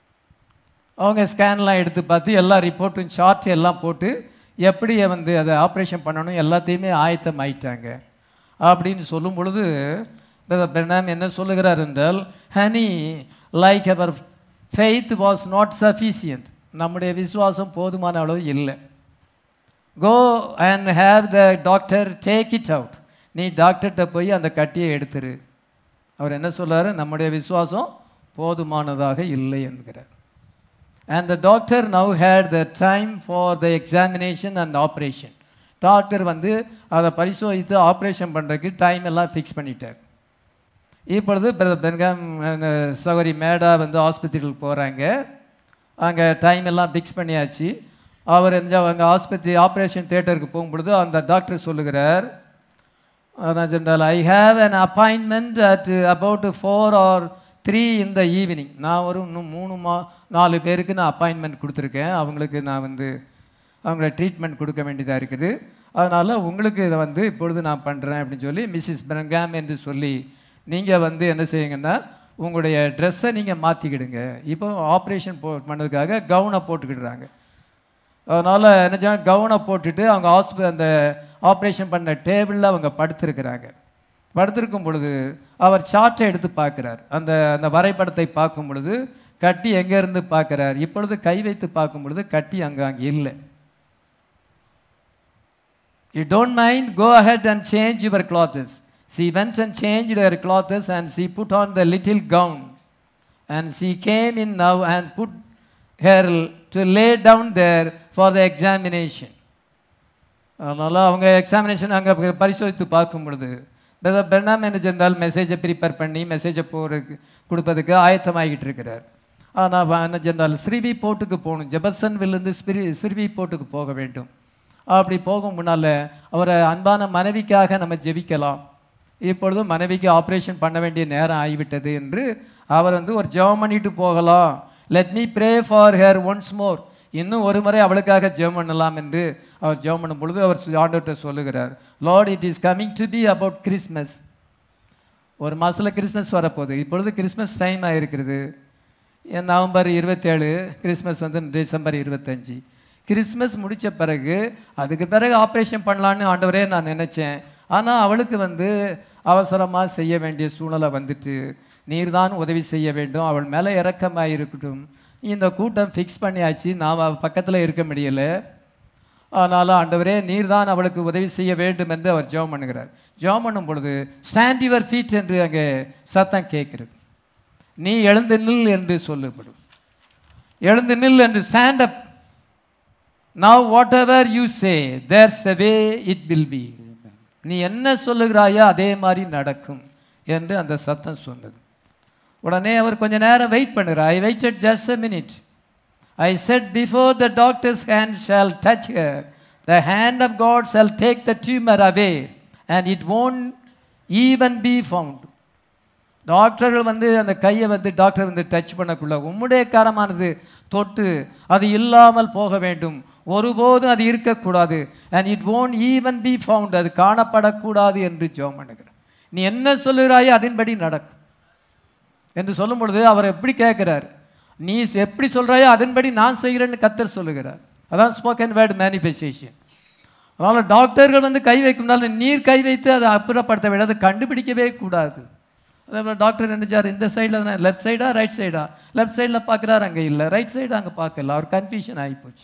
அவங்க ஸ்கேன்லாம் எடுத்து பார்த்து எல்லா ரிப்போர்ட்டும் சார்ட் எல்லாம் போட்டு எப்படி வந்து அதை ஆப்ரேஷன் பண்ணணும் எல்லாத்தையுமே ஆயத்தம் ஆயிட்டாங்க அப்படின்னு சொல்லும் பொழுது பிரணாம் என்ன சொல்லுகிறார் என்றால் honey like her faith was not sufficient நம்முடைய விசுவாசம் போதுமான அளவு இல்லை go and have the doctor take it out நீ டாக்டர்கிட்ட போய் அந்த கட்டியை எடுத்துரு அவர் என்ன சொல்றாரு நம்முடைய விசுவாசம் போதுமானதாக இல்லை என்கிறார் and the doctor now had the time for the examination and operation doctor வந்து அதை பரிசோதித்து ஆப்ரேஷன் பண்ணுறதுக்கு டைம் எல்லாம் ஃபிக்ஸ் பண்ணிட்டார் இப்பொழுது பிரதர் பென்காம் சகோரி மேடா வந்து ஆஸ்பத்திரிக்கு போகிறாங்க அங்கே டைம் எல்லாம் ஃபிக்ஸ் பண்ணியாச்சு அவர் எந்த அங்கே ஆஸ்பத்திரி ஆப்ரேஷன் தியேட்டருக்கு போகும்பொழுது அந்த டாக்டர் சொல்லுகிறார் general I have an appointment at about four or three in the evening நான் ஒரு இன்னும் மூணு மா நாலு பேருக்கு நான் அப்பாயின்மெண்ட் கொடுத்துருக்கேன் அவங்களுக்கு நான் வந்து அவங்கள ட்ரீட்மெண்ட் கொடுக்க வேண்டியதாக இருக்குது அதனால் உங்களுக்கு இதை வந்து இப்பொழுது நான் பண்ணுறேன் அப்படின்னு சொல்லி மிஸ்ஸஸ் பிரங்காம் என்று சொல்லி நீங்கள் வந்து என்ன செய்யுங்கன்னா உங்களுடைய ட்ரெஸ்ஸை நீங்கள் மாற்றிக்கிடுங்க இப்போ ஆப்ரேஷன் போ பண்ணதுக்காக கவுனை போட்டுக்கிடுறாங்க அதனால் என்ன செய்ய கவுனை போட்டுட்டு அவங்க ஹாஸ்பி அந்த ஆப்ரேஷன் பண்ண டேபிளில் அவங்க படுத்திருக்கிறாங்க படுத்திருக்கும் பொழுது அவர் சார்ட்டை எடுத்து பார்க்குறார் அந்த அந்த வரைபடத்தை பார்க்கும் பொழுது கட்டி எங்கேருந்து பார்க்குறார் இப்பொழுது கை வைத்து பார்க்கும் பொழுது கட்டி அங்கே அங்கே இல்லை you don't mind go ahead and change your clothes she went and changed her clothes and she put on the little gown and she came in now and put her to lay down there for the examination அதனால் அவங்க examination அங்கே பரிசோதித்து பார்க்கும் பொழுது பெண்ணாம் என்ன சென்றால் மெசேஜை prepare பண்ணி மெசேஜை போகிறதுக்கு கொடுப்பதுக்கு ஆயத்தமாகிட்டு இருக்கிறார் ஆனால் என்ன சென்றால் ஸ்ரீவி போர்ட்டுக்கு போகணும் ஜெபர்சன்வில்லிருந்து ஸ்பிரி ஸ்ரீவி போர்ட்டுக்கு போக வேண்டும் அப்படி போகும் முன்னால் அவரை அன்பான மனைவிக்காக நம்ம ஜெபிக்கலாம் இப்பொழுது மனைவிக்கு ஆப்ரேஷன் பண்ண வேண்டிய நேரம் ஆகிவிட்டது என்று அவர் வந்து ஒரு ஜெபம் பண்ணிட்டு போகலாம் let me pray for her once more இன்னும் ஒரு முறை அவளுக்காக ஜெபம் பண்ணலாம் என்று அவர் ஜெபம் பண்ணும் பொழுது அவர் ஆண்டவர்கிட்ட சொல்லுகிறார் Lord it is coming to be about Christmas ஒரு மாதத்தில் கிறிஸ்மஸ் வரப்போகுது இப்பொழுது கிறிஸ்மஸ் டைம் ஆகிருக்கிறது ஏன் நவம்பர் இருபத்தேழு கிறிஸ்மஸ் வந்து டிசம்பர் இருபத்தஞ்சி கிறிஸ்மஸ் முடித்த பிறகு அதுக்கு பிறகு ஆப்ரேஷன் பண்ணலான்னு ஆண்டவரே நான் நினச்சேன் ஆனால் அவளுக்கு வந்து அவசரமாக செய்ய வேண்டிய சூழ்நிலை வந்துட்டு நீர் தான் உதவி செய்ய வேண்டும் அவள் மேலே இறக்கமாக இருக்கட்டும் இந்த கூட்டம் ஃபிக்ஸ் பண்ணியாச்சு நான் அவ பக்கத்தில் இருக்க முடியலை ஆனாலும் ஆண்டவரே நீர் தான் அவளுக்கு உதவி செய்ய வேண்டும் என்று அவர் ஜெபம் பண்ணுகிறார் ஜெபம் பண்ணும் பொழுது ஸ்டாண்ட் யுவர் ஃபீட் என்று அங்கே சத்தம் கேட்கிறது நீ எழுந்து நில் என்று சொல்லப்படும் எழுந்து நில் என்று stand up now whatever you say there's the way it will be நீ என்ன சொல்லுகிறாயோ அதே மாதிரி நடக்கும் என்று அந்த சத்தம் சொன்னது உடனே அவர் கொஞ்ச நேரம் வெயிட் பண்ணுகிறார் I waited just a minute I said before the doctor's hand shall touch her the hand of God shall take the tumour away and it won't even be found டாக்டர்கள் வந்து அந்த கையை வந்து டாக்டர் வந்து touch பண்ணக்குள்ள உம்முடைய காரமானது தொட்டு அது இல்லாமல் போக வேண்டும் ஒருபோதும் அது இருக்கக்கூடாது and it won't even be found அது காணப்படக்கூடாது என்று ஜோம் பண்ணுகிறார் நீ என்ன சொல்லுகிறாயோ அதன்படி நடக்கும் என்று சொல்லும் பொழுது அவர் எப்படி கேட்கிறார் நீ எப்படி சொல்கிறாயோ அதன்படி நான் செய்கிறேன்னு கத்தர் சொல்லுகிறார் அதான் ஸ்போக்கன் வேர்டு மேனிஃபெஸ்டேஷன் அதனால் டாக்டர்கள் வந்து கை வைக்கும்னால நீர் கை வைத்து அதை அப்புறப்படுத்த விட அதை கண்டுபிடிக்கவே கூடாது அதே போல் டாக்டர் நினைச்சார் இந்த சைடில் லெஃப்ட் சைடா ரைட் சைடா லெஃப்ட் சைடில் பார்க்குறாரு அங்கே இல்லை ரைட் சைடு அங்கே பார்க்கல அவர் கன்ஃபியூஷன் ஆகிப்போச்சு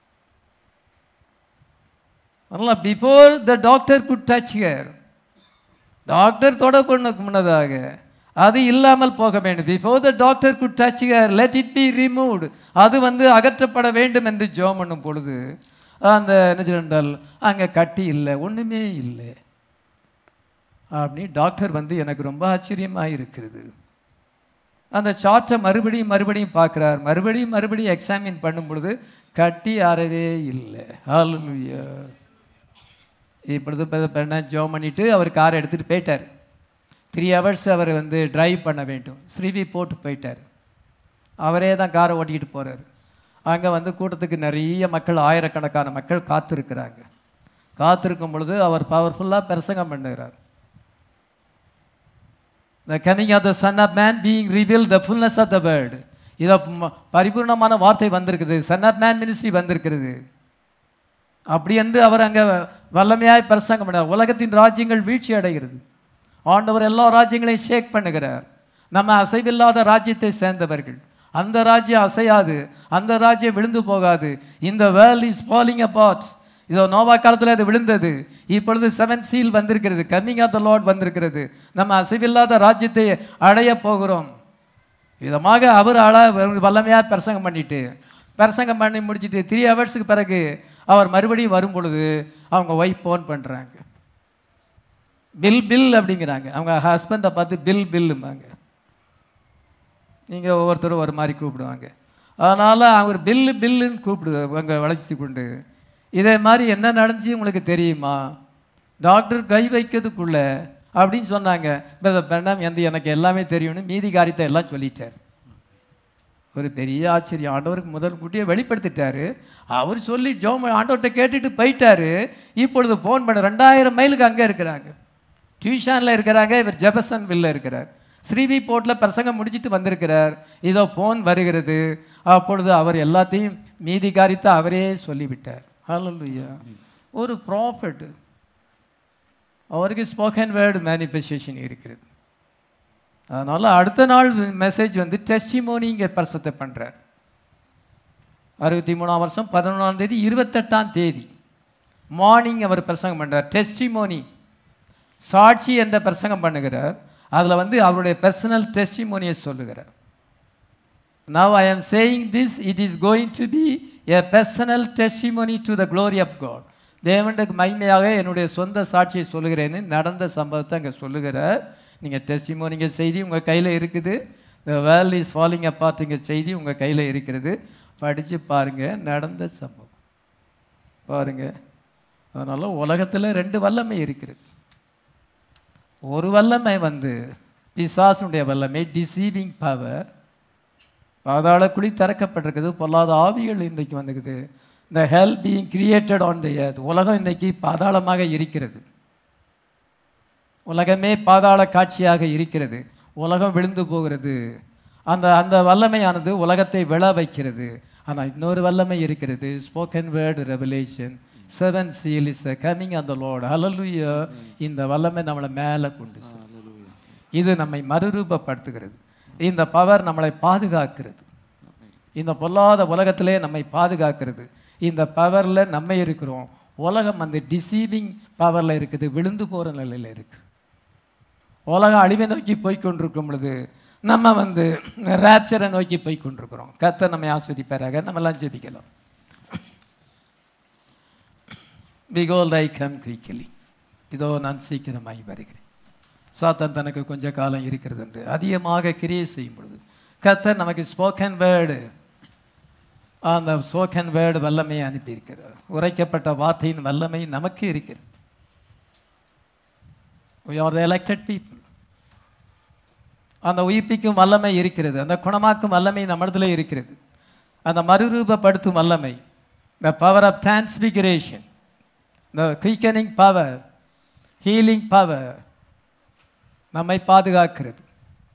அதனால் before the doctor could touch her doctor தொட பண்ணக்கு முன்னதாக அது இல்லாமல் போக வேண்டும் before the doctor could touch her let it be removed அது வந்து அகற்றப்பட வேண்டும் என்று ஜோம் பண்ணும் பொழுது அந்த என்ன சொல்றால் அங்கே கட்டி இல்லை ஒன்றுமே இல்லை அப்படி டாக்டர் வந்து எனக்கு ரொம்ப ஆச்சரியமாக இருக்கிறது அந்த சார்ட்டை மறுபடியும் மறுபடியும் பார்க்குறார் மறுபடியும் மறுபடியும் எக்ஸாமின் பண்ணும் பொழுது கட்டி அறவே இல்லை ஹalleluya இப்பொழுது பண்ண ஜோம் பண்ணிட்டு அவர் காரை எடுத்துகிட்டு போயிட்டார் த்ரீ ஹவர்ஸ் அவர் வந்து டிரைவ் பண்ண வேண்டும் ஸ்ரீவி போட்டு போயிட்டார் அவரே தான் காரை ஓட்டிக்கிட்டு போகிறார் அங்கே வந்து கூட்டத்துக்கு நிறைய மக்கள் ஆயிரக்கணக்கான மக்கள் காத்திருக்கிறாங்க காத்திருக்கும் பொழுது அவர் பவர்ஃபுல்லாக பிரசங்கம் பண்ணுகிறார் the coming of the son of man being revealed the fullness of the word இதோ ம- பரிபூர்ணமான வார்த்தை வந்திருக்குது சன் ஆஃப் மேன் மினிஸ்ட்ரி வந்திருக்கிறது அப்படி என்று அவர் அங்கே வல்லமையாய் பிரசங்கம் பண்ணார் உலகத்தின் ராஜ்யங்கள் வீழ்ச்சி அடைகிறது ஆண்டவர் எல்லா ராஜ்யங்களையும் ஷேக் பண்ணுகிறார் நம்ம அசைவில்லாத ராஜ்யத்தை சேர்ந்தவர்கள் அந்த ராஜ்யம் அசையாது அந்த ராஜ்யம் விழுந்து போகாது இந்த வேர்ல்ட் இஸ் ஃபாலிங் apart இதோ நோவா காலத்தில் அது விழுந்தது இப்பொழுது செவன் சீல் வந்திருக்கிறது கம்மிங் ஆஃப் த லார்ட் வந்திருக்கிறது நம்ம அசைவில்லாத ராஜ்யத்தை அடைய போகிறோம் விதமாக அவர் அழ வல்லமையாக பிரசங்கம் பண்ணிட்டு பிரசங்கம் பண்ணி முடிச்சிட்டு த்ரீ ஹவர்ஸுக்கு பிறகு அவர் மறுபடியும் வரும் பொழுது அவங்க ஒய்ஃப் ஃபோன் பண்ணுறாங்க பில் பில் அப்படிங்கிறாங்க அவங்க ஹஸ்பண்டை பார்த்து பில் பில்லுமாங்க நீங்கள் ஒவ்வொருத்தரும் ஒரு மாதிரி கூப்பிடுவாங்க அதனால் அவர் பில்லு பில்லுன்னு கூப்பிடு அங்கே வளைச்சி கொண்டு இதே மாதிரி என்ன நடந்துச்சு உங்களுக்கு தெரியுமா டாக்டர் கை வைக்கிறதுக்குள்ள அப்படின்னு சொன்னாங்க பிரதர் பெண்ணாம் எந்த எனக்கு எல்லாமே தெரியும்னு மீதி காரியத்தை எல்லாம் சொல்லிட்டார் ஒரு பெரிய ஆச்சரியம் ஆண்டவருக்கு முதல் கூட்டியே வெளிப்படுத்திட்டாரு அவர் சொல்லி ஜோம் ஆண்டவர்கிட்ட கேட்டுட்டு போயிட்டாரு இப்பொழுது ஃபோன் பண்ண ரெண்டாயிரம் மைலுக்கு அங்கே இருக்கிறாங்க டியூஷனில் இருக்கிறாங்க இவர் ஜெபசன் வில்ல இருக்கிறார் ஸ்ரீவி போர்ட்டில் பிரசங்கம் முடிச்சிட்டு வந்திருக்கிறார் இதோ ஃபோன் வருகிறது அப்பொழுது அவர் எல்லாத்தையும் மீதி காரியத்தை அவரே சொல்லிவிட்டார் ஹalleluya ஒரு ப்ராஃபிட் அவருக்கு ஸ்போக்கன் வேர்டு மேனிஃபெஸ்டேஷன் இருக்கிறது அதனால் அடுத்த நாள் மெசேஜ் வந்து டெஸ்டிமோனிங்க பிரசத்தை பண்ணுறார் அறுபத்தி மூணாம் வருஷம் பதினொன்றாம் தேதி இருபத்தெட்டாம் தேதி மார்னிங் அவர் பிரசங்கம் பண்ணுறார் டெஸ்டிமோனி சாட்சி என்ற பிரசங்கம் பண்ணுகிறார் அதில் வந்து அவருடைய பர்சனல் டெஸ்டிமோனியை சொல்லுகிறார் now I am saying this it is going to be a personal testimony to the glory of God தேவனுக்கு மகிமையாக என்னுடைய சொந்த சாட்சியை சொல்லுகிறேன்னு நடந்த சம்பவத்தை அங்கே சொல்லுகிறார் நீங்கள் டெஸ்டிமோனிங்க செய்தி உங்கள் கையில் இருக்குது த வேர்ல்ட் இஸ் ஃபாலிங் அப்பார்ட்டுங்க செய்தி உங்கள் கையில் இருக்கிறது படித்து பாருங்கள் நடந்த சம்பவம் பாருங்கள் அதனால் உலகத்தில் ரெண்டு வல்லமை இருக்கிறது ஒரு வல்லமை வந்து பிசாசுடைய வல்லமை டிசீவிங் பவர் பாதாள குழி திறக்கப்பட்டிருக்குது பொல்லாத ஆவிகள் இன்றைக்கு வந்துக்குது இந்த hell being created on the earth உலகம் இன்றைக்கி பாதாளமாக இருக்கிறது உலகமே பாதாள காட்சியாக இருக்கிறது உலகம் விழுந்து போகிறது அந்த அந்த வல்லமையானது உலகத்தை விழ வைக்கிறது ஆனால் இன்னொரு வல்லமை இருக்கிறது spoken word revelation seven seal is coming அந்த லோட் ஹalleluya இந்த வல்லமை நம்மளை மேலே கொண்டு செல்லும். இது நம்மை மறுரூபப்படுத்துகிறது இந்த பவர் நம்மளை பாதுகாக்கிறது இந்த பொல்லாத உலகத்திலே நம்மை பாதுகாக்கிறது இந்த பவரில் நம்ம இருக்கிறோம் உலகம் அந்த டிசீவிங் பவரில் இருக்குது விழுந்து போகிற நிலையில் இருக்கு உலகம் அழிவை நோக்கி போய் கொண்டிருக்கும் பொழுது நம்ம வந்து ரேப்சரை நோக்கி போய் கொண்டிருக்கிறோம் கத்தை நம்மை ஆஸ்வதிப்பாராக நம்மெல்லாம் ஜெபிக்கலாம் பிகோல் ஐ கம் குயிக்கலி இதோ நான் சீக்கிரமாய் வருகிறேன் சாத்தான் தனக்கு கொஞ்ச காலம் இருக்கிறது என்று அதிகமாக கிரியை செய்யும் பொழுது கத்தர் நமக்கு ஸ்போக்கன் வேர்டு அந்த ஸ்போக்கன் வேர்டு வல்லமையை அனுப்பியிருக்கிறார் உரைக்கப்பட்ட வார்த்தையின் வல்லமை நமக்கு இருக்கிறது we are the elected people அந்த உயிர்ப்பிக்கும் வல்லமை இருக்கிறது அந்த குணமாக்கும் வல்லமை நம்மிடத்துல இருக்கிறது அந்த மறுரூபப்படுத்தும் வல்லமை the power of transfiguration the quickening power healing power நம்மை பாதுகாக்கிறது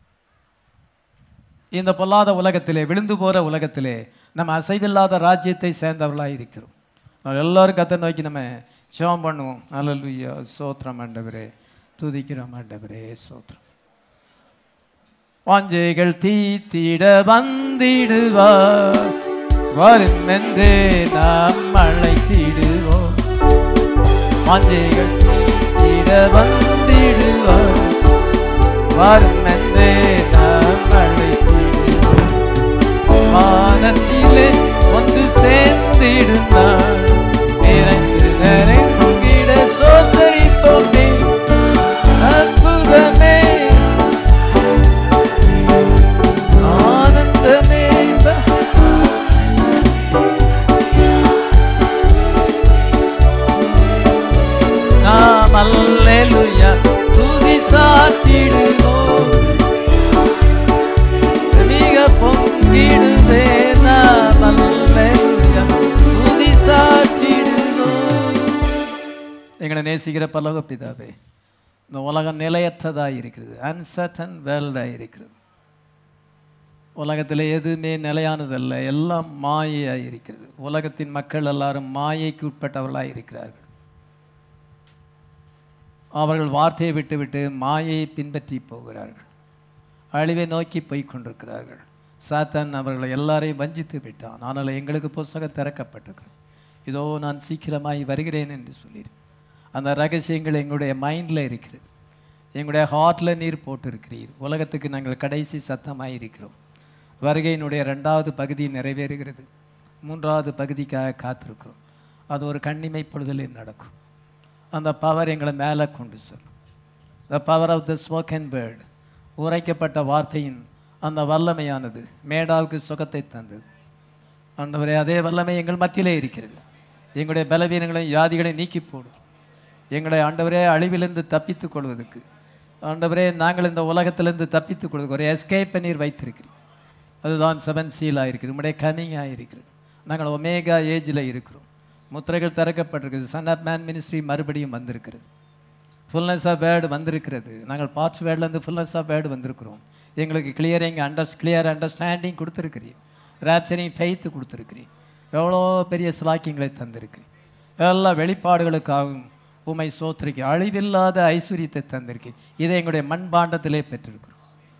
இந்த பொல்லாத உலகத்திலே விழுந்து போகிற உலகத்திலே நம்ம அசைவில்லாத ராஜ்யத்தை சேர்ந்தவர்களாக இருக்கிறோம் நம்ம எல்லாரும் கத்தை நோக்கி நம்ம ஜெபம் பண்ணுவோம் அல்லலுயா சோத்திரம் ஆண்டவரே துதிக்கிறோம் ஆண்டவரே சோத்திரம் வாஞ்சைகள் தீத்திட வந்திடுவார் வரும் என்றே நாம் அழைத்திடுவோம் வாஞ்சைகள் தீத்திட வந்திடுவார் வரும் என்றே நாம் அழைத்திடுவோம் வானத்திலே ஒன்று சேர்ந்திடுந்தார் எங்களை நேசிக்கிற பல்லவ பிதாவே இந்த உலகம் நிலையற்றதாக இருக்கிறது அன்சர்டன் வேர்ல்டாக இருக்கிறது உலகத்தில் எதுவுமே நிலையானதல்ல எல்லாம் மாயையாக இருக்கிறது உலகத்தின் மக்கள் எல்லாரும் மாயைக்கு உட்பட்டவர்களாக இருக்கிறார்கள் அவர்கள் வார்த்தையை விட்டுவிட்டு மாயையை பின்பற்றி போகிறார்கள் அழிவை நோக்கி போய் கொண்டிருக்கிறார்கள் சாத்தான் அவர்களை எல்லாரையும் வஞ்சித்து விட்டான் ஆனால் எங்களுக்கு புஸ்தகம் திறக்கப்பட்டிருக்கிறது இதோ நான் சீக்கிரமாய் வருகிறேன் என்று சொல்லி அந்த ரகசியங்கள் எங்களுடைய மைண்டில் இருக்கிறது எங்களுடைய ஹார்ட்டில் நீர் போட்டிருக்கிறீர் உலகத்துக்கு நாங்கள் கடைசி சத்தமாக இருக்கிறோம் வருகையினுடைய ரெண்டாவது பகுதி நிறைவேறுகிறது மூன்றாவது பகுதிக்காக காத்திருக்கிறோம் அது ஒரு கண்ணிமை பொழுதில் நடக்கும் அந்த பவர் எங்களை மேலே கொண்டு செல்லும் the power of the spoken word உரைக்கப்பட்ட வார்த்தையின் அந்த வல்லமையானது மேடாவுக்கு சுகத்தை தந்தது ஆண்டவரே அதே வல்லமை எங்கள் மத்தியிலே இருக்கிறது எங்களுடைய பலவீனங்களையும் வியாதிகளை நீக்கி போடும் எங்களை ஆண்டவரே அழிவிலிருந்து தப்பித்துக் கொள்வதற்கு ஆண்டவரே நாங்கள் இந்த உலகத்திலிருந்து தப்பித்துக் கொள்வதற்கு ஒரு எஸ்கேப் நீர் வைத்திருக்கிறீர் அதுதான் செவன் சீலாக இருக்குது உங்களுடைய கனிங்காக இருக்கிறது நாங்கள் ஒமேகா ஏஜில் இருக்கிறோம் முத்திரைகள் திறக்கப்பட்டிருக்குது சன் ஆஃப் மேன் மினிஸ்ட்ரி மறுபடியும் வந்திருக்கிறது ஃபுல்னஸ் ஆஃப் வேர்டு வந்திருக்கிறது நாங்கள் பார்ட்ஸ் வேர்ட்லேருந்து ஃபுல்னஸ் ஆஃப் வேர்டு வந்திருக்கிறோம் எங்களுக்கு கிளியரிங் அண்டர் கிளியர் அண்டர்ஸ்டாண்டிங் கொடுத்துருக்கிறீர் ரேப்சரிங் ஃபெய்த்து கொடுத்துருக்கிறீர் எவ்வளோ பெரிய சிலாக்கியங்களை தந்திருக்கிறீர் எல்லா வெளிப்பாடுகளுக்காகவும் உமை சோத்திரிக்கு அழிவில்லாத ஐஸ்வர்யத்தை தந்திருக்கிறீர் இதை எங்களுடைய மண்பாண்டத்திலே பெற்றிருக்கிறோம்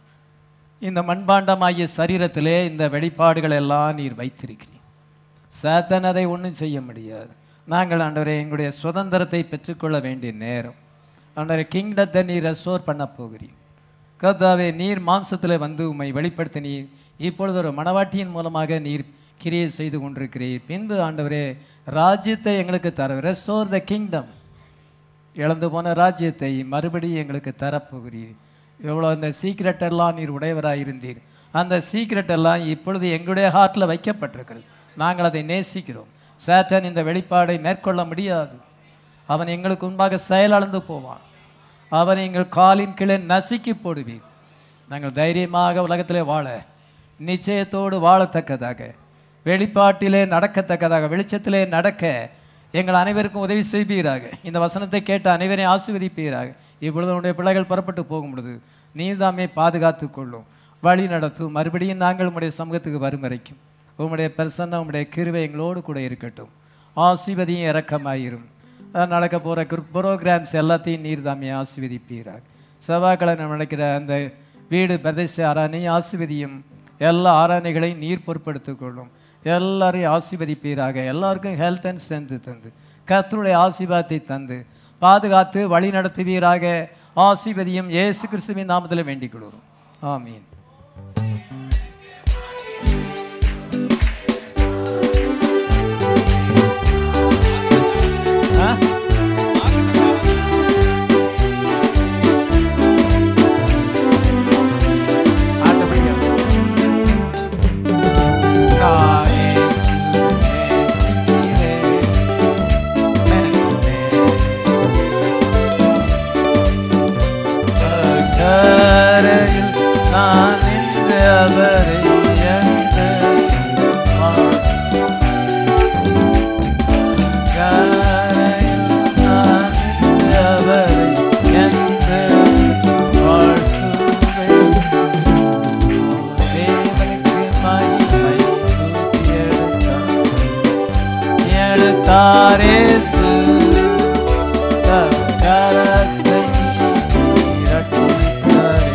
இந்த மண்பாண்டமாகிய சரீரத்திலே இந்த வெளிப்பாடுகள் எல்லாம் நீர் வைத்திருக்கிறீர் சாத்தன் அதை ஒன்றும் செய்ய முடியாது நாங்கள் ஆண்டவரே எங்களுடைய சுதந்திரத்தை பெற்றுக்கொள்ள வேண்டிய நேரம் ஆண்டவரே கிங்டத்தை நீர் ரெஸ்டோர் பண்ண போகிறீர் கர்த்தாவே நீர் மாம்சத்தில் வந்து உம்மை வெளிப்படுத்த நீர் இப்பொழுது ஒரு மணவாட்டியின் மூலமாக நீர் கிரியை செய்து கொண்டிருக்கிறீர் பின்பு ஆண்டவரே ராஜ்யத்தை எங்களுக்கு தர ரெஸ்டோர் த கிங்டம் இழந்து போன ராஜ்யத்தை மறுபடியும் எங்களுக்கு தரப்போகிறீர் எவ்வளோ அந்த சீக்ரெட் எல்லாம் நீர் உடையவராக இருந்தீர் அந்த சீக்ரெட் எல்லாம் இப்பொழுது எங்களுடைய ஹார்ட்டில் வைக்கப்பட்டிருக்கிறது நாங்கள் அதை நேசிக்கிறோம் சேட்டன் இந்த வெளிப்பாடை மேற்கொள்ள முடியாது அவன் எங்களுக்கு முன்பாக செயலளந்து போவான் அவன் எங்கள் காலின் கீழே நசுக்கி போடுவீர் நாங்கள் தைரியமாக உலகத்திலே வாழ நிச்சயத்தோடு வாழத்தக்கதாக வெளிப்பாட்டிலே நடக்கத்தக்கதாக வெளிச்சத்திலே நடக்க எங்கள் அனைவருக்கும் உதவி செய்வீராக இந்த வசனத்தை கேட்ட அனைவரையும் ஆசீர்வதிப்பீராக இப்பொழுது உன்னுடைய பிள்ளைகள் புறப்பட்டு போகும் பொழுது நீதாமே பாதுகாத்து கொள்ளும் வழி நடத்தும் மறுபடியும் நாங்கள் உம்முடைய சமூகத்துக்கு வரும் வரைக்கும் உம்முடைய பிரசன்னம் உம்முடைய கிருவை எங்களோடு கூட இருக்கட்டும் ஆசீர்வதியும் இறக்கமாயிரும் அஹ் நடக்க போகிற ப்ரோக்ராம்ஸ் எல்லாத்தையும் நீர் தாமே ஆசீர்வதிப்பீராக செவ்வாய்க்கிழமை நடக்கிற அந்த வீடு பிரதேச ஆராதனையும் ஆசீர்வதியும் எல்லா ஆராதனைகளையும் நீர் பொறுப்படுத்திக் கொள்ளும் எல்லாரையும் ஆசீர்வதிப்பீராக எல்லாருக்கும் ஹெல்த் அண்ட் ஸ்ட்ரென்த்து தந்து கர்த்தருடைய ஆசீர்வாதத்தை தந்து பாதுகாத்து வழி நடத்துவீராக ஆசீர்வதியும் இயேசு கிறிஸ்துவின் நாமத்தில் வேண்டிக் கொள்கிறோம் ஆமீன் ஆ ஆட்டோமேட்டிக்கா நானே கரையில் நான் நின்று அவரை எண்ண கரையில் நான் நின்று அவரை எண்ண வாழ்த்துவேன் தேவனுக்கு மகிமை தூக்கி எடுத்தார். எடுத்தாரேசு தம் கரத்தை நீட்டி ரட்சித்தாரே.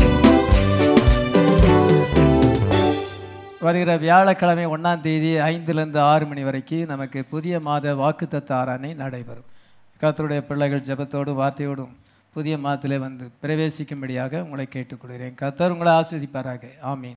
வருகிற வியாழக்கிழமை ஒன்றாம் தேதி ஐந்துலேருந்து ஆறு மணி வரைக்கும் நமக்கு புதிய மாத வாக்குத்தத்த ஆராதனை நடைபெறும் கர்த்தருடைய பிள்ளைகள் ஜெபத்தோடும் வார்த்தையோடும் புதிய மாதத்திலே வந்து பிரவேசிக்கும்படியாக உங்களை கேட்டுக்கொள்கிறேன் கர்த்தர் உங்களை ஆஸ்வதிப்பாராக ஆமீன்